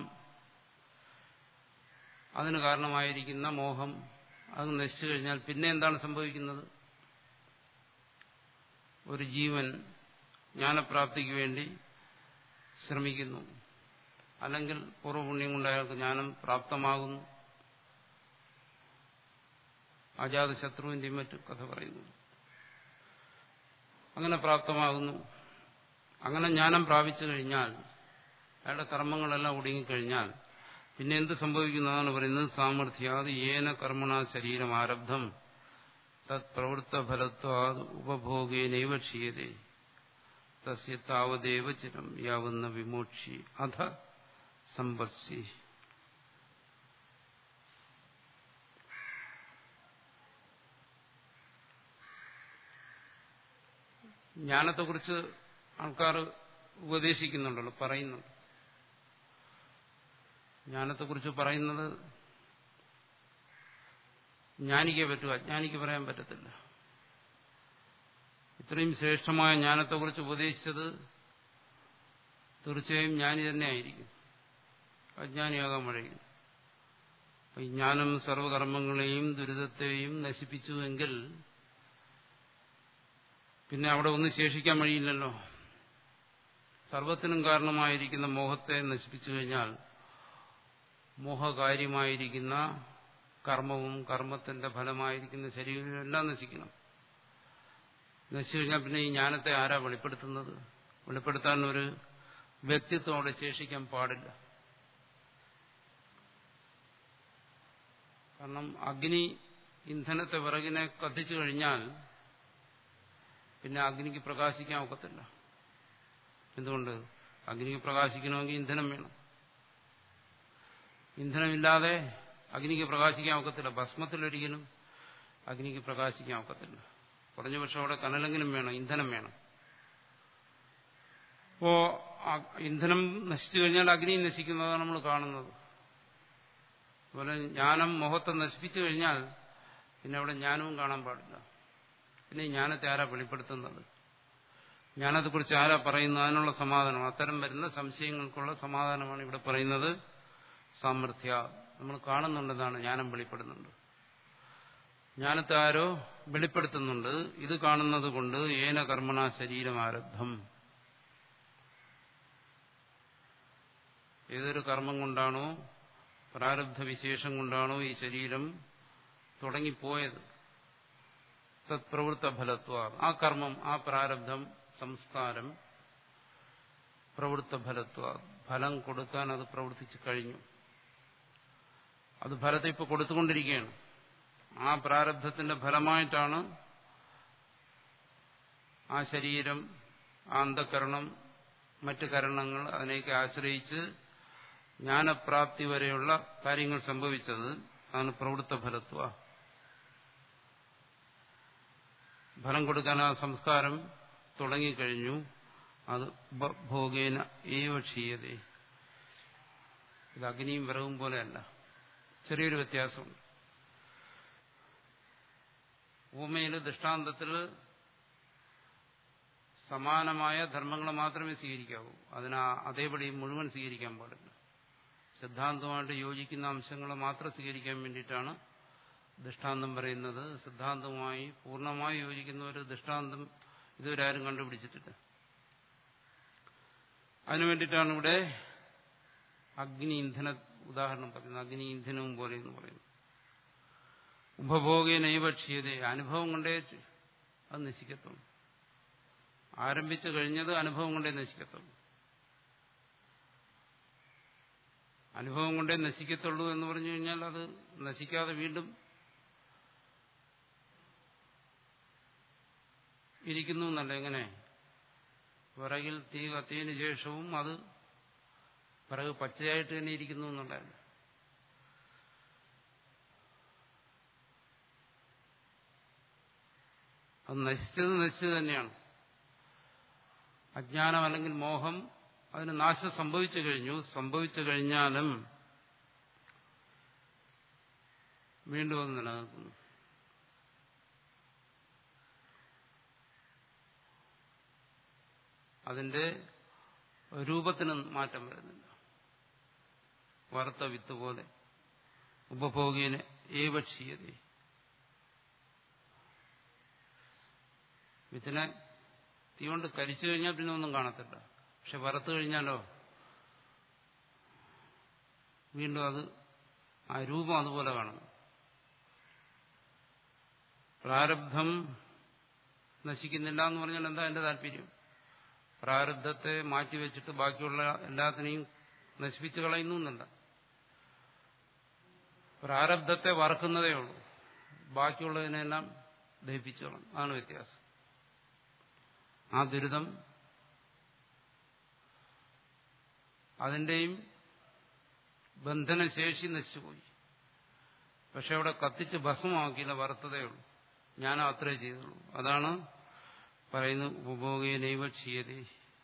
അതിന് കാരണമായിരിക്കുന്ന മോഹം അത് നശിച്ചു കഴിഞ്ഞാൽ പിന്നെ എന്താണ് സംഭവിക്കുന്നത് ഒരു ജീവൻ ജ്ഞാനപ്രാപ്തിക്ക് വേണ്ടി ശ്രമിക്കുന്നു അല്ലെങ്കിൽ പൂർവ്വപുണ്യം കൊണ്ട് അയാൾക്ക് ജ്ഞാനം പ്രാപ്തമാകുന്നു അജാതശത്രുവിന്റെയും മറ്റു കഥ പറയുന്നു അങ്ങനെ പ്രാപ്തമാകുന്നു അങ്ങനെ ജ്ഞാനം പ്രാപിച്ചു കഴിഞ്ഞാൽ അയാളുടെ കർമ്മങ്ങളെല്ലാം ഒടുങ്ങിക്കഴിഞ്ഞാൽ പിന്നെ എന്ത് സംഭവിക്കുന്നതാണ് പറയുന്നത് സാമർഥ്യാത് ഏന കർമ്മണ ശരീരം ആരബ്ധം തത് പ്രവൃത്ത ഫലത്വാത് ഉപഭോഗേനൈവ ക്ഷീയതേ തസ്യ താവദേവ ചിരം യാവുന്ന വിമോക്ഷി അധ സമ്പത്സി ജ്ഞാനത്തെക്കുറിച്ച് ആൾക്കാർ ഉപദേശിക്കുന്നുണ്ടല്ലോ പറയുന്നുണ്ട് ജ്ഞാനത്തെക്കുറിച്ച് പറയുന്നത് ജ്ഞാനിക്കേ പറ്റൂ അജ്ഞാനിക്ക് പറയാൻ പറ്റത്തില്ല ഇത്രയും ശ്രേഷ്ഠമായ ജ്ഞാനത്തെക്കുറിച്ച് ഉപദേശിച്ചത് തീർച്ചയായും ജ്ഞാനി തന്നെ ആയിരിക്കും അജ്ഞാനിയാകാൻ വഴിയില്ല ഈ ജ്ഞാനം സർവകർമ്മങ്ങളെയും ദുരിതത്തെയും നശിപ്പിച്ചുവെങ്കിൽ പിന്നെ അവിടെ ഒന്നും ശേഷിക്കാൻ വഴിയില്ലല്ലോ സർവത്തിനും കാരണമായിരിക്കുന്ന മോഹത്തെ നശിപ്പിച്ചു കഴിഞ്ഞാൽ മോഹകാര്യമായിരിക്കുന്ന കർമ്മവും കർമ്മത്തിന്റെ ഫലമായിരിക്കുന്ന ശരീരവും എല്ലാം നശിക്കണം നശിച്ചു കഴിഞ്ഞാൽ പിന്നെ ഈ ജ്ഞാനത്തെ ആരാ വെളിപ്പെടുത്തുന്നത് വെളിപ്പെടുത്താൻ ഒരു വ്യക്തിത്വം അവിടെ ശേഷിക്കാൻ പാടില്ല കാരണം അഗ്നി ഇന്ധനത്തെ വിറകിനെ കത്തിച്ചു കഴിഞ്ഞാൽ പിന്നെ അഗ്നിക്ക് പ്രകാശിക്കാൻ ഒക്കത്തില്ല എന്തുകൊണ്ട് അഗ്നിക്ക് പ്രകാശിക്കണമെങ്കിൽ ഇന്ധനം വേണം ഇന്ധനമില്ലാതെ അഗ്നിക്ക് പ്രകാശിക്കാൻ ഒക്കത്തില്ല ഭസ്മത്തിലൊരിക്കലും അഗ്നിക്ക് പ്രകാശിക്കാൻ ഒക്കത്തില്ല കുറഞ്ഞ പക്ഷം അവിടെ കനലെങ്കിലും വേണം ഇന്ധനം വേണം അപ്പോ ഇന്ധനം നശിച്ചു കഴിഞ്ഞാൽ അഗ്നി നശിക്കുന്നതാണ് നമ്മൾ കാണുന്നത് അതുപോലെ ജ്ഞാനം മോഹത്തെ നശിപ്പിച്ചു കഴിഞ്ഞാൽ പിന്നെ അവിടെ ജ്ഞാനവും കാണാൻ പാടില്ല പിന്നെ ഈ ജ്ഞാനത്തെ ആരാ വെളിപ്പെടുത്തുന്നത് ജ്ഞാനത്തെക്കുറിച്ച് ആരാ പറയുന്നത് അതിനുള്ള സമാധാനം അത്തരം വരുന്ന സംശയങ്ങൾക്കുള്ള സമാധാനമാണ് ഇവിടെ പറയുന്നത് സാമർഥ്യ നമ്മൾ കാണുന്നുണ്ടെന്നാണ് ജ്ഞാനം വെളിപ്പെടുന്നുണ്ട് ജ്ഞാനത്തെ ആരോ വെളിപ്പെടുത്തുന്നുണ്ട് ഇത് കാണുന്നത് കൊണ്ട് ഏന കർമ്മണ ശരീരം ആരബ്ധം ഏതൊരു കർമ്മം കൊണ്ടാണോ പ്രാരബ്ധ വിശേഷം കൊണ്ടാണോ ഈ ശരീരം തുടങ്ങിപ്പോയത് തത്പ്രവൃത്ത ഫലത്വ ആ കർമ്മം ആ പ്രാരബ്ധം സംസ്കാരം പ്രവൃത്ത ഫലത്വ ഫലം കൊടുക്കാൻ അത് പ്രവർത്തിച്ചു കഴിഞ്ഞു അത് ഫലത്തെ ഇപ്പോൾ കൊടുത്തുകൊണ്ടിരിക്കുകയാണ് ആ പ്രാരബ്ധത്തിന്റെ ഫലമായിട്ടാണ് ആ ശരീരം ആ അന്ധകരണം മറ്റ് കരണങ്ങൾ അതിനെയൊക്കെ ആശ്രയിച്ച് ജ്ഞാനപ്രാപ്തി വരെയുള്ള കാര്യങ്ങൾ സംഭവിച്ചത് അതാണ് പ്രവൃത്ത ഫലത്വ ഫലം കൊടുക്കാൻ ആ സംസ്കാരം തുടങ്ങിക്കഴിഞ്ഞു അത് ഉപഭോഗേന ഏവ ക്ഷീയതേ ഇത് അഗ്നിയും വിറവും പോലെയല്ല ചെറിയൊരു വ്യത്യാസമുണ്ട് ഭൂമിയിൽ ദൃഷ്ടാന്തത്തിൽ സമാനമായ ധർമ്മങ്ങൾ മാത്രമേ സ്വീകരിക്കാവൂ അതിന് അതേപടി മുഴുവൻ സ്വീകരിക്കാൻ പാടില്ല സിദ്ധാന്തമായിട്ട് യോജിക്കുന്ന അംശങ്ങൾ മാത്രം സ്വീകരിക്കാൻ വേണ്ടിയിട്ടാണ് ദൃഷ്ടാന്തം പറയുന്നത് സിദ്ധാന്തവുമായി പൂർണ്ണമായി യോജിക്കുന്ന ഒരു ദൃഷ്ടാന്തം ഇതുവരെ ആരും കണ്ടുപിടിച്ചിട്ടില്ല അതിനു വേണ്ടിയിട്ടാണ് ഇവിടെ അഗ്നി ഇന്ധന ഉദാഹരണം പറയുന്നത് അഗ്നി ഇന്ധനവും പോലെ എന്ന് പറയുന്നു ഉപഭോഗേ നൈവക്ഷ്യത അനുഭവം കൊണ്ടേ അത് നശിക്കത്തുള്ളൂ ആരംഭിച്ചു കഴിഞ്ഞത് അനുഭവം കൊണ്ടേ നശിക്കത്തുള്ളൂ അനുഭവം കൊണ്ടേ നശിക്കത്തുള്ളൂ എന്ന് പറഞ്ഞു കഴിഞ്ഞാൽ അത് നശിക്കാതെ വീണ്ടും ഇരിക്കുന്നു എന്നല്ല എങ്ങനെ വിറകിൽ തീ കത്തിയതിനു ശേഷവും അത് വിറക് പച്ചയായിട്ട് തന്നെ ഇരിക്കുന്നു എന്നുണ്ടായിരുന്നു അത് നശിച്ചത് നശിച്ചത് തന്നെയാണ് അജ്ഞാനം അല്ലെങ്കിൽ മോഹം അതിന് നാശം സംഭവിച്ചു കഴിഞ്ഞു സംഭവിച്ചു കഴിഞ്ഞാലും വീണ്ടും അത് നിലനിൽക്കുന്നു അതിന്റെ രൂപത്തിന് മാറ്റം വരുന്നില്ല വറുത്ത വിത്ത് പോലെ ഉപഭോഗീനെ ഏവക്ഷീയത വിത്തിനെ തീ കൊണ്ട് കരിച്ചു കഴിഞ്ഞാൽ പിന്നെ ഒന്നും കാണത്തില്ല പക്ഷെ വറുത്തു കഴിഞ്ഞാലോ വീണ്ടും അത് ആ രൂപം അതുപോലെ കാണും പ്രാരബ്ധം നശിക്കുന്നില്ല എന്ന് പറഞ്ഞാൽ എന്താ എന്റെ താല്പര്യം പ്രാരബ്ധത്തെ മാറ്റിവെച്ചിട്ട് ബാക്കിയുള്ള എല്ലാത്തിനെയും നശിപ്പിച്ചു കളയുന്നു എന്നല്ല പ്രാരബ്ധത്തെ വറക്കുന്നതേ ഉള്ളൂ ബാക്കിയുള്ളതിനെല്ലാം ദഹിപ്പിച്ചു കളയും അതാണ് വ്യത്യാസം ആ ദുരിതം അതിന്റെയും ബന്ധനശേഷി നശിച്ചുപോയി പക്ഷെ അവിടെ കത്തിച്ച് ഭസ്മമാക്കിയില്ല വറുത്തതേ ഉള്ളൂ ഞാൻ അത്രേ ചെയ്തുള്ളൂ അതാണ് പറയുന്നത് ഉപഭോഗേനൈവ ക്ഷീയതേ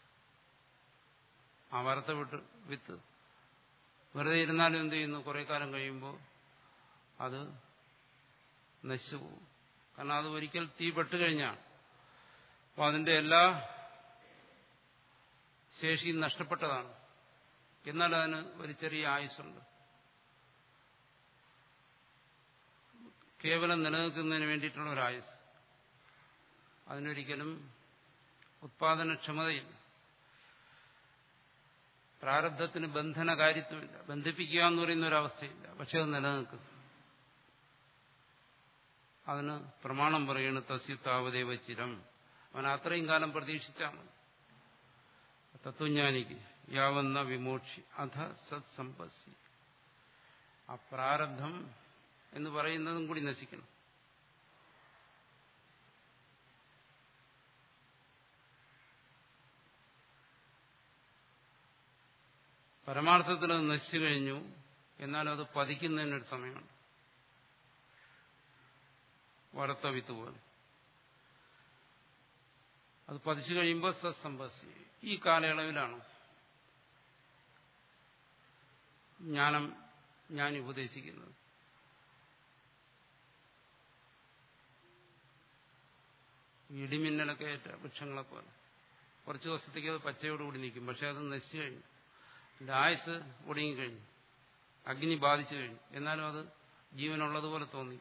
ആ വറുത്ത വിട്ട് വിത്ത് വെറുതെ ഇരുന്നാലും എന്ത് ചെയ്യുന്നു കുറെ കാലം കഴിയുമ്പോൾ അത് നശിച്ചു പോകും കാരണം അത് ഒരിക്കൽ തീ പെട്ട് കഴിഞ്ഞാൽ അപ്പോൾ അതിന്റെ എല്ലാ ശേഷിയും നഷ്ടപ്പെട്ടതാണ് എന്നാൽ അതിന് ഒരു ചെറിയ ആയുസ്സുണ്ട് കേവലം നിലനിൽക്കുന്നതിന് വേണ്ടിയിട്ടുള്ള ഒരു ആയുസ് അതിനൊരിക്കലും ഉത്പാദനക്ഷമതയില്ല പ്രാരബ്ധത്തിന് ബന്ധന കാര്യത്വമില്ല ബന്ധിപ്പിക്കുക എന്ന് പറയുന്ന ഒരവസ്ഥയില്ല പക്ഷെ അത് നിലനിൽക്കും അതിന് പ്രമാണം പറയുന്നു തസ്യുത്താവദേവ ചിരം അവൻ അത്രയും കാലം പ്രതീക്ഷിച്ചാൽ മതി തത്വജ്ഞാനിക്ക് യാവന്ന വിമോക്ഷി അധ സത് സമ്പസി ആ പ്രാരബ്ധം എന്ന് പറയുന്നതും കൂടി നശിക്കണം പരമാർത്ഥത്തിൽ അത് നശിച്ചു കഴിഞ്ഞു എന്നാലും അത് പതിക്കുന്നതിനൊരു സമയമുണ്ട് വറുത്ത വിത്ത് പോലെ അത് പതിച്ചു കഴിയുമ്പോൾ സത്സമ്പസി ഈ കാലയളവിലാണ് ജ്ഞാനം ഞാൻ ഉപദേശിക്കുന്നത് ഇടിമിന്നലൊക്കെ ഏറ്റ വൃക്ഷങ്ങളെ പോലെ കുറച്ച് ദിവസത്തേക്ക് അത് പച്ചയോടുകൂടി നിൽക്കും പക്ഷെ അത് നശിച്ചു കഴിഞ്ഞു അതിന്റെ ആയുസ് ഒടുങ്ങിക്കഴിഞ്ഞു അഗ്നി ബാധിച്ചു കഴിഞ്ഞു എന്നാലും അത് ജീവനുള്ളതുപോലെ തോന്നി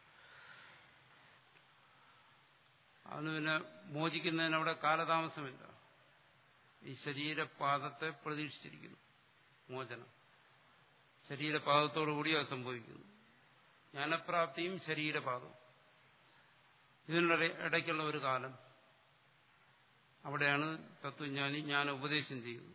അതിന് പിന്നെ മോചിക്കുന്നതിന് അവിടെ കാലതാമസമില്ല ഈ ശരീരപാദത്തെ പ്രതീക്ഷിച്ചിരിക്കുന്നു മോചനം ശരീരപാദത്തോടുകൂടി അത് സംഭവിക്കുന്നു ജ്ഞാനപ്രാപ്തിയും ശരീരപാദവും ഇതിനുള്ള ഇടയ്ക്കുള്ള ഒരു കാലം അവിടെയാണ് തത്വജ്ഞാനി ജ്ഞാന ഉപദേശം ചെയ്യുന്നത്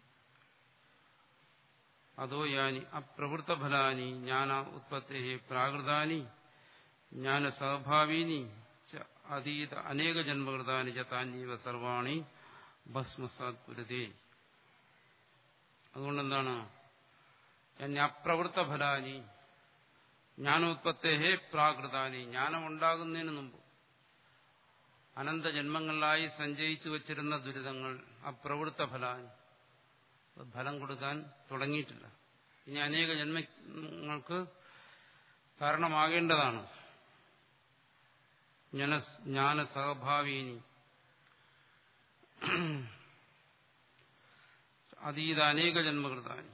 അതോ യാനി അപ്രവൃത്തഫലാനി ജ്ഞാന ഉത്പത്തേ പ്രാകൃതാനി ജ്ഞാന സഹഭാവീനി അതീത അനേക ജന്മകൃതാനി ചാന്യവ സർവാണി ഭസ്മസാത് പുരതേ അതുകൊണ്ടെന്താണ് എന്നെ അപ്രവൃത്ത ഫലാനി ജ്ഞാനോത്പത്തേ പ്രാകൃതാനി ജ്ഞാനം ഉണ്ടാകുന്നതിന് മുമ്പ് അനന്ത ജന്മങ്ങളിലായി സഞ്ചയിച്ചു വച്ചിരുന്ന ദുരിതങ്ങൾ അപ്രവൃത്ത ഫലാനി ഫലം കൊടുക്കാൻ തുടങ്ങിയിട്ടില്ല ഇനി അനേക ജന്മങ്ങൾക്ക് കാരണമാകേണ്ടതാണ് ജ്ഞാന സഹഭാവീനി അതീത അനേക ജന്മകൃതാനി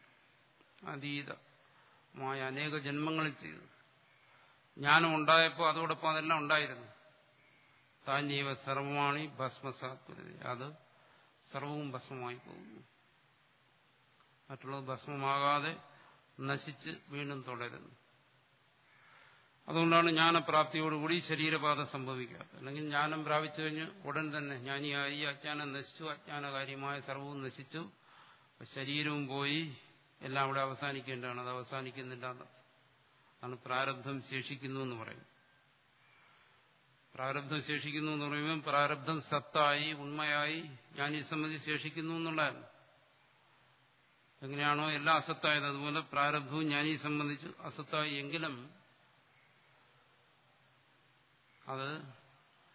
അതീതമായ അനേക ജന്മങ്ങളിൽ ചെയ്തു ജ്ഞാനം ഉണ്ടായപ്പോൾ അതോടൊപ്പം അതെല്ലാം ഉണ്ടായിരുന്നു താന്യവ സർവമാണി ഭസ്മസാത്മത അത് സർവവും ഭസ്മമായി പോകുന്നു മറ്റുള്ളത് ഭസ്മമാകാതെ നശിച്ച് വീണ്ടും തുടരുന്നു അതുകൊണ്ടാണ് ജ്ഞാനപ്രാപ്തിയോടുകൂടി ശരീരപാതം സംഭവിക്കാത്തത് അല്ലെങ്കിൽ ജ്ഞാനം പ്രാപിച്ചു കഴിഞ്ഞ് ഉടൻ തന്നെ ജ്ഞാനിയായി അജ്ഞാനം നശിച്ചു അജ്ഞാനകാര്യമായ സർവവും നശിച്ചു ശരീരവും പോയി എല്ലാം അവിടെ അവസാനിക്കേണ്ടതാണ് അത് അവസാനിക്കുന്നില്ല അതാണ് പ്രാരബ്ധം ശേഷിക്കുന്നു എന്ന് പറയും പ്രാരബ്ധം ശേഷിക്കുന്നു എന്ന് പറയുമ്പോൾ പ്രാരബ്ധം സത്തായി ഉണ്മയായി ഞാൻ ഈ സംബന്ധിച്ച് ശേഷിക്കുന്നു എന്നുള്ളതാണ് എങ്ങനെയാണോ എല്ലാം അസത്തായത് അതുപോലെ പ്രാരബ്ധവും ഞാൻ ഈ സംബന്ധിച്ച് അസത്തായി എങ്കിലും അത്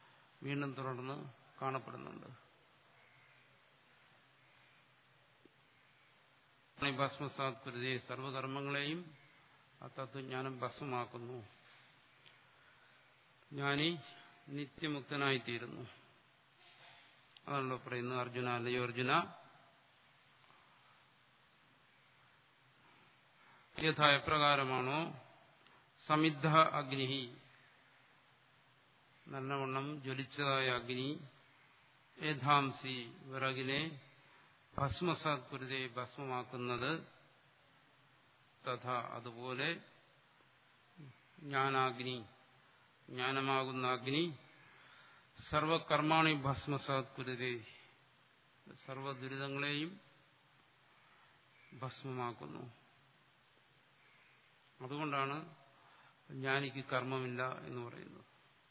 വീണ്ടും തുടർന്ന് കാണപ്പെടുന്നുണ്ട് ഭസ്മസാത് കുരുതി സർവകർമ്മങ്ങളെയും ആ തത്വജ്ഞാനം ഭസ്മമാക്കുന്നു ജ്ഞാനി നിത്യമുക്തനായിത്തീരുന്നു അതാണല്ലോ പറയുന്നത് അർജുന അല്ലയോ അർജുന യഥാ എപ്രകാരമാണോ സമിദ്ധ അഗ്നി നല്ലവണ്ണം ജ്വലിച്ചതായ അഗ്നി ഏധാംസി വിറകിനെ ഭസ്മസാത് കുരുതെ ഭസ്മമാക്കുന്നത് തഥ അതുപോലെ ജ്ഞാനാഗ്നി ജ്ഞാനമാകുന്ന അഗ്നി സർവകർമാണി ഭസ്മസാത് കുരുതെ സർവദുരിതങ്ങളെയും ഭസ്മമാക്കുന്നു അതുകൊണ്ടാണ് ജ്ഞാനിക്ക് കർമ്മമില്ല എന്ന് പറയുന്നത്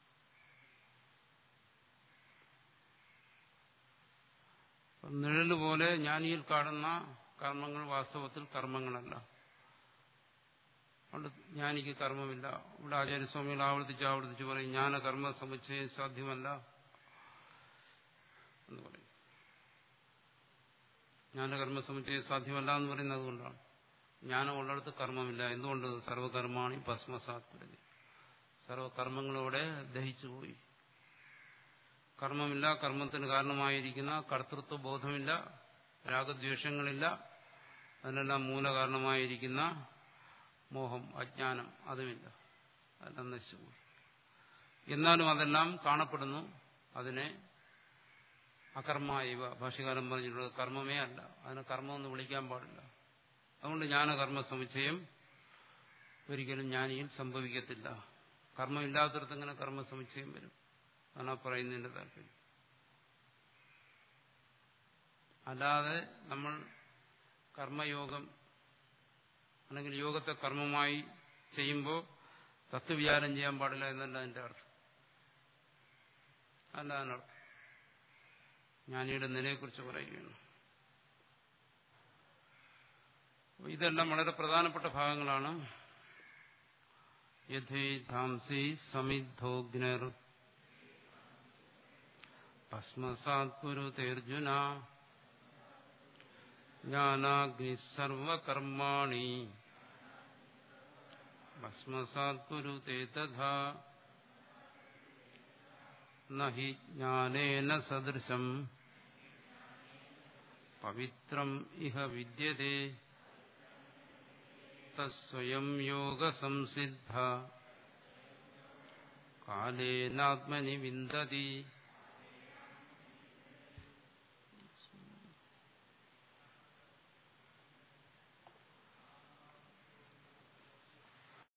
നിഴല് പോലെ ജ്ഞാനിയിൽ കാണുന്ന കർമ്മങ്ങൾ വാസ്തവത്തിൽ കർമ്മങ്ങളല്ല അതുകൊണ്ട് ജ്ഞാനിക്ക് കർമ്മമില്ല ഇവിടെ ആചാര്യസ്വാമികൾ ആവർത്തിച്ച് ആവർത്തിച്ച് പറയും ജ്ഞാന കർമ്മ സമുച്ചയം സാധ്യമല്ല എന്ന് പറയും ജ്ഞാനകർമ്മ സമുച്ചയം സാധ്യമല്ല എന്ന് പറയുന്നത് അതുകൊണ്ടാണ് ജ്ഞാനം ഉള്ളിടത്ത് കർമ്മമില്ല എന്തുകൊണ്ട് സർവകർമാണി ഭസ്മസാത്മതി സർവകർമ്മങ്ങളോടെ ദഹിച്ചുപോയി കർമ്മമില്ല കർമ്മത്തിന് കാരണമായിരിക്കുന്ന കർത്തൃത്വ ബോധമില്ല രാഗദ്വേഷങ്ങളില്ല അതിനെല്ലാം മൂലകാരണമായിരിക്കുന്ന മോഹം അജ്ഞാനം അതുമില്ല അതെല്ലാം നശിച്ചുപോയി എന്നാലും അതെല്ലാം കാണപ്പെടുന്നു അതിനെ അകർമ്മ ഇവ ഭാഷകാലം പറഞ്ഞിട്ടുള്ളത് കർമ്മമേ അല്ല അതിനെ കർമ്മമെന്ന് വിളിക്കാൻ പാടില്ല അതുകൊണ്ട് ജ്ഞാനകർമ്മ സമുച്ചയം ഒരിക്കലും ജ്ഞാനിയിൽ സംഭവിക്കത്തില്ല കർമ്മമില്ലാത്തടത്ത് ഇങ്ങനെ കർമ്മ സമുച്ചയം വരും അതാണ് ആ പറയുന്നതിന്റെ താല്പര്യം അല്ലാതെ നമ്മൾ കർമ്മയോഗം അല്ലെങ്കിൽ യോഗത്തെ കർമ്മമായി ചെയ്യുമ്പോൾ തത്വവിചാരം ചെയ്യാൻ പാടില്ല എന്നല്ല അതിന്റെ അർത്ഥം അല്ല അതിനർത്ഥം ജ്ഞാനിയുടെ നിലയെക്കുറിച്ച് പറയുകയാണ് ഇതെല്ലാം വളരെ പ്രധാനപ്പെട്ട ഭാഗങ്ങളാണ് യഥേധാംസി സമിദ്ധോഗ്നർ ഭസ്മസാത് കുരുതേർജുന ജ്ഞാനാഗ്നി സർവകർമാണി ഭസ്മസാത് കുരുതേ തഥാ നഹി ജ്ഞാനേന സദൃശം പവിത്രം ഇഹ വിദ്യതേ തസ്വയം യോഗസംസിദ്ധ കാലേനാത്മനി വിന്ദതി